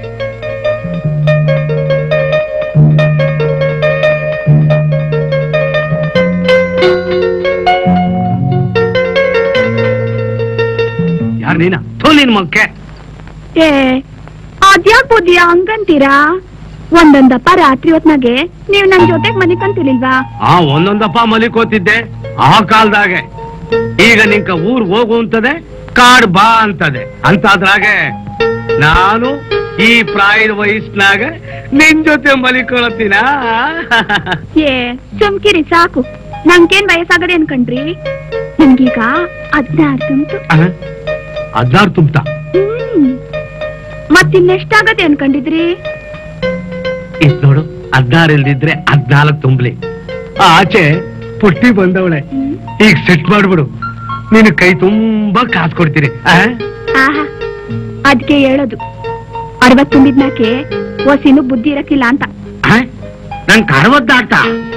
Speaker 4: ಯಾರು ನೀನ ಥೂ ನಿನ್ ಮಕ್ಕೆ
Speaker 2: ಏ ಅದ್ಯಾಕ್ ಬುದ್ಧಿಯ ಹಂಗಂತೀರಾ ಒಂದೊಂದಪ್ಪ ರಾತ್ರಿ ಹೊತ್ನಾಗೆ ನೀವ್ ನನ್ ಜೊತೆಗ್ ಮನೆ ಕಂತಿಲಿಲ್ವಾ
Speaker 4: ಆ ಒಂದೊಂದಪ್ಪ ಮಲಿಕೋತಿದ್ದೆ ಆ ಕಾಲದಾಗೆ ಈಗ ನಿಂಕ ಊರ್ ಹೋಗು ಅಂತದೆ ಕಾಡ್ ಬಾ ಅಂತದೆ ಅಂತಾದ್ರಾಗೆ ನಾನು ಈ ಪ್ರಾಯದ ವಯಸ್ಸಿನಾಗ ನಿನ್ ಜೊತೆ ಮಲಿಕೊಳತೀನ
Speaker 2: ಏ ಸುಮ್ಕಿರಿ ಸಾಕು ನಂಗೇನ್ ವಯಸ್ಸಾಗದೆ ಅನ್ಕಂಡ್ರಿ ನಿಮ್ಗೀಗ ಹದ್ನಾರು ತುಂಬ್ತು
Speaker 4: ಹದ್ನಾರು ತುಂಬತ
Speaker 2: ಹ್ಮ್ ಮತ್ತಿನ್ನೆಷ್ಟಾಗದೆ ಅನ್ಕೊಂಡಿದ್ರಿ
Speaker 4: ಇದ್ ನೋಡು ಹದ್ನಾರು ಇಲ್ದಿದ್ರೆ ಹದ್ನಾಲ್ಕು ತುಂಬಲಿ ಆ ಆಚೆ ಪುಟ್ಟಿ ಬಂದವಳೆ ಈಗ ಸೆಟ್ ಮಾಡ್ಬಿಡು ನೀನು ಕೈ ತುಂಬಾ ಕಾಸು ಕೊಡ್ತೀರಿ ಆ?
Speaker 2: ಆಹಾ ಅದ್ಕೆ ಹೇಳೋದು ಅರವತ್ ತುಂಬಿದ್ನಾಕೆ ಒಸಿನು ಬುದ್ಧಿ ಇರಕ್ಕಿಲ್ಲ ಅಂತ
Speaker 4: ಆ? ನಂಗ್ ಅರವತ್ತಾಟ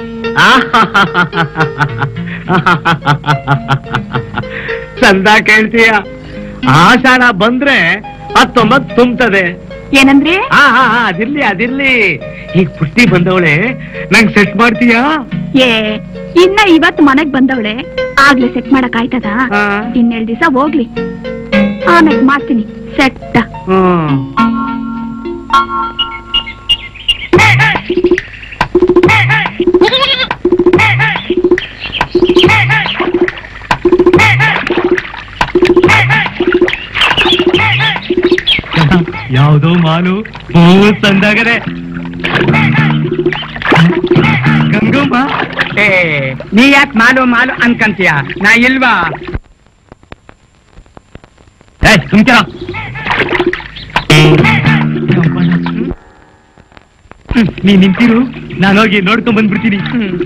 Speaker 4: ಚಂದ ಕೇಳ್ತೀಯ ಆಷಾಢ ಬಂದ್ರೆ ಹತ್ತೊಂಬತ್ ತುಂಬತದೆ
Speaker 2: ಏನಂದ್ರೆ
Speaker 4: ಹಾ ಹಾ ಹಾ ಅದಿರ್ಲಿ ಅದಿರ್ಲಿ ಈಗ ಪುಟ್ಟಿ ಬಂದವಳೆ ನಂಗ್ ಸೆಟ್ ಮಾಡ್ತೀಯಾ
Speaker 2: ಏ ಇನ್ನ ಇವತ್ ಮನೆಗ್ ಬಂದವಳೆ ಆಗ್ಲೇ ಸೆಟ್ ಮಾಡಕ್ ಆಯ್ತದ
Speaker 4: ಹಾ.
Speaker 2: ಇನ್ನೆರಡ್ ದಿವಸ ಹೋಗ್ಲಿ ಆಮೇಲೆ ಮಾಡ್ತೀನಿ ಸೆಟ್
Speaker 4: ಹ್ಮ್
Speaker 3: ಯಾವ್ದೋ ಮಾಲು ಹೂವು ತಂದಾಗದೆ ಗಂಗಮ್ಮ
Speaker 7: ಏ ನೀ ಯಾಕೆ ಮಾಲು ಮಾಲು ಅನ್ಕಂತೀಯ ನಾ ಇಲ್ವಾ
Speaker 3: ಏ ಸುಮ್ಕಿರ ನೀ ನಿಂತಿರು ನಾನು ಹೋಗಿ ನೋಡ್ಕೊಂಡ್ ಬಂದ್ಬಿಡ್ತೀನಿ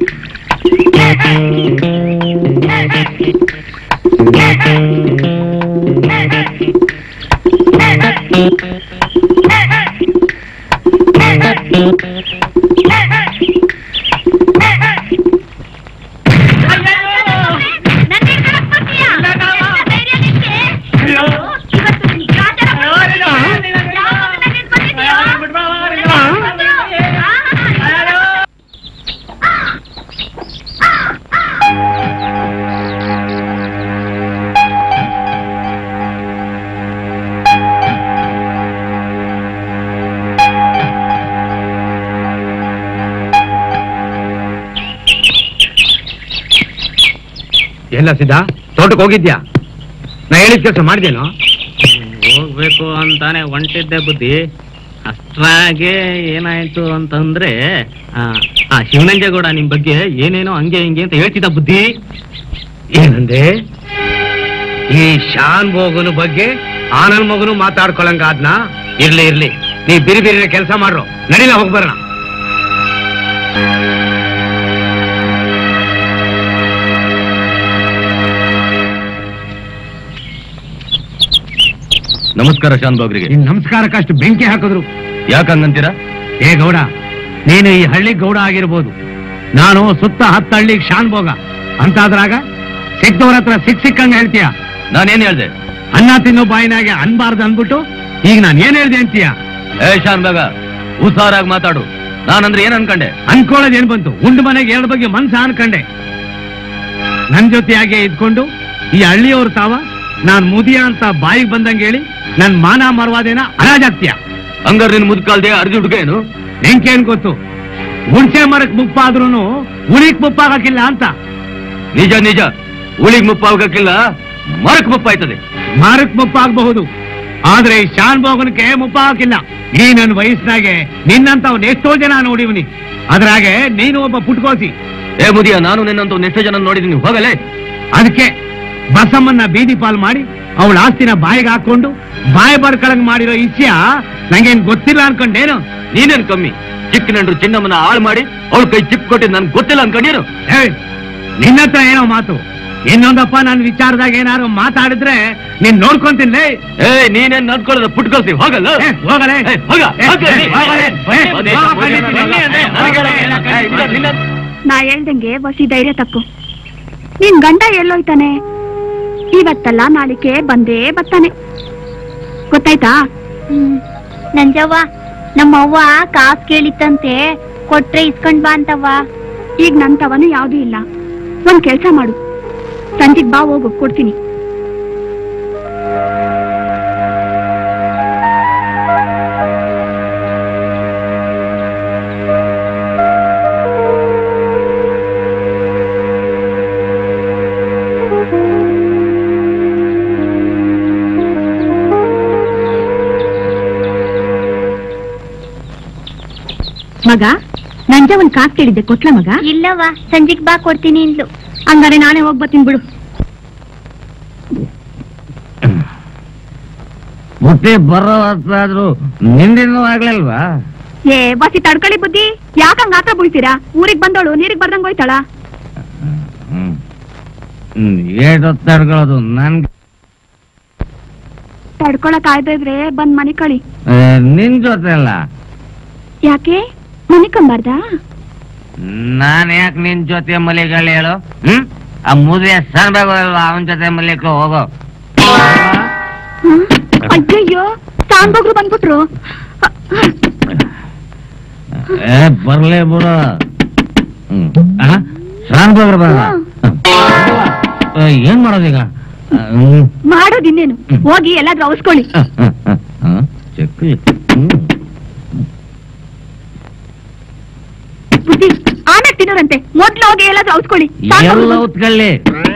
Speaker 4: ಎಲ್ಲ ಸಿದ್ಧ ತೋಟಕ್ಕೆ ಹೋಗಿದ್ಯಾ ನಾ ಹೇಳಿದ ಕೆಲಸ ಮಾಡಿದೇನೋ
Speaker 5: ಹೋಗ್ಬೇಕು ಅಂತಾನೆ ಹೊಂಟಿದ್ದೆ ಬುದ್ಧಿ ಅಷ್ಟ್ರಾಗೆ ಏನಾಯ್ತು ಅಂತಂದ್ರೆ ಆ, ಆ ಶಿವನಂಜೇಗೌಡ ನಿಮ್ ಬಗ್ಗೆ ಏನೇನೋ ಹಂಗೆ ಹಿಂಗೆ ಅಂತ ಹೇಳ್ತಿದ್ದ ಬುದ್ಧಿ
Speaker 4: ಏನಂದೆ ಈ ಶಾನ್ ಭೋಗನ ಬಗ್ಗೆ ಆನಂದ್ ಮಗನು ಮಾತಾಡ್ಕೊಳಂಗಾದ್ನ ಇರ್ಲಿ ಇರ್ಲಿ ನೀ ಬಿರಿ ಬಿರಿ ಕೆಲಸ ಮಾಡ್ರು ನಡಿಲ ಹೋಗ್ಬರೋಣ
Speaker 5: ನಮಸ್ಕಾರ ಶಾನ್ ಬಾಗ್ರಿಗೆ
Speaker 4: ನಿನ್ ನಮಸ್ಕಾರಕ್ಕಷ್ಟು ಬೆಂಕಿ ಹಾಕಿದ್ರು
Speaker 5: ಯಾಕಂಗಂತೀರಾ
Speaker 4: ಏ ಗೌಡ ನೀನು ಈ ಹಳ್ಳಿ ಗೌಡ ಆಗಿರ್ಬೋದು ನಾನು ಸುತ್ತ ಹತ್ತು ಹಳ್ಳಿಗೆ ಶಾನ್ ಭೋಗ ಅಂತಾದ್ರಾಗ ಸಿಕ್ದವ್ರ ಹತ್ರ ಸಿಕ್ ಸಿಕ್ಕಂಗ ಹೇಳ್ತೀಯ
Speaker 5: ನಾನೇನ್ ಹೇಳ್ದೆ
Speaker 4: ಅನ್ನ ತಿನ್ನೋ ಬಾಯಿನಾಗೆ ಅನ್ಬಾರ್ದು ಅಂದ್ಬಿಟ್ಟು ಈಗ ನಾನು ಏನ್ ಹೇಳ್ದೆ ಅಂತೀಯ
Speaker 5: ಏ ಶಾನ್ ಬಾಗ ಹುಷಾರಾಗಿ ಮಾತಾಡು ನಾನಂದ್ರೆ ಏನ್ ಅನ್ಕಂಡೆ
Speaker 4: ಅನ್ಕೊಳ್ಳೋದ್ ಏನ್ ಬಂತು ಉಂಡು ಮನೆಗೆ ಎರಡು ಬಗ್ಗೆ ಮನ್ಸ ಅನ್ಕಂಡೆ ನನ್ ಜೊತೆಯಾಗೆ ಇದ್ಕೊಂಡು ಈ ಹಳ್ಳಿಯವ್ರು ತಾವ ನಾನ್ ಮುದಿಯ ಅಂತ ಬಾಯಿಗೆ ಬಂದಂಗೆ ಹೇಳಿ ನನ್ ಮಾನ ಮರವಾದೇನ ಅರಾಜಾತ್ಯ
Speaker 5: ಹಂಗಾರೆ ನಿನ್ ಮುದ್ಕಾಲ್ದೆ ಅರ್ಜಿ ಹುಡುಗೇನು
Speaker 4: ನಿಂಕೇನ್ ಗೊತ್ತು ಹುಣಸೆ ಮರಕ್ ಮುಪ್ಪಾದ್ರೂನು ಉಳಿಕ್ ಮುಪ್ಪಾಗಕ್ಕಿಲ್ಲ ಅಂತ
Speaker 5: ನಿಜ ನಿಜ ಉಳಿಗ್ ಮುಪ್ಪಾಗಕ್ಕಿಲ್ಲ ಮರಕ್ ಮುಪ್ಪಾಯ್ತದೆ
Speaker 4: ಮಾರಕ್ ಮುಪ್ಪಾಗಬಹುದು ಆದ್ರೆ ಈ ಶಾನ್ ಭೋಗನಕ್ಕೆ ಮುಪ್ಪಾಗಕ್ಕಿಲ್ಲ ಈ ನನ್ನ ವಯಸ್ಸಿನಾಗೆ ನಿನ್ನಂತವ್ನ ಎಷ್ಟೋ ಜನ ನೋಡಿವ್ನಿ ಅದ್ರಾಗೆ ನೀನು ಒಬ್ಬ ಪುಟ್ಕೋಸಿ
Speaker 5: ಏ ಮುದಿಯ ನಾನು ನಿನ್ನಂತ ಎಷ್ಟೋ ಜನ ನೋಡಿದೀನಿ ಹೋಗಲೇ
Speaker 4: ಅದಕ್ಕೆ ಬಸಮ್ಮನ್ನ ಬೀದಿ ಪಾಲ್ ಮಾಡಿ ಅವಳ ಆಸ್ತಿನ ಬಾಯಿಗೆ ಹಾಕೊಂಡು ಬಾಯಿ ಬರ್ಕಳಂಗ್ ಮಾಡಿರೋ ಇಚ್ಛೆಯ ನಂಗೇನ್ ಗೊತ್ತಿಲ್ಲ ಅನ್ಕೊಂಡೇನು
Speaker 5: ನೀನೇನ್ ಕಮ್ಮಿ ಚಿಕ್ಕ ನಂಡ್ರು ಚಿನ್ನಮ್ಮನ ಹಾಳು ಮಾಡಿ ಅವಳ ಕೈ ಚಿಪ್ ಕೊಟ್ಟಿದ್ ನನ್ಗೆ ಗೊತ್ತಿಲ್ಲ ಅನ್ಕೊಂಡೇನು
Speaker 4: ಏ ನಿನ್ನ ಹತ್ರ ಏನೋ ಮಾತು ಇನ್ನೊಂದಪ್ಪ ನನ್ನ ವಿಚಾರದಾಗ ಏನಾದ್ರು ಮಾತಾಡಿದ್ರೆ ನೀನ್ ನೋಡ್ಕೊಂತೀನಿ
Speaker 5: ಏ ನೀನೇನ್ ನಡ್ಕೊಳ್ಳೋದ ಪುಟ್ಕೊಳ್ಸಿ ಹೋಗಲ್ಲ
Speaker 4: ಏ, ಹೋಗಲೇ.
Speaker 5: ಏ, ಹೋಗ
Speaker 4: ಏ,
Speaker 5: ಹೋಗ.
Speaker 4: ಏ, ಹೋಗಲೇ. ಏ,
Speaker 5: ಅದೇ,
Speaker 4: ಹೋಗ,
Speaker 5: ಅದೇ,
Speaker 4: ಬಂದಿದ್ದೀನಿ.
Speaker 5: ನಿನ್ನೆ ಅಂದೆ, ನನಗೆ ಏ, ಇಲ್ಲ, ನಿನ್ನ-
Speaker 2: ನಾ ಹೇಳ್ದಂಗೆ ವಸಿ ಧೈರ್ಯ ತಪ್ಪು ನಿನ್ ಗಂಡ ಎಲ್ಲೋಯ್ತಾನೆ ಇವತ್ತಲ್ಲ ನಾಳಿಕೆ ಬಂದೇ ಬರ್ತಾನೆ ಗೊತ್ತಾಯ್ತಾ
Speaker 1: ಹ್ಮ್ ನಂಜವ್ವ ನಮ್ಮವ್ವ ಕಾಸ್ ಕೇಳಿತ್ತಂತೆ ಕೊಟ್ರೆ ಇಸ್ಕೊಂಡ್ ಬಾ ಅಂತವ್ವ
Speaker 2: ಈಗ ನನ್ ತವನು ಯಾವ್ದೂ ಇಲ್ಲ ಒಂದ್ ಕೆಲ್ಸ ಮಾಡು ಸಂಜೆಗ್ ಬಾ ಹೋಗು ಕೊಡ್ತೀನಿ ಮಗ ನಂಜ ಒಂದ್ ಕಾಸ್ ಕೇಳಿದ್ದೆ ಕೊಟ್ಲ ಮಗ
Speaker 1: ಇಲ್ಲವ್ವ ಸಂಜೆಗ್ ಬಾ ಕೊಡ್ತೀನಿ ಇಂದ್ಲು
Speaker 2: ಹಂಗಾರೆ ನಾನೇ ಹೋಗ್ ಬರ್ತೀನಿ ಬಿಡು
Speaker 4: ಮುಟ್ಟಿ ಬರೋ ಹೊತ್ತಾದ್ರು ನಿಂದಿನೂ ಆಗ್ಲಿಲ್ವಾ
Speaker 2: ಏ ಬಸಿ ತಡ್ಕೊಳ್ಳಿ ಬುದ್ಧಿ ಯಾಕಂಗ ಆತ ಬೀಳ್ತೀರಾ ಊರಿಗ್ ಬಂದೋಳು ನೀರಿಗ್ ಬರ್ದಂಗ್ ಹೋಯ್ತಾಳ
Speaker 4: ಏಟೊತ್ತು ತಡ್ಕೊಳ್ಳೋದು ನನ್
Speaker 2: ತಡ್ಕೊಳಕ್ ಆಯ್ತಾ ಇದ್ರೆ ಬಂದ್ ಮನೆ ಕಳಿ
Speaker 4: ನಿನ್ ಜೊತೆ ಅಲ್ಲ
Speaker 2: ಯಾಕೆ ಮನೆ ಕಂಬಾರ್ದಾ
Speaker 4: ನಾನ್ ಯಾಕೆ ನಿನ್ ಜೊತೆ ಮಲಿಗಳು ಹೇಳು ಹ್ಮ್ ಆ ಮುದಿಯ ಸಣ್ಣ ಅವನ ಜೊತೆ ಮಲಿಕ್ಕೆ ಹೋಗೋ
Speaker 2: ಹ್ಮ್? ಅಯ್ಯಯ್ಯೋ ಸಾಂಬೋಗ್ರು ಬಂದ್ಬಿಟ್ರು
Speaker 4: ಏ ಬರ್ಲೇ ಬಿಡು ಶಾನ್ಭೋಗ್ರ ಬರ ಏನ್ ಮಾಡೋದೀಗ ಹ್ಮ್
Speaker 2: ಮಾಡೋದಿನ್ನೇನು ಹೋಗಿ ಎಲ್ಲಾದ್ರೂ ಅವಸ್ಕೊಳ್ಳಿ
Speaker 4: ಚೆಕ್
Speaker 2: ಬುದ್ಧಿ ಆಮೇಲೆ ತಿನ್ನೋರಂತೆ ಮೊದ್ಲು ಹೋಗಿ ಎಲ್ಲಾದ್ರೂ ಅವಸ್ಕೊಳ್ಳಿ
Speaker 4: ಎಲ್ಲ ಉತ್ಕೊಳ್ಳಿ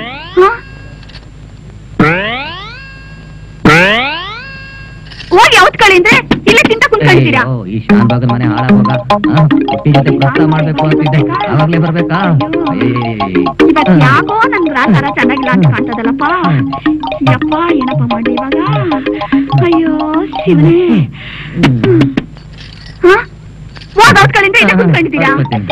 Speaker 2: ಹೋಗಿ ಅವತ್ಕೊಳ್ಳಿ ಅಂದ್ರೆ ಇಲ್ಲೇ ತಿಂತ ಕುಂತ್ಕೊಂಡಿದ್ದೀರಾ
Speaker 5: ಅಯ್ಯೋ, ಈ ಶಾನ್ ಭಾಗದ ಮನೆ ಹಾಳಾಗೋಗ ಹುಟ್ಟಿ ಜೊತೆ ಪ್ರಸ್ತಾವ ಮಾಡ್ಬೇಕು ಅಂತಿದ್ದೆ ಅವಾಗ್ಲೇ ಬರ್ಬೇಕಾ
Speaker 2: ಇವತ್ ಯಾಕೋ ನನ್ ಗ್ರಾಚಾರ ಚೆನ್ನಾಗಿಲ್ಲ ಅಂತ ಕಾಣ್ತದಲ್ಲಪ್ಪ ಯಪ್ಪ ಏನಪ್ಪ ಮಾಡ್ಲಿ ಇವಾಗ ಅಯ್ಯೋ ಶಿವನೇ ಹ? ಹೋಗ್ ಅವತ್ಗಳಿಂದ ಇಲ್ಲೇ ಕುಂತ್ಕೊಂಡಿದ್ದೀರಾ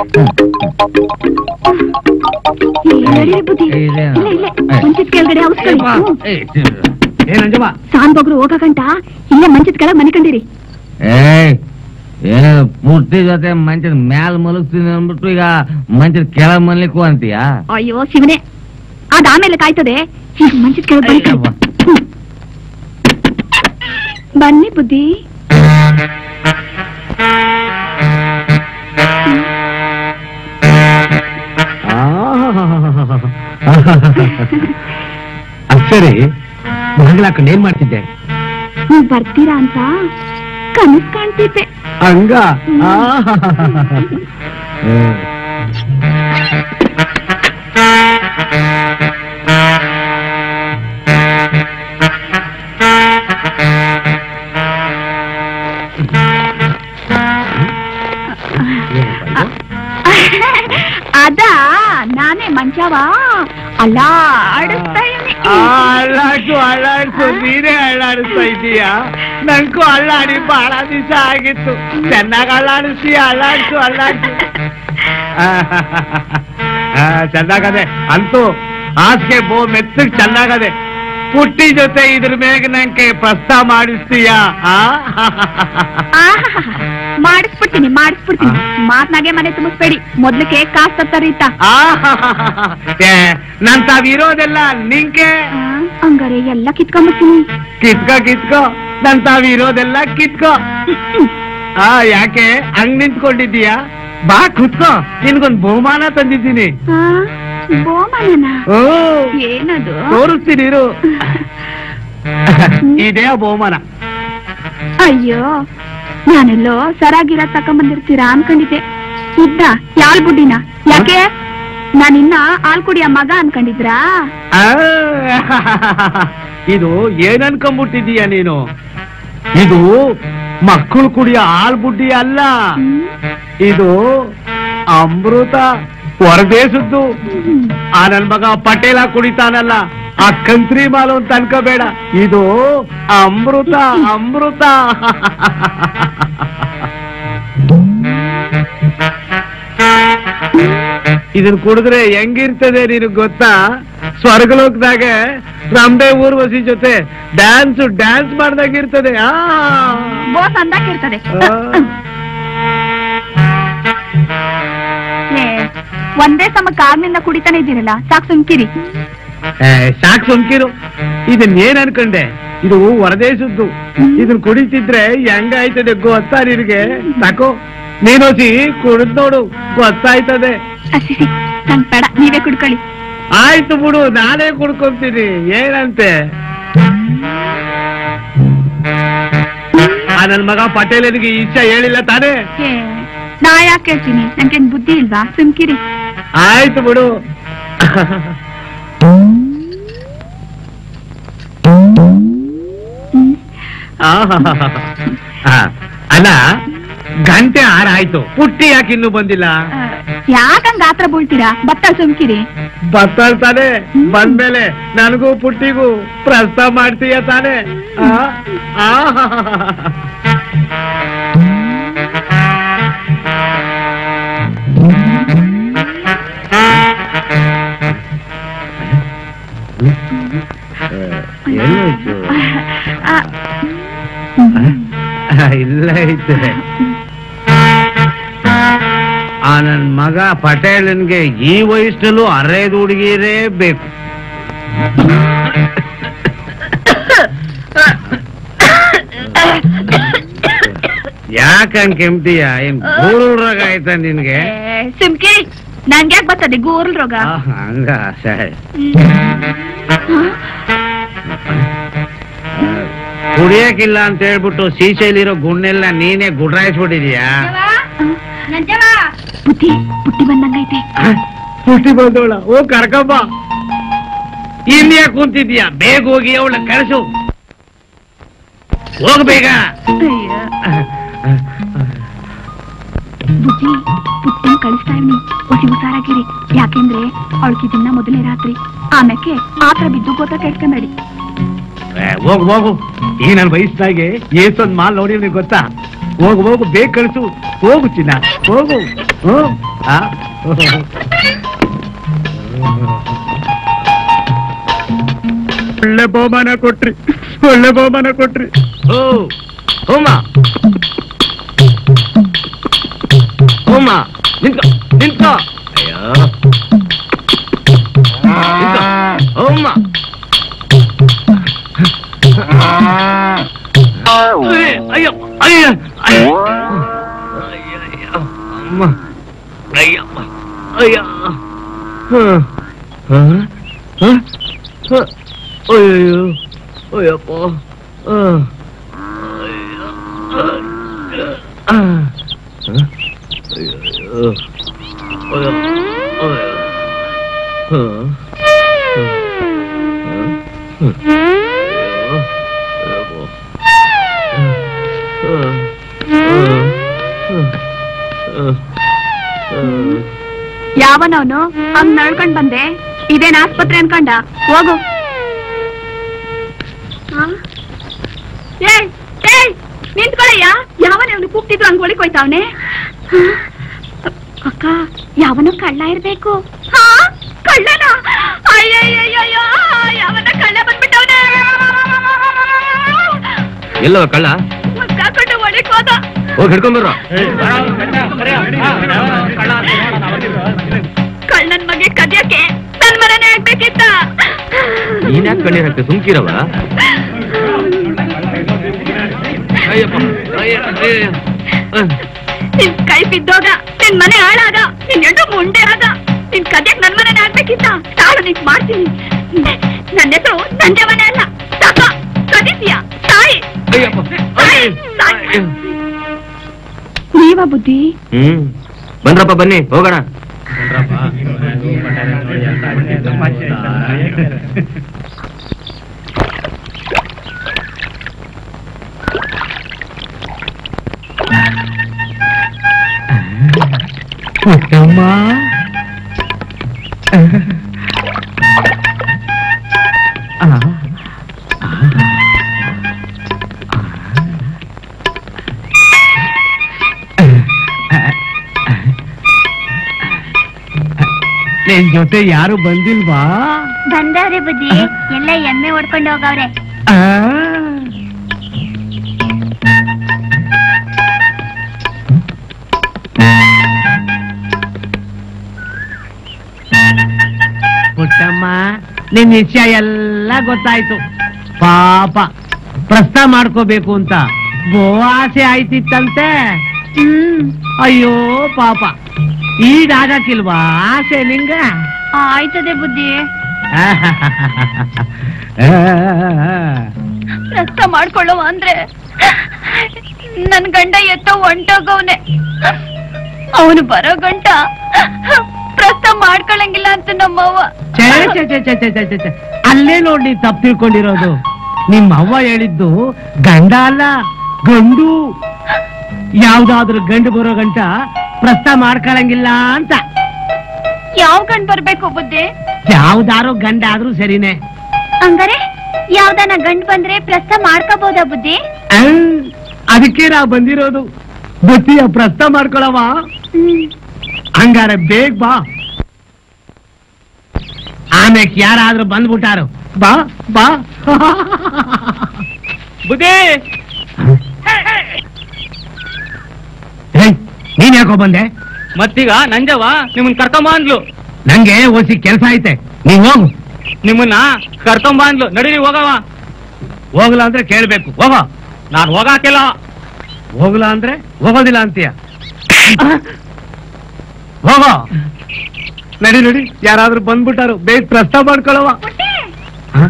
Speaker 2: ಏ, ನಡೀರಿ ಬುದ್ಧಿ
Speaker 4: ಇದೆ.
Speaker 2: ಇಲ್ಲ ಇಲ್ಲ ಮಂಚದ ಕೆಳಗಡೆ ಅವಸ್ಕೊಳ್ಳಿ ಹ್ಮ್.
Speaker 4: ಏನಂಜವ
Speaker 2: ಸಾನ್ ಬಗ್ರು ಹೋಗಕಂಟ ಇಲ್ಲೇ ಮಂಚದ ಕೆಳಗ್ ಮನೆ ಕಂಡಿರಿ
Speaker 4: ಏಯ್ ಏನು ಪೂರ್ತಿ ಜೊತೆ ಮಂಚದ ಮ್ಯಾಲ ಮಲಗ್ತೀನಿ ಅಂದ್ಬಿಟ್ಟು ಈಗ ಮಂಚದ ಕೆಳಗ್ ಮಲಿಕು ಅಂತೀಯಾ
Speaker 2: ಅಯ್ಯೋ ಶಿವನೇ ಅದ್ ಆಮೇಲೆ ಕಾಯ್ತದೆ ಈಗ ಮಂಚದ ಕೆಳಗ್ ಬನ್ನಿ ಕಣ್.
Speaker 4: ಅಯ್ಯವ್ವ.
Speaker 2: ಹ್ಮ್. ಬನ್ನಿ ಬುದ್ಧಿ
Speaker 4: ಸರಿ ಮಗಳಾಕೊಂಡು ಏನ್ ಮಾಡ್ತಿದ್ದೆ
Speaker 2: ನೀವ್ ಬರ್ತೀರಾ ಅಂತ ಕನಸ್ ಕಾಣ್ತಿದ್ದೆ
Speaker 4: ಹಂಗ
Speaker 2: ಅದಾ ನಾನೇ ಮಂಚವ ಅಲ್ಲ ಆಡಿಸ್ತಾ ಇವ್ನಿ.
Speaker 3: ಅಳ್ಳಾಡ್ಸು ಅಳ್ಳಾಡ್ಸು ನೀನೇ ಅಳ್ಳಾಡಿಸ್ತಾ ಇದೀಯಾ ನಂಗೂ ಅಳ್ಳಾಡಿ ಬಹಳ ದಿವಸ ಆಗಿತ್ತು ಚೆನ್ನಾಗ್ ಅಳ್ಳಾಡಿಸಿ ಅಳ್ಳಾಡ್ಸು ಅಳ್ಳಾಡ್ಸು ಆ, ಚೆನ್ನಾಗದೆ ಅಂತೂ ಹಾಸಿಗೆ ಬೋ ಮೆತ್ತಗ್ ಚೆನ್ನಾಗದೆ
Speaker 4: ಪುಟ್ಟಿ ಜೊತೆ ಇದ್ರ ಮೇಗ ನಂಗೆ ಪ್ರಸ್ತಾವ ಮಾಡಿಸ್ತೀಯಾ ಆ?
Speaker 2: ಆಹಾಹಾಹಾ. ಮಾಡಿಸ್ಬಿಡ್ತೀನಿ ಮಾಡಿಸ್ಬಿಡ್ತೀನಿ ಮಾತ್ನಾಗೆ ಮನೆ ತುಂಬಿಸ್ಬೇಡಿ ಮೊದ್ಲಿಗೆ ಕಾಸ್ ತತ್ತರೀತ
Speaker 4: ಆಹಾಹಾಹಾ. ಏ, ನನ್ ತಾವಿರೋದೆಲ್ಲ ನಿಂಗೆ
Speaker 2: ಹಂಗಾರೆ ಎಲ್ಲ ಕಿತ್ಕೊಂಡ್ಬಿಡ್ತೀನಿ
Speaker 4: ಕಿತ್ಕೋ ಕಿತ್ಕೋ ನನ್ ತಾವಿರೋದೆಲ್ಲ ಕಿತ್ಕೋ ಆ ಯಾಕೆ ಹಂಗ್ ನಿಂತ್ಕೊಂಡಿದ್ದೀಯಾ ಬಾ ಕುತ್ಕೋ ನಿನ್ಗೊಂದ್ ಬಹುಮಾನ ತಂದಿದ್ದೀನಿ
Speaker 2: ಆ, ಬೋಮನನ
Speaker 4: ಓ
Speaker 2: ಏನದು
Speaker 4: ತೋರಿಸ್ತೀನಿ ಇರು ಇದೇ ಆ ಬಹುಮಾನ
Speaker 2: ಅಯ್ಯೋ ನಾನೆಲ್ಲೋ ಸರಾಗಿರ ತಕೊಂಬಂದಿರ್ತೀರಾ ಅನ್ಕೊಂಡಿದ್ದೆ ಇದ್ದ ಯಾಳ್ ಬುಡ್ಡಿನ ಯಾಕೆ ನಾನಿನ್ನ ಹಾಲ್ ಕುಡಿಯ ಮಗ ಅನ್ಕೊಂಡಿದ್ರಾ
Speaker 4: ಆ, ಇದು ಏನ್ ಅನ್ಕೊಂಡ್ಬಿಟ್ಟಿದೀಯ ನೀನು ಇದು ಮಕ್ಕಳು ಕುಡಿಯ ಹಾಲ್ ಬುಡ್ಡಿ ಅಲ್ಲ ಇದು ಅಮೃತ ಹೊರದೇಶದ್ದು ಆ ನನ್ ಮಗ ಪಟೇಲ ಕುಡಿತಾನಲ್ಲ ಆ ಕಂತ್ರಿ ಮಾಲು ಅಂತ ಅನ್ಕೋಬೇಡ ಇದು ಅಮೃತ ಅಮೃತ ಇದನ್ ಕುಡಿದ್ರೆ ಹೆಂಗಿರ್ತದೆ ನಿನಗ್ ಗೊತ್ತಾ ಸ್ವರ್ಗಲೋಕದಾಗ ರಂಬೆ ಊರ್ವಶಿ ಜೊತೆ ಡ್ಯಾನ್ಸ್ ಡ್ಯಾನ್ಸ್ ಮಾಡ್ದಾಗಿರ್ತದೆ ಆ
Speaker 2: ಬೋಸ್ ಅಂದಾಕಿರ್ತದೆ
Speaker 4: ಆ.
Speaker 2: ಏ, ಒಂದೇ ಸಮ ಕಾರ್ನಿಂದ ಕುಡಿತಾನೆ ಇದ್ದೀರಲ್ಲ ಸಾಕ್ ಸುಮ್ಕಿರಿ
Speaker 4: ಏ, ಸಾಕ್ ಸೊಂಕಿರು ಇದನ್ ಏನ್ ಅನ್ಕೊಂಡೆ ಇದು ಹೊರದೇಶದ್ದು ಇದನ್ ಕುಡಿತಿದ್ರೆ ಹೆಂಗಾಯ್ತದೆ ಗೊತ್ತಾ ನಿನಗೆ ಸಾಕು ನೀನೋಸಿ ಕುಡಿದ್ ನೋಡು ಗೊತ್ತಾಯ್ತದೆ
Speaker 2: ಅಸಿಸಿ ನಂಗ್ ಬೇಡ ನೀವೇ ಕುಡ್ಕೊಳ್ಳಿ
Speaker 4: ಆಯ್ತು ಬಿಡು ನಾನೇ ಕುಡ್ಕೊಂತೀನಿ ಏನಂತೆ ಆ ನನ್ ಮಗ ಪಟೇಲನಿಗೆ ಇಚ್ಛೆ ಹೇಳಿಲ್ಲ ತಾನೇ
Speaker 2: ಏ, ನಾ ಯಾಕೆ ಹೇಳ್ತೀನಿ ನನ್ಗೇನ್ ಬುದ್ಧಿ ಇಲ್ವಾ ಸುಮ್ಕಿರಿ
Speaker 4: ಆಯ್ತು ಬಿಡು
Speaker 2: ಹ್ಮ್.
Speaker 4: ಆಹಾಹಾಹಾ. ಆ, ಅಲ್ಲ ಗಂಟೆ ಆರಾಯ್ತು ಪುಟ್ಟಿ ಯಾಕೆ ಇನ್ನೂ ಬಂದಿಲ್ಲ
Speaker 2: ಆ, ಯಾಕಂಗ್ ಆತ್ರ ಬೀಳ್ತೀರಾ ಬತ್ತ ಸುಮ್ಕಿರಿ
Speaker 4: ಬರ್ತಾನೆ ಬಂದ್ಮೇಲೆ ನನಗೂ ಪುಟ್ಟಿಗೂ ಪ್ರಸ್ತಾವ ಮಾಡ್ತೀಯ ತಾನೆ ಆ? ಆಹಾಹಾಹಾ. ಎಲ್ಲೋಯ್ತು?
Speaker 2: ಆ,
Speaker 4: ಆ, ಇಲ್ಲ ಐತೆ ಆ ನನ್ ಮಗ ಪಟೇಲನ್ಗೆ ಈ ವಯಸ್ಸಲ್ಲೂ ಅರೇದು ಹುಡುಗಿರೇ ಬೇಕು ಯಾಕಂಗ್ ಕೆಮ್ತೀಯ ಏನ್ ರೋಗ ಆಯ್ತಾ ನಿನ್ಗೆ
Speaker 2: ಏ, ಸುಮ್ಕಿರಿ ನಂಗ್ಯಾಕ್ ಬರ್ತದೆ ಗೋರ್ಲ್ ರೋಗ
Speaker 4: ಆ, ಹಂಗ ಸರಿ ಕುಡಿಯಕ್ಕಿಲ್ಲ ಅಂತ ಹೇಳ್ಬಿಟ್ಟು ಸೀಸೆಲಿರೋ ಗುಣ್ಣೆಲ್ಲ ನೀನೇ ಗುಡ್ರಾಯಿಸ್ಬಿಟ್ಟಿದ್ಯಾ
Speaker 2: ಬುದ್ಧಿ ಬುದ್ಧಿ ಬಂದಂಗೈತೆ
Speaker 4: ಪುಟ್ಟಿ ಬಂದವಳ ಓ ಕರ್ಕಬ್ಬ ಇಲ್ಲಿ ಯಾಕೆ ಕುಂತಿದ್ಯಾ ಬೇಗ ಹೋಗಿ ಅವಳ ಕರೆಸು ಹೋಗ್ ಬೇಗ
Speaker 2: ಬುದ್ಧಿ ಪುಟ್ಟಿನ ಕಳಿಸ್ತಾ ಇವ್ನಿ ಹೊಸಿ ಹುಷಾರಾಗಿರಿ ಯಾಕೆಂದ್ರೆ ಅವಳಿಗೆ ದಿನ ಮೊದಲನೇ ರಾತ್ರಿ ಆಮ್ಯಾಕೆ ಆತರ ಬಿದ್ದು ಗೊತ್ತ ಕೇಳ್ಕೊಂಬೇಡಿ
Speaker 4: ಏ, ಹೋಗು ಹೋಗು ಈ ನನ್ನ ವಯಸ್ಸಿನಾಗೆ ಏಸೊಂದ್ ಮಾಲ್ ನೋಡಿ ಗೊತ್ತಾ ಹೋಗು ಹೋಗು ಬೇಗ ಕಳಿಸು ಹೋಗು ಚಿನ್ನ ಹೋಗು ಹ್ಮ್. ಆ? ಒಳ್ಳೆ ಬಹುಮಾನ ಕೊಟ್ರಿ ಒಳ್ಳೆ ಬಹುಮಾನ ಕೊಟ್ರಿ ಓ ಹೋಮ ಹೋಮ ನಿಂತ್ಕೋ ನಿಂತ್ಕೋ ಅಯ್ಯೋ ನಿಂತ್ಕೋ ಹೋಮ ಅಯ್ಯೋ ಅಯ್ಯೋ ಅಯ್ಯೋ ಅಯ್ಯೋ ಅಮ್ಮ ಅಯ್ಯೋ ಅಯ್ಯೋ ಅಯ್ಯೋ ಅಯ್ಯಪ್ಪ
Speaker 2: ಯಾವನವನು ಹಂಗ್ ನಡ್ಕೊಂಡ್ ಬಂದೆ ಇದೇನ್ ಆಸ್ಪತ್ರೆ ಅನ್ಕೊಂಡ ಹೋಗು ಆ? ಏಯ್ ಏಯ್ ನಿಂತ್ಕೊಳಯ್ಯ ಯಾವನವನು ಕೂಗ್ತಿದ್ರು ಹಂಗ್ ಒಳಗ್ ಹೋಯ್ತಾವನೆ ಅಕ್ಕ ಯಾವನು ಕಳ್ಳ ಇರ್ಬೇಕು ಹಾ ಕಳ್ಳನ ಅಯ್ಯಯ್ಯಯ್ಯೋ ಯಾವನ ಕಳ್ಳ ಬಂದ್ಬಿಟ್ಟವನೆ
Speaker 5: ಎಲ್ಲೋ ಕಳ್ಳ
Speaker 2: ಕಾಕೊಂಡು ಒಳಕ್ ಹೋದ
Speaker 5: ಹೋಗಿ ಹಿಡ್ಕೊಂಡ್ಬರ್ರ
Speaker 2: ಕಳ್ಳನ್ ಮಗೆ ಕದಿಯಕ್ಕೆ ನನ್ ಮನೆನೇ ಆಗ್ಬೇಕಿತ್ತ
Speaker 5: ನೀನ್ ಯಾಕೆ ಕಣ್ಣೀರ್ ಹಾಕ್ತಿ ಸುಮ್ಕಿರವ ಅಯ್ಯಪ್ಪ ಅಯ್ಯ, ಅಯ್ಯ. ಅಹ್.
Speaker 2: ನಿನ್ ಕೈ ಬಿದ್ದೋಗ ನಿನ್ ಮನೆ ಹಾಳಾದ ನಿನ್ ಹೆಣ್ಣು ಮುಂಡೆ ಆದ ನಿನ್ ಕದಿಯಕ್ ನನ್ ಮನೆನೇ ಆಗ್ಬೇಕಿತ್ತ ತಾಳು ನಿನ್ ಮಾಡ್ತೀನಿ ನನ್ನ ಹೆಸರು ನಂಜವನೇ ಅಲ್ಲ ತಪ್ಪ ಕದಿತೀಯ ತಾಯಿ
Speaker 5: ಅಯ್ಯಪ್ಪ ಅಯ್ಯ. ಅಯ್ಯ.
Speaker 2: ನೀವ ಬುದ್ಧಿ
Speaker 5: ಹ್ಮ್ ಬಂದ್ರಪ್ಪ ಬನ್ನಿ ಹೋಗೋಣ
Speaker 4: ಪುಟ್ಟಮ್ಮ ನಿನ್ ಜೊತೆ ಯಾರು ಬಂದಿಲ್ವಾ
Speaker 1: ಬಂದವ್ರೆ ಬುದ್ಧಿ ಎಲ್ಲ ಎಮ್ಮೆ ಹೊಡ್ಕೊಂಡು ಹೋಗವ್ರೆ
Speaker 4: ಆ? ಪುಟ್ಟಮ್ಮ ನಿನ್ ವಿಷಯ ಎಲ್ಲ ಗೊತ್ತಾಯ್ತು ಪಾಪ ಪ್ರಸ್ತಾವ ಮಾಡ್ಕೋಬೇಕು ಅಂತ ಬೋ ಆಸೆ ಆಯ್ತಿತ್ತಂತೆ
Speaker 1: ಹ್ಮ್
Speaker 4: ಅಯ್ಯೋ ಪಾಪ ಈಗಾಗಕ್ಕಿಲ್ವಾ ಆಸೆ ನಿಂಗ
Speaker 1: ಆಯ್ತದೆ ಬುದ್ಧಿ ರಸ್ತ ಮಾಡ್ಕೊಳ್ಳೋ ಅಂದ್ರೆ ನನ್ ಗಂಡ ಎತ್ತೋ ಹೊಂಟೋಗವ್ನೆ ಅವನು ಬರೋ ಗಂಟ ಪ್ರಸ್ತ ಮಾಡ್ಕೊಳಂಗಿಲ್ಲ ಅಂತ ನಮ್ಮವ್ವ
Speaker 4: ಛೇ, ಛೇ, ಛೇ, ಛೇ, ಛೇ, ಛೇ, ಛೇ, ಛೇ. ಅಲ್ಲೇ ನೋಡಿ ನೀನ್ ತಪ್ಪು ತಿಳ್ಕೊಂಡಿರೋದು ನಿಮ್ಮ ಅವ್ವ ಹೇಳಿದ್ದು ಗಂಡ ಅಲ್ಲ ಗಂಡು ಯಾವ್ದಾದ್ರು ಗಂಡು ಬರೋ ಗಂಟ ಪ್ರಸ್ತಾವ ಮಾಡ್ಕೊಳಂಗಿಲ್ಲ ಅಂತ
Speaker 1: ಯಾವ ಗಂಡ್ ಬರ್ಬೇಕು ಬುದ್ಧಿ
Speaker 4: ಯಾವ್ದಾರೋ ಗಂಡ ಆದ್ರೂ ಸರಿನೇ
Speaker 1: ಹಂಗಾರೆ ಯಾವ್ದಾನ ಗಂಡ್ ಬಂದ್ರೆ ಪ್ರಸ್ತ ಮಾಡ್ಕೋಬಹುದಾ ಬುದ್ಧಿ
Speaker 4: ಅಹ್, ಅದಕ್ಕೆ ನಾ ಬಂದಿರೋದು ಬುತ್ತಿಯ ಪ್ರಸ್ತಾವ ಮಾಡ್ಕೊಳವ
Speaker 1: ಹ್ಮ್
Speaker 4: ಹಂಗಾರೆ ಬೇಗ ಬಾ ಆಮೇಲೆ ಯಾರಾದ್ರೂ ಬಂದ್ಬಿಟ್ಟಾರು ಬಾ ಬಾ
Speaker 3: ಬುದ್ಧಿ
Speaker 4: ಏಯ್, ನೀನ್ ಯಾಕೋ ಬಂದೆ
Speaker 3: ಮತ್ತೀಗ ನಂಜವ್ವ ನಿಮ್ಮನ್ ಕರ್ಕೊಂಬ ಅಂದ್ಲು
Speaker 4: ನಂಗೆ ಓಸಿ ಕೆಲ್ಸ ಐತೆ ನೀವ್ ಹೋಗು
Speaker 3: ನಿಮ್ಮನ್ನ ಕರ್ಕೊಂಬ ಅಂದ್ಲು ನಡೀರಿ ಹೋಗವ
Speaker 4: ಹೋಗ್ಲಾ ಅಂದ್ರೆ ಕೇಳ್ಬೇಕು ಹೋಗೋ
Speaker 3: ನಾನ್ ಹೋಗಾಕಿಲ್ಲ
Speaker 4: ಹೋಗ್ಲಾ ಅಂದ್ರೆ ಹೋಗೋದಿಲ್ಲ ಅಂತೀಯ ಹೋಗೋ ನಡಿ ನಡಿ ಯಾರಾದ್ರೂ ಬಂದ್ಬಿಟ್ಟಾರು ಬೇಗ ಪ್ರಸ್ತಾವ ಮಾಡ್ಕೊಳವ ಹ?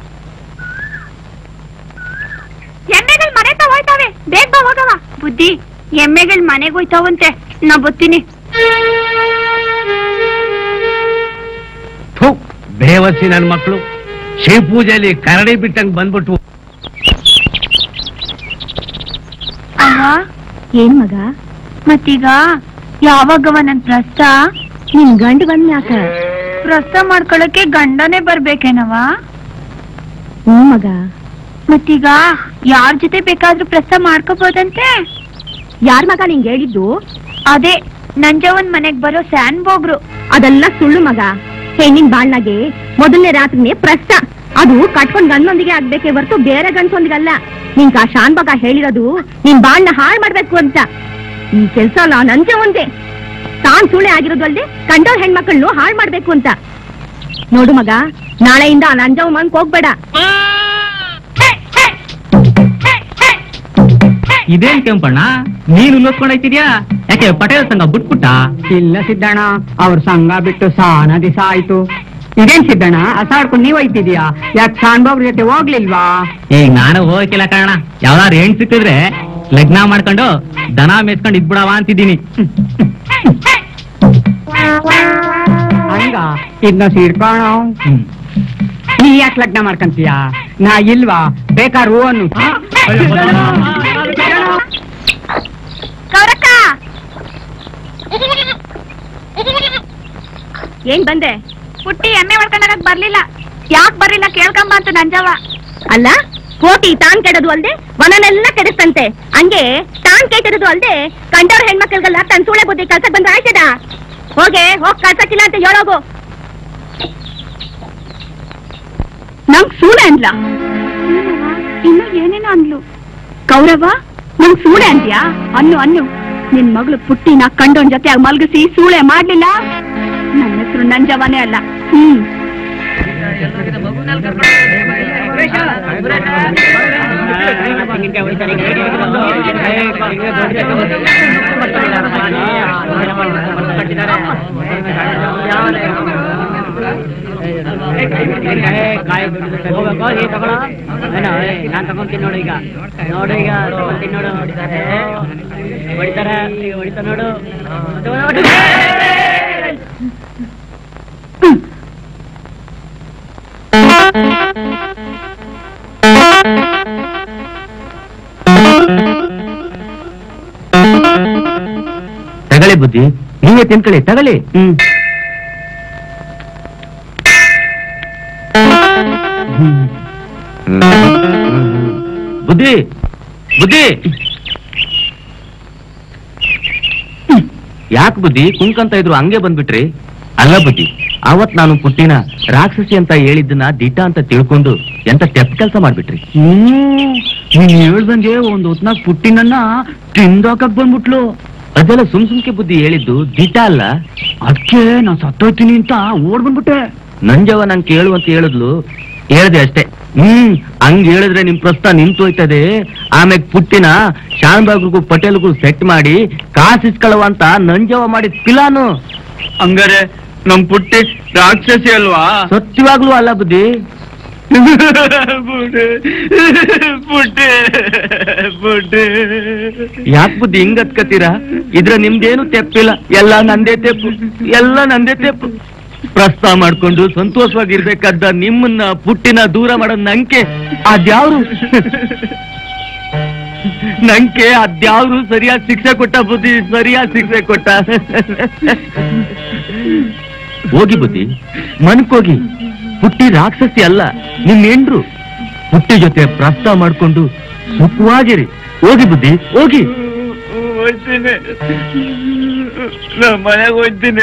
Speaker 1: ಎಮ್ಮೆಗಳು ಮನೆ ಹೋಯ್ತಾವೆ ಬೇಗ ಬಾ ಹೋಗವ ಬುದ್ಧಿ ಎಮ್ಮೆಗಳು ಮನೆಗೆ ಹೋಯ್ತಾವಂತೆ ನಾ ಬತ್ತೀನಿ
Speaker 4: ಥು, ಬೇವಸಿ ನನ್ ಮಕ್ಕಳು ಶಿವ ಪೂಜೆಯಲ್ಲಿ ಕರಡಿ ಬಿಟ್ಟಂಗ್ ಬಂದ್ಬಿಟ್ವು
Speaker 1: ಅವ
Speaker 2: ಏನ್ ಮಗ
Speaker 1: ಮತ್ತೀಗ ಯಾವಾಗವ ನನ್ ಪ್ರಸ್ತ
Speaker 2: ನಿನ್ ಗಂಡ ಬಂದ್ ಯಾಕ
Speaker 1: ಪ್ರಸ್ತ ಮಾಡ್ಕೊಳಕ್ಕೆ ಗಂಡನೇ ಬರ್ಬೇಕೇನವ
Speaker 2: ಹ್ಞೂ ಮಗ
Speaker 1: ಮತ್ತೀಗ ಯಾರ್ ಜೊತೆ ಬೇಕಾದ್ರೂ ಪ್ರಸ್ತ ಮಾಡ್ಕೋಬೋದಂತೆ
Speaker 2: ಯಾರ್ ಮಗ ನಿಂಗೆ ಹೇಳಿದ್ದು
Speaker 1: ಅದೇ ನಂಜವನ್ ಮನೆಗ್ ಬರೋ ಸ್ಯಾನ್ ಬೋಗ್ರು
Speaker 2: ಅದೆಲ್ಲ ಸುಳ್ಳು ಮಗ ಹೆಣ್ಣಿನ ಬಾಳ್ನಾಗೆ ಮೊದಲನೇ ರಾತ್ರಿನೇ ಪ್ರಸ್ತ ಅದು ಕಟ್ಕೊಂಡ್ ಗಂಡೊಂದಿಗೆ ಆಗ್ಬೇಕೇ ಹೊರತು ಬೇರೆ ಗಂಡಸೊಂದಿಗೆ ಅಲ್ಲ ನಿಂಕ ಆ ಶಾನ್ ಮಗ ಹೇಳಿರೋದು ನಿನ್ ಬಾಳ್ನ ಹಾಳ್ ಮಾಡ್ಬೇಕು ಅಂತ ಈ ಕೆಲ್ಸ ನಂಜೆ ಒಂದೇ ತಾನ್ ಸುಳ್ಳೆ ಆಗಿರೋದು ಅಲ್ದೆ ಕಂಡವ್ರ ಹೆಣ್ಮಕ್ಳನ್ನು ಹಾಳ್ ಮಾಡ್ಬೇಕು ಅಂತ ನೋಡು ಮಗ ನಾಳೆಯಿಂದ ಆ ನಂಜವ್ ಮನ್ಕ್ ಹೋಗ್ಬೇಡ
Speaker 6: ಇದೇನ್ ಕೆಂಪಣ್ಣ ನೀನು ಲೋತ್ಕೊಂಡೈತಿದ್ಯಾ ಯಾಕೆ ಪಟೇಲ್ ಸಂಘ ಬಿಟ್ಬಿಟ್ಟ
Speaker 7: ಇಲ್ಲ ಸಿದ್ದಣ್ಣ ಅವ್ರ ಸಂಘ ಬಿಟ್ಟು ಸಾನ ದಿವಸ ಆಯ್ತು ಇದೇನ್ ಸಿದ್ದಣ್ಣ ಅಸಾಡ್ಕೊಂಡು ನೀವ್ ಐತಿದ್ಯಾ ಯಾಕೆ ಸಾನ್ಬಾಬ್ರ ಜೊತೆ ಹೋಗ್ಲಿಲ್ವಾ
Speaker 6: ಈಗ ನಾನು ಹೋಗಕ್ಕಿಲ್ಲ ಕಾರಣ ಯಾವ್ದಾರು ಹೆಣ್ ಸಿಕ್ಕಿದ್ರೆ ಲಗ್ನ ಮಾಡ್ಕೊಂಡು ದನ ಮೇಸ್ಕೊಂಡು ಇದ್ಬಿಡವ ಅಂತಿದ್ದೀನಿ
Speaker 7: ಹಂಗ ಇದನ್ನ ಸೀಡ್ಕೋಣ ನೀ ಯಾಕೆ ಲಗ್ನ ಮಾಡ್ಕಂತೀಯ ನಾ ಇಲ್ವಾ ಬೇಕಾರು ಅನ್ನು
Speaker 1: ಕೌರಕ್ಕ
Speaker 2: ಏನ್ ಬಂದೆ
Speaker 1: ಪುಟ್ಟಿ ಎಮ್ಮೆ ಹೊಡ್ಕೊಂಡಾಗ ಬರ್ಲಿಲ್ಲ ಯಾಕ್ ಬರ್ಲಿಲ್ಲ ಕೇಳ್ಕೊಂಬ ಅಂತ ನಂಜವ್ವ
Speaker 2: ಅಲ್ಲ ಕೋಟಿ ತಾನ್ ಕೆಡೋದು ಅಲ್ದೆ ಮನನೆಲ್ಲ ಕೆಡಿಸ್ತಂತೆ ಹಂಗೆ ತಾನ್ ಕೆಟ್ಟಿರೋದು ಅಲ್ದೆ ಕಂಡವ್ರ ಹೆಣ್ಮಕ್ಳಿಗೆಲ್ಲ ತನ್ ಸೂಳೆ ಬುದ್ಧಿ ಕಲ್ಸಕ್ ಬಂದ್ರೆ ಆಯ್ತದ ಹೋಗೆ ಹೋಗ್ ಕಲ್ಸಕ್ಕಿಲ್ಲ ಅಂತ ಹೇಳೋಗು ನಂಗ್ ಸೂಳೆ ಅನ್ಲ
Speaker 1: ಇನ್ನು ಏನೇನೋ ಅಂದ್ಲು
Speaker 2: ಕೌರವ ನಂಗ್ ಸೂಳೆ ಅಂತ್ಯಾ ಅನ್ನು ಅನ್ನು ನಿನ್ ಮಗಳು ಪುಟ್ಟಿನ ಕಂಡೋನ್ ಜೊತೆ ಮಲ್ಗಿಸಿ ಸೂಳೆ ಮಾಡ್ಲಿಲ್ಲ ನನ್ನ ಹೆಸರು ನಂಜವನೇ ಅಲ್ಲ ಹ್ಮ್
Speaker 6: ನಾನ್ ತಗೊಂತೀನಿ ನೋಡು ಈಗ ನೋಡು ಈಗ ತಗೊಂತೀನಿ ನೋಡು ಹೊಡಿತಾರೆ ಈಗ ಹೊಡಿತಾ ನೋಡು
Speaker 5: ತಗಳಿ ಬುದ್ಧಿ ನೀವೇ ತಿನ್ಕೊಳ್ಳಿ ತಗಳಿ
Speaker 6: ಹ್ಮ್
Speaker 5: ಬುದ್ಧಿ ಬುದ್ಧಿ ಯಾಕೆ ಬುದ್ಧಿ ಕುಂಕಂತ ಇದ್ರು ಹಂಗೆ ಬಂದ್ಬಿಟ್ರಿ ಅಲ್ಲ ಬುದ್ಧಿ ಅವತ್ ನಾನು ಪುಟ್ಟಿನ ರಾಕ್ಷಸಿ ಅಂತ ಹೇಳಿದ್ದನ್ನ ದಿಟ್ಟ ಅಂತ ತಿಳ್ಕೊಂಡು ಎಂತ ತೆಪ್ಪ ಕೆಲಸ ಮಾಡ್ಬಿಟ್ರಿ
Speaker 6: ನೀನ್ ಹೇಳ್ದಂಗೆ ಒಂದ್ ಹೊತ್ನಾಗ ಪುಟ್ಟಿನನ್ನ ತಿಂದಾಕಕ್ ಬಂದ್ಬಿಟ್ಲು
Speaker 5: ಅದೆಲ್ಲ ಸುಮ್ ಸುಮ್ಕೆ ಬುದ್ಧಿ ಹೇಳಿದ್ದು ದಿಟ್ಟ ಅಲ್ಲ
Speaker 6: ಅದಕ್ಕೆ ನಾನ್ ಸತ್ತೋಯ್ತೀನಿ ಅಂತ ಓಡ್ ಬಂದ್ಬಿಟ್ಟೆ
Speaker 5: ನಂಜವ ನಂಗೆ ಕೇಳು ಅಂತ ಹೇಳಿದ್ಲು ಹೇಳ್ದೆ ಅಷ್ಟೇ ಹ್ಮ್ ಹಂಗ್ ಹೇಳಿದ್ರೆ ನಿಮ್ ಪ್ರಸ್ತಾವ ನಿಂತೋಯ್ತದೆ ಆಮ್ಯಾಗ ಪುಟ್ಟಿನ ಶಾನ್ಬಾಗ್ರಿಗೂ ಪಟೇಲ್ಗೂ ಸೆಟ್ ಮಾಡಿ ಕಾಸಿಸ್ಕೊಳ್ಳುವ ಅಂತ ನಂಜವ ಮಾಡಿದ ಪಿಲಾನು
Speaker 3: ಹಂಗಾರೆ ನಮ್ ಪುಟ್ಟಿ ರಾಕ್ಷಸಿ ಅಲ್ವಾ
Speaker 5: ಸತ್ಯವಾಗ್ಲೂ ಅಲ್ಲ ಬುದ್ಧಿ
Speaker 3: ಪುಟ್ಟಿ ಪುಟ್ಟಿ ಪುಟ್ಟಿ
Speaker 5: ಯಾಕೆ ಬುದ್ಧಿ ಹಿಂಗ್ ಹತ್ಕತ್ತೀರಾ ಇದ್ರ ನಿಮ್ದೇನು ತೆಪ್ಪಿಲ್ಲ ಎಲ್ಲ ನಂದೇ ತೆಪ್ಪು ಎಲ್ಲ ನಂದೇ ತೆಪ್ಪು ಪ್ರಸ್ತಾವ ಮಾಡ್ಕೊಂಡು ಸಂತೋಷವಾಗಿರ್ಬೇಕಾದ ನಿಮ್ಮನ್ನ ಪುಟ್ಟಿನ ದೂರ ಮಾಡೋದ್ ನಂಗೆ ಅದ್ಯಾವ್ರು ನಂಗೆ ಅದ್ಯಾವ್ರು ಸರಿಯಾದ ಶಿಕ್ಷೆ ಕೊಟ್ಟ ಬುದ್ಧಿ ಸರಿಯಾದ ಶಿಕ್ಷೆ ಕೊಟ್ಟ ಹೋಗಿ ಬುದ್ಧಿ ಮನ್ಕೋಗಿ ಪುಟ್ಟಿ ರಾಕ್ಷಸಿ ಅಲ್ಲ ನಿಮ್ ಹೆಂಡ್ರು ಪುಟ್ಟಿ ಜೊತೆ ಪ್ರಸ್ತಾವ ಮಾಡ್ಕೊಂಡು ಸುಖವಾಗಿರಿ ಹೋಗಿ ಬುದ್ಧಿ ಹೋಗಿ
Speaker 3: ಹೋಯ್ತೀನಿ ನಮ್ಮ ಮನೆಗೆ ಹೋಯ್ತೀನಿ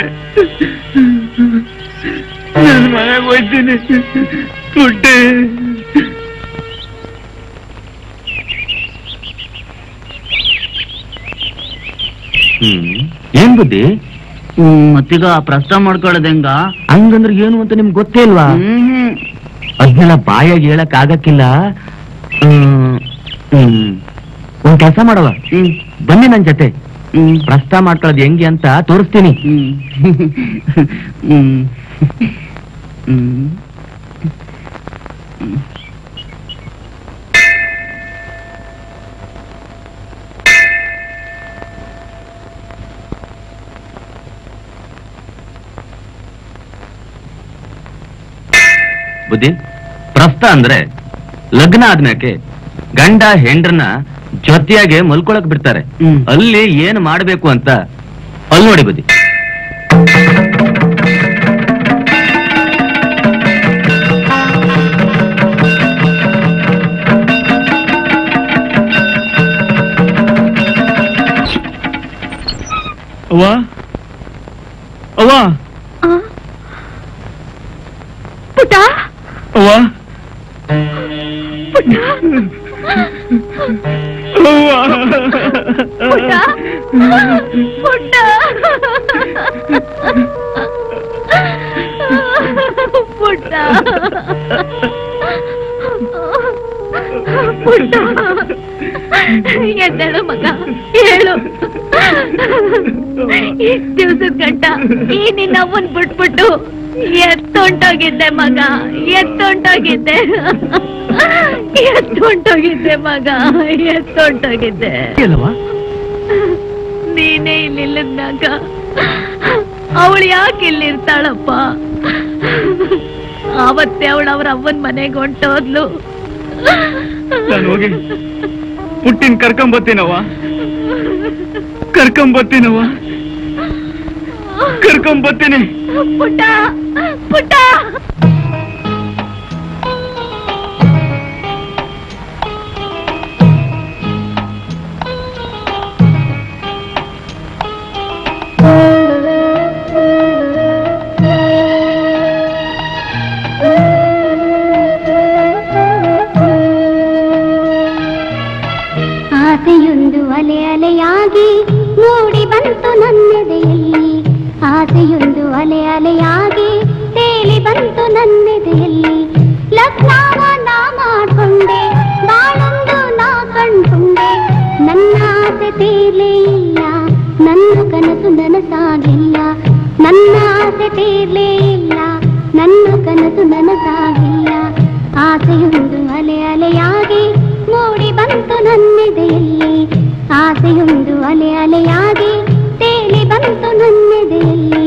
Speaker 3: ನನ್ನ ಮನೆಗೆ ಹೋಯ್ತೀನಿ ಪುಟ್ಟಿ
Speaker 5: ಹ್ಮ್ ಏನ್ ಬುದ್ಧಿ
Speaker 6: ಮತ್ತೀಗ ಪ್ರಸ್ತಾವ ಮಾಡ್ಕೊಳ್ಳೋದ್ ಹೆಂಗ
Speaker 5: ಹಂಗಂದ್ರೆ ಏನು ಅಂತ ನಿಮ್ಗೆ ಗೊತ್ತೇ ಇಲ್ವಾ
Speaker 6: ಹ್ಮ್
Speaker 5: ಅದ್ನೆಲ್ಲ ಬಾಯಾಗಿ ಹೇಳಕ್ ಆಗಕ್ಕಿಲ್ಲ ಹ್ಮ್, ಹ್ಮ್. ಒಂದ್ ಕೆಲಸ ಮಾಡವ
Speaker 6: ಹ್ಮ್
Speaker 5: ಬನ್ನಿ ನನ್ ಜೊತೆ
Speaker 6: ಹ್ಮ್
Speaker 5: ಪ್ರಸ್ತಾವ ಮಾಡ್ಕೊಳ್ಳೋದು ಹೆಂಗೆ ಅಂತ ತೋರಿಸ್ತೀನಿ
Speaker 6: ಹ್ಮ್ ಹ್ಮ್ ಹ್ಮ್
Speaker 5: ಬುದ್ಧಿ ಪ್ರಸ್ತ ಅಂದ್ರೆ ಲಗ್ನ ಆದ್ಮ್ಯಾಕೆ ಗಂಡ ಹೆಂಡ್ರನ್ನ ಜೊತೆಯಾಗೆ ಮಲ್ಕೊಳಕ್ ಬಿಡ್ತಾರೆ
Speaker 6: ಹ್ಮ್.
Speaker 5: ಅಲ್ಲಿ ಏನ್ ಮಾಡ್ಬೇಕು ಅಂತ ಅಲ್ಲಿ ನೋಡಿ ಬುದ್ಧಿ
Speaker 3: ಅವ್ವ ಅವ್ವ
Speaker 2: ಪುಟ್ಟ
Speaker 3: ಅವ್ವ
Speaker 2: ಪುಟ್ಟ
Speaker 3: ಅವ್ವ
Speaker 2: ಪುಟ್ಟ ಪುಟ್ಟ ಪುಟ್ಟ ಎದ್ದೇಳು ಮಗ ಹೇಳು ಇಷ್ಟ್ ದಿವ್ಸದ ಗಂಟ ಈ ನಿನ್ನ ಅವನ್ ಬಿಟ್ಬಿಟ್ಟು ಎತ್ತೊಂಟೋಗಿದ್ದೆ ಮಗ ಎತ್ತೊಂಟೋಗಿದ್ದೆ ಎತ್ತೊಂಟೋಗಿದ್ದೆ ಮಗ ಎತ್ತೊಂಟೋಗಿದ್ದೆ ನೀನೇ ಇಲ್ಲಿಲ್ಲದಾಗ ಅವಳು ಯಾಕೆ ಇಲ್ಲಿರ್ತಾಳಪ್ಪ ಆವತ್ತೇ ಅವಳು ಅವ್ರ ಅವ್ವನ್ ಮನೆಗೆ ಹೊಂಟೋದ್ಲು
Speaker 3: ನಾನು ಹೋಗಿ ಪುಟ್ಟಿನ ಕರ್ಕೊಂಬತ್ತೀನವ್ವ ಕರ್ಕೊಂಬತ್ತೀನವ್ವ ಕರ್ಕೊಂಬತ್ತೀನಿ
Speaker 2: ಪುಟ್ಟ ಪುಟ್ಟ
Speaker 1: ಆಸೆಯೊಂದು ಅಲೆ ಅಲೆಯಾಗಿ ಮೂಡಿ ಬಂತು ನನ್ನೆದೆಯಲ್ಲಿ ಆಸೆಯೊಂದು ಅಲೆ ಅಲೆಯಾಗಿ ತೇಲಿ ಬಂತು ನನ್ನೆದೆಯಲ್ಲಿ ಲಗ್ನವ ನಾ ಮಾಡ್ಕೊಂಡೆ ಬಾಳೊಂದು ನಾ ಕಂಡ್ಕೊಂಡೆ ನನ್ನ ಆಸೆ ತೀರ್ಲೇ ಇಲ್ಲ ನನ್ನ ಕನಸು ನನಸಾಗಿಲ್ಲ ನನ್ನ ಆಸೆ ತೀರ್ಲೇ ಇಲ್ಲ ನನ್ನ ಕನಸು ನನಸಾಗಿಲ್ಲ ಆಸೆಯೊಂದು ಅಲೆ ಅಲೆಯಾಗಿ ಮೂಡಿ ಬಂತು ನನ್ನೆದೆಯಲ್ಲಿ ಆಸೆಯೊಂದು ಅಲೆ ಅಲೆಯಾಗಿ ತೇಲಿ ಬಂತು ನನ್ನೆದೆಯಲ್ಲಿ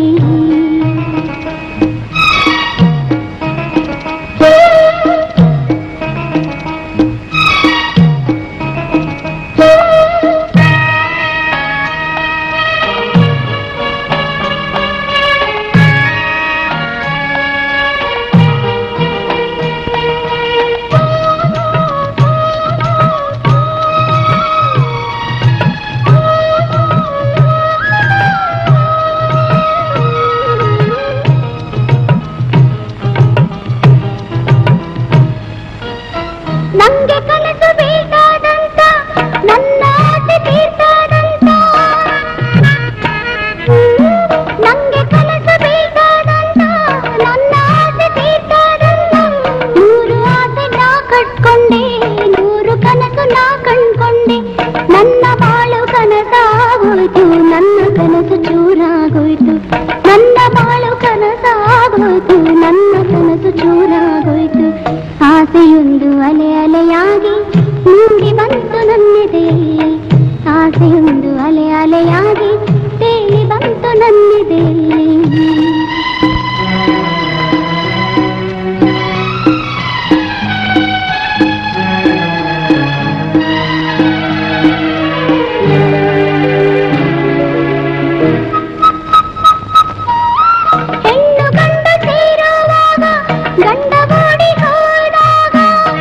Speaker 1: ನಂಗೆ ಕನಸು ಬೇಕಾದಂತ ನನ್ನ ಆಸೆ ತೀರ್ತಾದಂತ ನಂಗೆ ಕನಸು ಬೇಕಾದಂತ ನನ್ನ ಆಸೆ ತೀರ್ತಾದಂತ ನೂರು ಆಸೆ ನಾ ಕಟ್ಕೊಂಡೆ ನೂರು ಕನಸು ನಾ ಕಂಡ್ಕೊಂಡೆ ನನ್ನ ಬಾಳು ಕನಸಾಗೋಯ್ತು ನನ್ನ ಕನಸು ಚೂರಾಗೋಯ್ತು ನನ್ನ ಬಾಳು ಕನಸಾಗೋಯ್ತು ನನ್ನ ಕನಸು ಚೂರಾಗೋಯ್ತು ಆಸೆಯೊಂದು ಅಲೆ ಅಲೆಯಾಗಿ ಮೂಡಿ ಬಂತು ನನ್ನೆದೆಯಲ್ಲಿ ಆಸೆಯೊಂದು ಅಲೆ ಅಲೆಯಾಗಿ ತೇಲಿ ಬಂತು ನನ್ನೆದೆಯಲ್ಲಿ ಹೆಣ್ಣು ಗಂಡ ಸೇರುವಾಗ ಗಂಡ ಓಡಿ ಹೋದಾಗ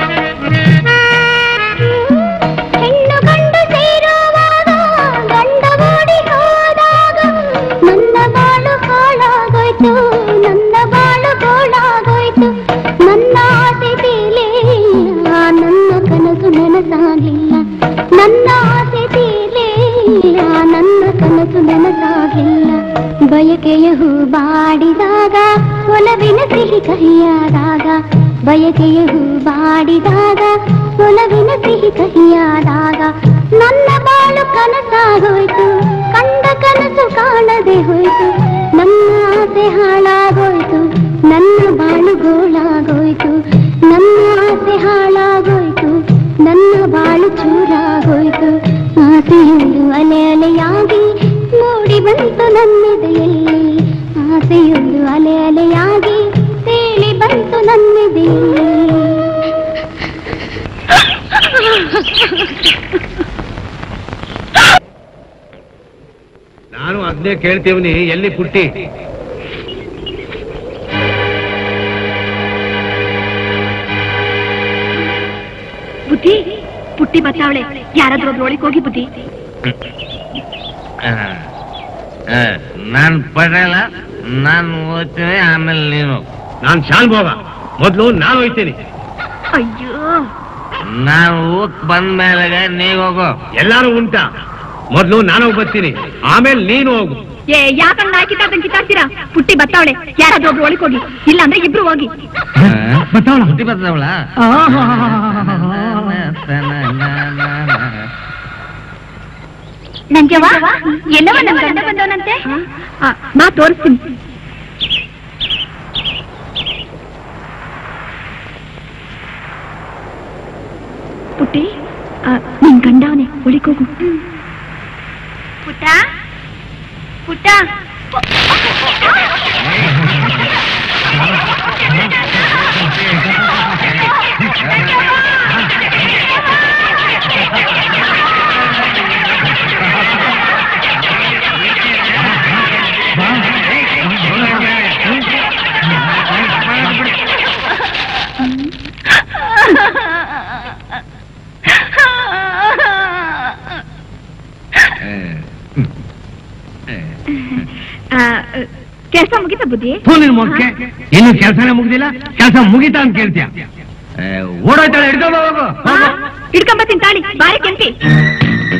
Speaker 1: ಹೆಣ್ಣು ಗಂಡ ಸೇರುವಾಗ ಗಂಡ ಓಡಿ ಹೋದಾಗ ನನ್ನ ಬಾಳು ಹಾಳಾಗೋಯ್ತು ನನ್ನ ಬಾಳು ಗೋಳಾಗೋಯ್ತು ನನ್ನ ಆಸೆ ತೀಲಿಲ್ಲ ನನ್ನ ಕನಸು ನನಸಾಗಿಲ್ಲ ನನ್ನ ಆಸೆ ತೀಲಿಲ್ಲ ನನ್ನ ಕನಸು ನನಸಾಗಿಲ್ಲ ಬಯಕೆಯ ಹೂ ಬಾಡಿದಾಗ ಒಲವಿನ ಸಿಹಿ ಕಹಿಯಾದಾಗ ಬಯಕೆಯ ಹೂ ಬಾಡಿದಾಗ ಒಲವಿನ ಸಿಹಿ ಕಹಿಯಾದಾಗ ನನ್ನ ಬಾಳು ಕನಸಾಗೋಯ್ತು ಕಂಡ ಕನಸು ಕಾಣದೆ ಹೋಯ್ತು ನನ್ನ ಆಸೆ ಹಾಳಾಗೋಯ್ತು ನನ್ನ ಬಾಳು ಗೋಳಾಗೋಯ್ತು ನನ್ನ ಆಸೆ ಹಾಳಾಗೋಯ್ತು ನನ್ನ ಬಾಳು ಚೂರಾಗೋಯ್ತು ಆಸೆಯೊಂದು ಅಲೆ ಅಲೆಯಾಗಿ ಮೂಡಿ ಬಂತು ನನ್ನೆದೆಯಲ್ಲಿ ಆಸೆಯೊಂದು ಅಲೆ ಅಲೆಯಾಗಿ ತೇಲಿ ಬಂತು ನನ್ನೆದೆಯಲ್ಲಿ
Speaker 4: ನಾನು ಅದನ್ನೇ ಕೇಳ್ತೀವ್ನಿ ಎಲ್ಲಿ ಪುಟ್ಟಿ
Speaker 2: ಬುದ್ಧಿ ಪುಟ್ಟಿ ಬತ್ತಾವಳೆ ಯಾರಾದ್ರೂ ಒಬ್ರು ಒಳಗೆ ಹೋಗಿ ಬುದ್ಧಿ
Speaker 5: ನಾನು ಪಟೇಲ ನಾನು ಓದ್ತೀನಿ ಆಮೇಲೆ ನೀನು
Speaker 4: ನಾನ್ ಶಾನ್ಭೋಗ ಮೊದ್ಲು ನಾನು ಹೋಯ್ತೀನಿ
Speaker 2: ಅಯ್ಯೋ
Speaker 5: ನಾನು ಊಕ್ ಬಂದ ಮೇಲೆ ನೀವು ಹೋಗು
Speaker 4: ಎಲ್ಲಾರು ಉಂಟಾ ಮೊದ್ಲು ನಾನು ಬರ್ತೀನಿ ಆಮೇಲೆ ನೀನು ಹೋಗು
Speaker 2: ಏ ಯಾಕಂಡ ಕಿತ್ತಾಡ್ದಂಗ್ ಕಿತ್ತಾಡ್ತೀರಾ ಪುಟ್ಟಿ ಬತ್ತಾವಳೆ ಯಾರಾದ್ರೂ ಒಬ್ರು ಒಳಗೆ ಹೋಗಿ ಇಲ್ಲ ಅಂದ್ರೆ ಇಬ್ರು ಹೋಗಿ
Speaker 5: ಬುದ್ಧಿ ಬರ್ತವಳ
Speaker 1: ನಂಜವ್ವ ಎಲ್ಲವ ನನ್ ಗಂಡ ಬಂದವನಂತೆ
Speaker 2: ನಾ ತೋರಿಸ್ತೀನಿ ಪುಟ್ಟಿ ಆ, ನಿನ್ ಗಂಡವನೇ ಒಳಿಗ್ ಹೋಗು
Speaker 1: ಪುಟ್ಟ ಪುಟ್ಟ
Speaker 2: ಕೆಲಸ ಮುಗಿತ ಬುದ್ಧಿ
Speaker 4: ಥೂ ನಿನ್ ಮೊಕ್ಕೆ ಇನ್ನು ಕೆಲಸನೇ ಮುಗ್ದಿಲ್ಲ ಕೆಲಸ ಮುಗಿತಾ ಅಂತ ಕೇಳ್ತೀಯ ಓಡೋಯ್ತಾಳೆ ಹಿಡ್ಕೊಂಡು ಹೋಗು ಹೋಗು.
Speaker 2: ಹಿಡ್ಕೊಂಬತ್ತೀನಿ ತಾಳಿ ಬಾರಿ ಕೆಂಪಿ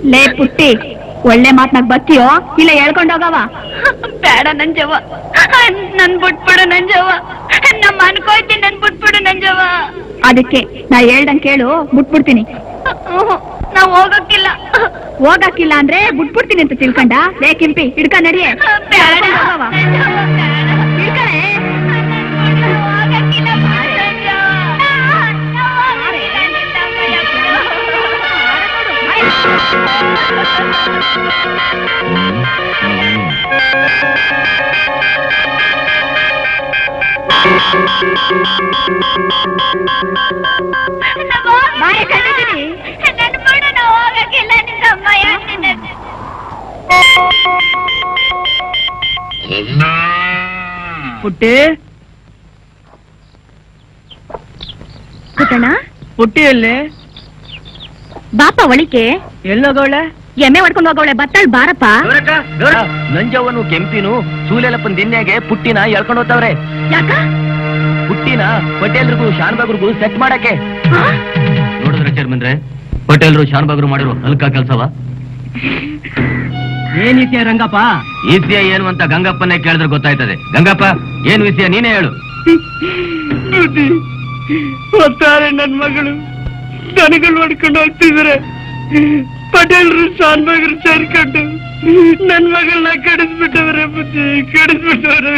Speaker 2: ಲೇ ಪುಟ್ಟಿ ಒಳ್ಳೆ ಮಾತ್ನಾಗ್ ಬರ್ತೀಯೋ ಇಲ್ಲ ಹೇಳ್ಕೊಂಡೋಗವ ಬೇಡ ನಂಜವ್ವ ನನ್ ಬಿಟ್ಬಿಡು ನಂಜವ್ವ ನಮ್ಮ ಅನ್ಕೋಯ್ತೀನಿ ನನ್ ಬಿಟ್ಬಿಡು ನಂಜವ್ವ ಅದಕ್ಕೆ ನಾ ಹೇಳ್ದಂಗ್ ಕೇಳು ಬಿಟ್ಬಿಡ್ತೀನಿ ನಾ ಹೋಗಕ್ಕಿಲ್ಲ ಹೋಗಕ್ಕಿಲ್ಲ ಅಂದ್ರೆ ಬಿಟ್ಬಿಡ್ತೀನಿ ಅಂತ ತಿಳ್ಕೊಂಡ ಲೇ ಕಿಂಪಿ ಹಿಡ್ಕ ನಡಿಯೇ
Speaker 3: ಪುಟ್ಟಿ
Speaker 2: ಪುಟ್ಟಣ
Speaker 3: ಪುಟ್ಟಿ ಎಲ್ಲಿ
Speaker 2: ಬಾಪ ಒಳಿಕೆ
Speaker 3: ಎಲ್ಲೋಗವಳೆ
Speaker 2: ಎಮ್ಮೆ ಹೊಡ್ಕೊಂಡು ಹೋಗವಳೆ ಬತ್ತಾಳ್ ಬಾರಪ್ಪ
Speaker 5: ನಂಜವನು ಕೆಂಪಿನು ಸೂಲೆಲಪ್ಪನ್ ದಿನ್ಯಾಗೆ ಪುಟ್ಟಿನ ಎಳ್ಕೊಂಡು ಹೋಗ್ತಾವ್ರೆ
Speaker 2: ಯಾಕ
Speaker 5: ಪುಟ್ಟಿನ ಪಟೇಲ್ರಿಗೂ ಶಾನ್ಬಾಗ್ರಿಗೂ ಸೆಟ್ ಮಾಡಕ್ಕೆ
Speaker 2: ಹಾ?
Speaker 5: ನೋಡಿದ್ರೆ ಚೇರ್ಮನ್ರೆ ಪಟೇಲ್ರು ಶಾನ್ಬಾಗ್ರು ಮಾಡಿರೋ ಹಲ್ಕ ಕೆಲ್ಸವ
Speaker 3: ಏನ್ ವಿಷಯ ರಂಗಪ್ಪ
Speaker 5: ಈಸಿಯ ಏನು ಅಂತ ಗಂಗಪ್ಪನೇ ಕೇಳಿದ್ರೆ ಗೊತ್ತಾಯ್ತದೆ ಗಂಗಪ್ಪ ಏನ್ ವಿಷಯ ನೀನೇ ಹೇಳು
Speaker 3: ಒತ್ತಾರೆ ನನ್ ಮಗಳು ದನಗಳು ಹೊಡ್ಕೊಂಡು ಹೋಗ್ತಿದ್ರೆ ಪಟೇಲ್ರು ಶಾನ್ಬಾಗ್ರು ಸೇರ್ಕೊಂಡು ನನ್ ಮಗಳನ್ನ ಕಡಿಸ್ಬಿಟ್ಟವ್ರೆ ಬುದ್ಧಿ ಕಡಿಸ್ಬಿಟ್ಟವ್ರೆ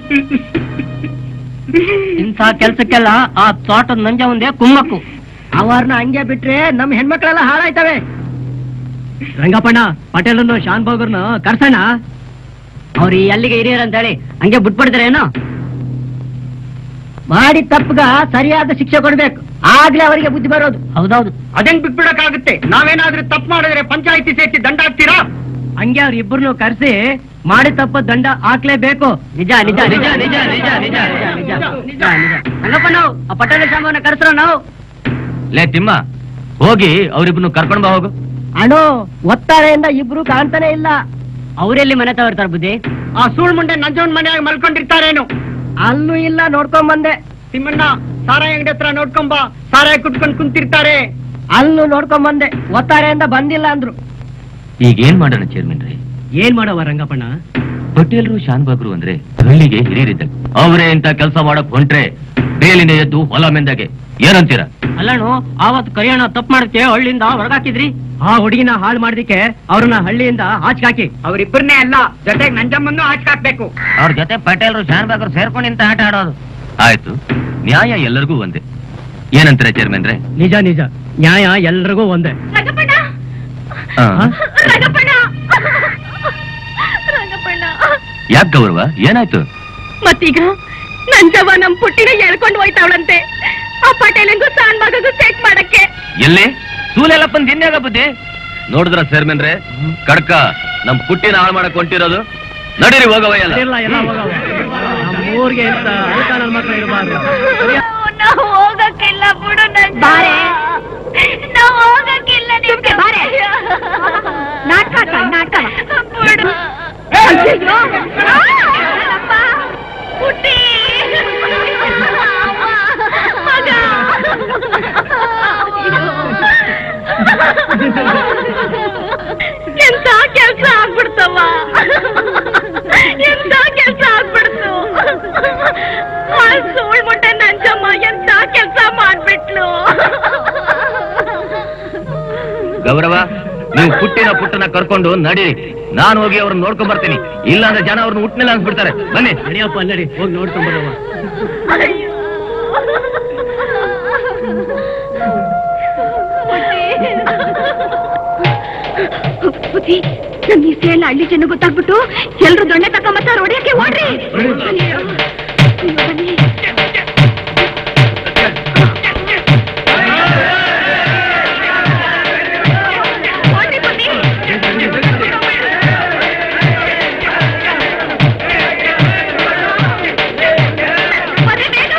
Speaker 6: ಇಂಥ ಕೆಲ್ಸಕ್ಕೆಲ್ಲ ಆ ತೋಟದ ನಂಜ ಒಂದೇ ಕುಮ್ಮಕ್ಕು ಅವರ್ನ ಹಂಗೆ ಬಿಟ್ರೆ ನಮ್ ಹೆಣ್ಮಕ್ಳೆಲ್ಲ ಹಾಳಾಯ್ತವೆ
Speaker 3: ರಂಗಪ್ಪಣ್ಣ ಪಟೇಲನ್ನು ಶಾನ್ ಬಾಗರ್ನ ಕರ್ಸೋಣ
Speaker 6: ಅವ್ರು ಈ ಅಲ್ಲಿಗೆ ಹಿರಿಯರು ಅಂತ ಹೇಳಿ ಹಂಗೆ ಬಿಟ್ಬಿಡ್ತಾರೆ ಏನೋ ಮಾಡಿ ತಪ್ಪಗ ಸರಿಯಾದ ಶಿಕ್ಷೆ ಕೊಡ್ಬೇಕು ಆಗ್ಲೇ ಅವರಿಗೆ ಬುದ್ಧಿ ಬರೋದು ಹೌದೌದು
Speaker 7: ಅದೆಂಗ್ ಬಿಟ್ಬಿಡಕ್ಕಾಗುತ್ತೆ ನಾವೇನಾದ್ರೂ ತಪ್ಪು ಮಾಡಿದ್ರೆ ಪಂಚಾಯತಿ ಸೇರಿಸಿ ದಂಡ ಹಾಕ್ತೀರಾ
Speaker 3: ಹಂಗೆ ಅವ್ರ ಇಬ್ಬರನ್ನು ಕರ್ಸಿ ಮಾಡಿ ತಪ್ಪ ದಂಡ ಹಾಕ್ಲೇಬೇಕು
Speaker 6: ನಿಜ ನಿಜ ನಿಜ ನಿಜ ನಿಜ ನಿಜ ನಿಜ ನಿಜ ನಿಜ ಹಂಗಪ್ಪ ನಾವು ಆ ಪಟ್ಟಣ ಶಾಮನ ಕರ್ಸ್ರ ನಾವು
Speaker 5: ಲೇ ತಿಮ್ಮ ಹೋಗಿ ಅವ್ರಿಬ್ರು ಕರ್ಕೊಂಡ್ ಬಾ ಹೋಗು
Speaker 6: ಅಣು ಒತ್ತಾರೆಯಿಂದ ಇಬ್ರು ಕಾಣ್ತಾನೆ ಇಲ್ಲ ಅವರೆಲ್ಲಿ ಮನೆ ತಗೊಳ್ತಾರೆ ಬುದ್ಧಿ
Speaker 7: ಆ ಸೂಳ್ ಮುಂಡೆ ನಂಜವನ್ ಮನೆಯಾಗ ಮಲ್ಕೊಂಡಿರ್ತಾರೇನು
Speaker 6: ಅಲ್ಲೂ ಇಲ್ಲ ನೋಡ್ಕೊಂಡ್ ಬಂದೆ
Speaker 7: ತಿಮ್ಮಣ್ಣ ಸಾರಾಯಿ ಅಂಗಡಿ ಹತ್ರ ನೋಡ್ಕೊಂಬ ಸಾರಾಯಿ ಕುಟ್ಕೊಂಡ್ ಕುಂತಿರ್ತಾರೆ
Speaker 6: ಅಲ್ಲೂ ನೋಡ್ಕೊಂಡ್ ಬಂದೆ ಒತ್ತಾರೆಯಿಂದ ಬಂದಿಲ್ಲ ಅಂದ್ರು
Speaker 5: ಈಗ ಏನ್ ಮಾಡೋಣ ಚೇರ್ಮನ್ ರೀ
Speaker 3: ಏನ್ ಮಾಡವ ರಂಗಪ್ಪಣ್ಣ
Speaker 5: ಪಟೇಲ್ರು ಶಾನ್ಬಾಗ್ರು ಅಂದ್ರೆ ಹಳ್ಳಿಗೆ ಹಿರಿಯರಿದ್ದಾಗ ಅವರೇ ಇಂತ ಕೆಲಸ ಮಾಡಕ್ ಹೊಂಟ್ರೆ ಬೇಲಿನ ಎದ್ದು ಹೊಲ ಮೆಂದಾಗೆ ಏನಂತೀರ
Speaker 6: ಅಲ್ಲಣು ಆವತ್ ಕರಿಯಣ ತಪ್ಪು ಮಾಡಕ್ಕೆ ಹಳ್ಳಿಯಿಂದ ಹೊರಗಾಕಿದ್ರಿ
Speaker 3: ಆ ಹುಡುಗಿನ ಹಾಳು ಮಾಡ್ದಿಕ್ಕೆ ಅವ್ರನ್ನ ಹಳ್ಳಿಯಿಂದ ಆಚೆಗಾಕಿ
Speaker 7: ಅವ್ರಿಬ್ಬರನ್ನೇ ಅಲ್ಲ ಜೊತೆಗೆ ನಂಜಮ್ಮನ್ನು ಹಾಕ್ಬೇಕು
Speaker 5: ಅವ್ರ ಜೊತೆ ಪಟೇಲ್ರು ಶಾನ್ಬಾಗ್ರು ಸೇರ್ಕೊಂಡು ಇಂತ ಆಟ ಆಡೋದು ಆಯ್ತು ನ್ಯಾಯ ಎಲ್ಲರಿಗೂ ಒಂದೇ ಏನಂತೀರ ಚೇರ್ಮನ್ ರೇ
Speaker 3: ನಿಜ ನಿಜ ನ್ಯಾಯ ಎಲ್ರಿಗೂ ಒಂದೇ
Speaker 2: ರಂಗಪ್ಪಣ್ಣ
Speaker 5: ಹಾ?
Speaker 2: ರಂಗಪ್ಪಣ್ಣ ರಂಗಪ್ಪಣ್ಣ
Speaker 5: ಯಾಕ್ ಗೌರವ ಏನಾಯ್ತು
Speaker 2: ಮತ್ತೀಗ ನಂಜವ್ವ ನಮ್ ಪುಟ್ಟಿನ ಎಳ್ಕೊಂಡು ಹೋಯ್ತಾವಳಂತೆ ಆ ಪಟೇಲಂಗೂ ಸಾನ್ ಮಗಗೂ ಸೆಟ್ ಮಾಡಕ್ಕೆ
Speaker 5: ಎಲ್ಲಿ ಸೂಲೆಲ್ಲಪ್ಪನ್ ದಿನ್ಯಾಗ ಬುದ್ಧಿ ನೋಡಿದ್ರ ಚೇರ್ಮನ್ ರೇ ಕಡ್ಕ ನಮ್ ಪುಟ್ಟಿನ ಹಾಳು ಮಾಡಕ್ ಹೊಂಟಿರೋದು ನಡೀರಿ ಹೋಗವ ಎಲ್ಲ
Speaker 3: ಇಲ್ಲ ಎಲ್ಲ ಹೋಗವ ನಮ್ಮ ಊರಿಗೆ ಅಂತ ಅಳ್ಕ ನನ್ ಮಕ್ಳು ಇರಬಾರ್ದು
Speaker 2: ನಾವು ಹೋಗಕ್ಕಿಲ್ಲ ಬಿಡು ಬಾರೆ ನಾವು ಹೋಗಕ್ಕಿಲ್ಲ ನಿಮ್ಗೆ ಬಾರೆ ನಾಟಕ ನಾಟಕ ಬಿಡು ಅಯ್ಯಯ್ಯೋ. ಅಪ್ಪ. ಪುಟ್ಟಿ ಮಗ ಎಂತ ಕೆಲ್ಸ ಆಗ್ಬಿಡ್ತವ ಎಂತ ಕೆಲ್ಸ ಆಗ್ಬಿಡ್ತು ಆ ಸೋಳ್ ಮುಟ್ಟೆ ನಂಜಮ್ಮ ಎಂತ ಕೆಲ್ಸ ಮಾಡ್ಬಿಟ್ಲು
Speaker 5: ಗೌರವ ನೀವು ಪುಟ್ಟಿನ ಪುಟ್ಟನ ಕರ್ಕೊಂಡು ನಡೀರಿ ನಾನು ಹೋಗಿ ಅವ್ರನ್ನ ನೋಡ್ಕೊಂಡ್ ಬರ್ತೀನಿ ಇಲ್ಲಾಂದ್ರೆ ಜನ ಅವ್ರನ್ನ ಹುಟ್ಟಿನಿಲ್ಲ ಅನ್ಸ್ಬಿಡ್ತಾರೆ ಬನ್ನಿ
Speaker 3: ನಡಿಯಪ್ಪ ನಡಿ ಹೋಗಿ ನೋಡ್ಕೊಂಡ್ ಬರವ
Speaker 2: ಅಯ್ಯೋ. ಬುದ್ಧಿ ನನ್ ಇಷ್ಟ ಎಲ್ಲ ಹಳ್ಳಿ ಜನ ಗೊತ್ತಾಗ್ಬಿಟ್ಟು ಎಲ್ರು ದೊಣ್ಣೆ ತಕೊಂಬತ್ತಾರ ಹೊಡಿಯಕ್ಕೆ ಓಡ್ರಿ ಅಯ್ಯೋ. ಅಯ್ಯೋ, ಬನ್ನಿ. ಓಡ್ರಿ ಬನ್ನಿ. ಬರ್ರಿ ಬೇಗ.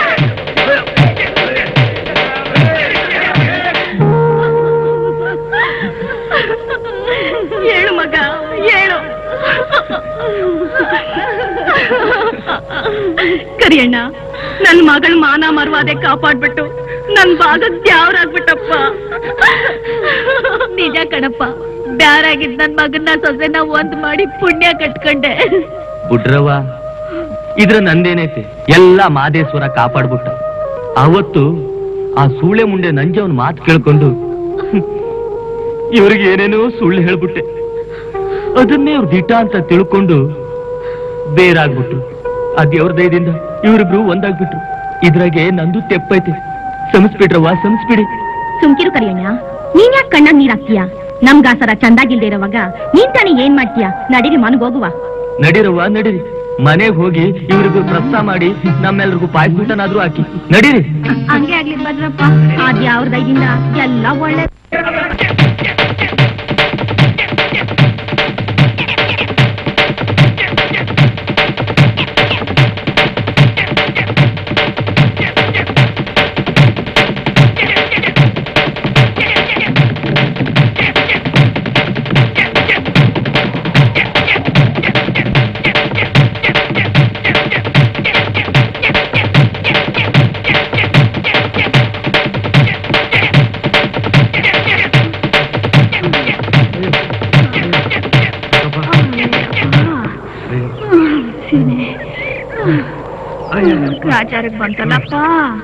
Speaker 2: ಏಳು ಮಗ ಏಳು ಕರಿಯಣ್ಣ ನನ್ ಮಗಳ ಮಾನ ಮರ್ವಾದೆ ಕಾಪಾಡ್ಬಿಟ್ಟು ನನ್ ಭಾಗಕ್ ದ್ಯಾವ್ರಾಗ್ಬಿಟ್ಟಪ್ಪ ನಿಜ ಕಣಪ್ಪ ಬ್ಯಾರಾಗಿದ್ ನನ್ ಮಗನ್ನ ಸೊಸೆನ ಒಂದ್ ಮಾಡಿ ಪುಣ್ಯ ಕಟ್ಕೊಂಡೆ
Speaker 5: ಬುಡ್ರವ್ವ ಇದ್ರ ನಂದೇನೈತೆ ಎಲ್ಲ ಮಾದೇಶ್ವರ ಕಾಪಾಡ್ಬಿಟ್ಟ ಅವತ್ತು ಆ ಸೂಳೆ ಮುಂಡೆ ನಂಜೆ ಅವನ್ ಮಾತು ಕೇಳ್ಕೊಂಡು ಇವ್ರಿಗೆ ಏನೇನೋ ಸುಳ್ಳು ಹೇಳ್ಬಿಟ್ಟೆ ಅದನ್ನೇ ಅವ್ರ ದಿಟ ಅಂತ ತಿಳ್ಕೊಂಡು ಬೇರಾಗ್ಬಿಟ್ರು ಆ ದೇವ್ರ ದಯದಿಂದ ಇವ್ರಿಬ್ರು ಒಂದಾಗ್ಬಿಟ್ರು ಇದ್ರಾಗೆ ನಂದು ತೆಪ್ಪೈತೆ ಸಮಸ್ಬಿಟ್ರವ್ವ ಸಮಸ್ಬಿಡಿ
Speaker 1: ಸುಮ್ಕಿರು ಕರಿಯಣ್ಣ ನೀನ್ ಯಾಕೆ ಕಣ್ಣಾಗ್ ನೀರ್ ಹಾಕ್ತೀಯ ನಮ್ಗಾಸರ ಚಂದಾಗಿಲ್ದೇ ಇರೋವಾಗ ನೀನ್ ತಾನೇ ಏನ್ ಮಾಡ್ತೀಯ ನಡೀರಿ ಮನಗ್ ಹೋಗುವ
Speaker 5: ನಡೀರವ್ವ ನಡೀರಿ ಮನೆಗ್ ಹೋಗಿ ಇವ್ರಿಗೂ ಪ್ರಸ್ತಾವ ಮಾಡಿ ನಮ್ಮೆಲ್ರಿಗೂ ಪಾಯ್ಸ್ಬಿಟ್ಟನಾದ್ರೂ ಹಾಕಿ ನಡೀರಿ
Speaker 1: ಹಂಗೆ ಆಗ್ಲಿ ಭದ್ರಪ್ಪ ಅದ್ಯಾವ್ರ ದಯದಿಂದ ಎಲ್ಲ ಒಳ್ಳೆ
Speaker 2: ರಾಜಾರಿಗೆ ಬಂತಲ್ಲಪ್ಪ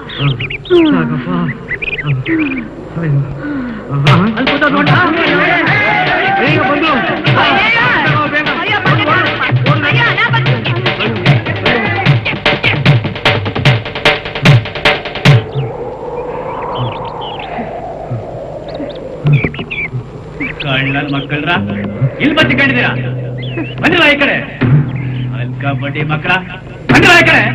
Speaker 3: ಕಳ್ಳನ್ ಮಕ್ಕಳ್ರ ಇಲ್ಲಿ ಬಂದು ಕಂಡಿದ್ದೀರಾ ಬಂದಿಲ್ಲ ಈ ಕಡೆ ಅಲ್ಕ ಬಡ್ಡಿ ಮಕ್ಕಳ ಬಂದಿಲ್ಲ ಈ ಕಡೆ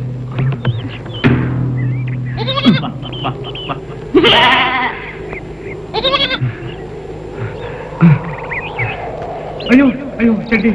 Speaker 3: ಬಾ, ಬಾ, ಬಾ, ಬಾ. ಅಯ್ಯೋ ಅಯ್ಯೋ ಚಡ್ಡಿ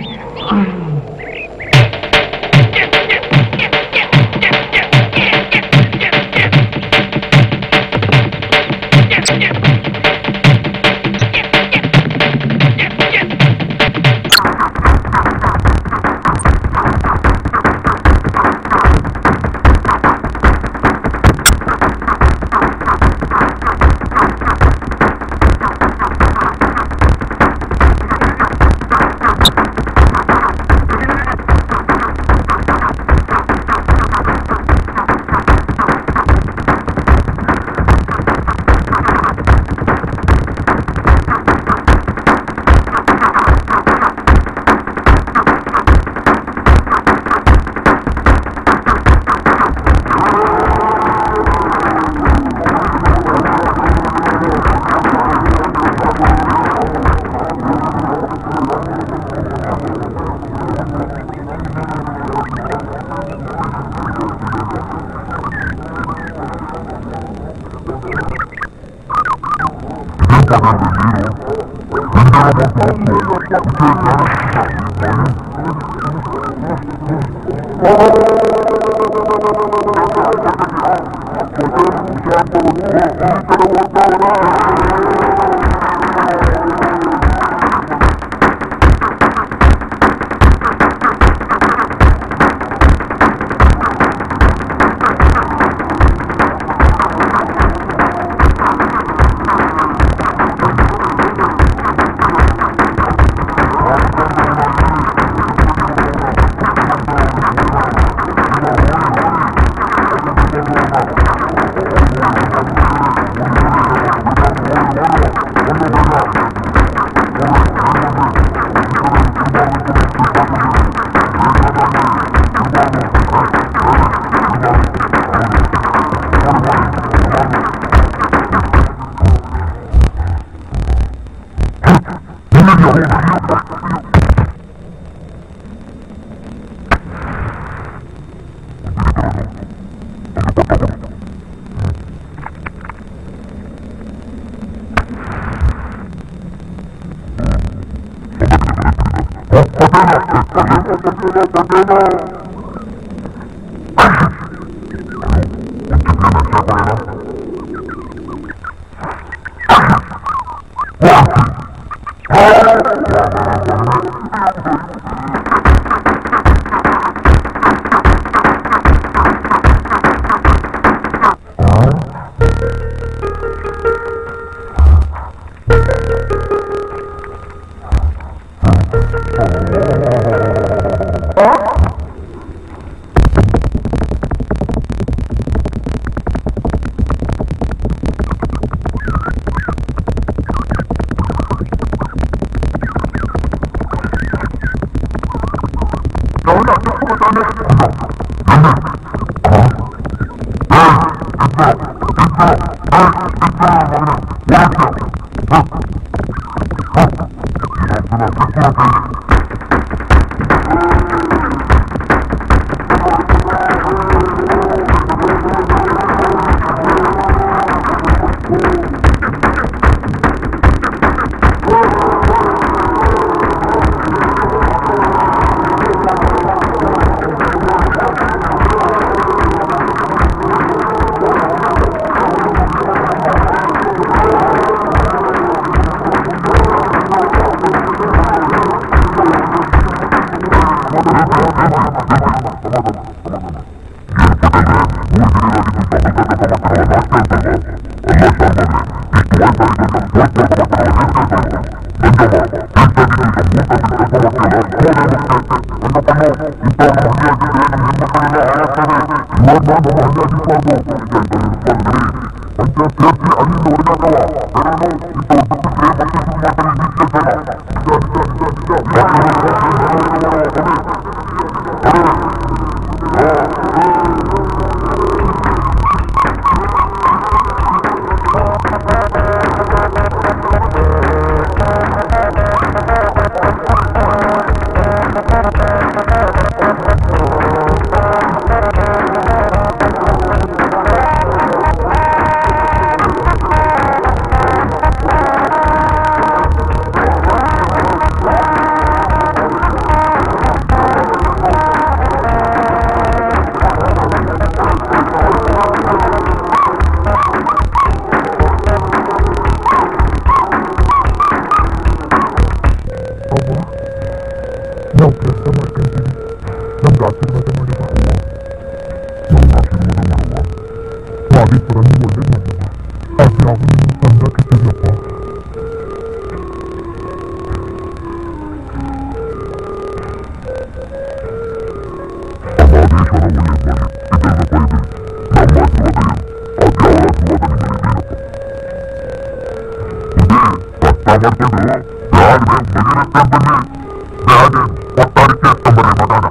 Speaker 9: ನಾವು ಕೆಲಸ ಮಾಡ್ಕೊಂತೀವಿ ನಮ್ಗೆ ಆಶೀರ್ವಾದ ಮಾಡಿವ ನಮ್ಗೆ ಆಶೀರ್ವಾದ ಮಾಡುವ ಮಾದೀಪುರ ನೀವು ಒಳ್ಳೆ ಮಾಡುವ ಅದು ಯಾವ ನಿಮ್ಮ ತಂದ ಕೆಟ್ಟಿಲ್ಲಪ್ಪ ಮಾದೇಶ್ವರ ಒಳ್ಳೇದು ಮಾಡಿ ಇದೆಲ್ಲಪ್ಪ ಇದು ನಮ್ಮ ಆಶೀರ್ವಾದ ಏನು ಅದು ಯಾವ ಆಶೀರ್ವಾದ ನಿಮ್ಮ ಮೇಲೆ ಇದೇನಪ್ಪ ಇದೇ ಕಷ್ಟ ಮಾಡ್ಕೊಂಡು ಬ್ಯಾಡ ಬಗೆರತ್ತೆ ಬನ್ನಿ ಬ್ಯಾಡ ಒಟ್ಟಾರಿಕೆ ಅಷ್ಟಂಬರಿ ಮಗಾನ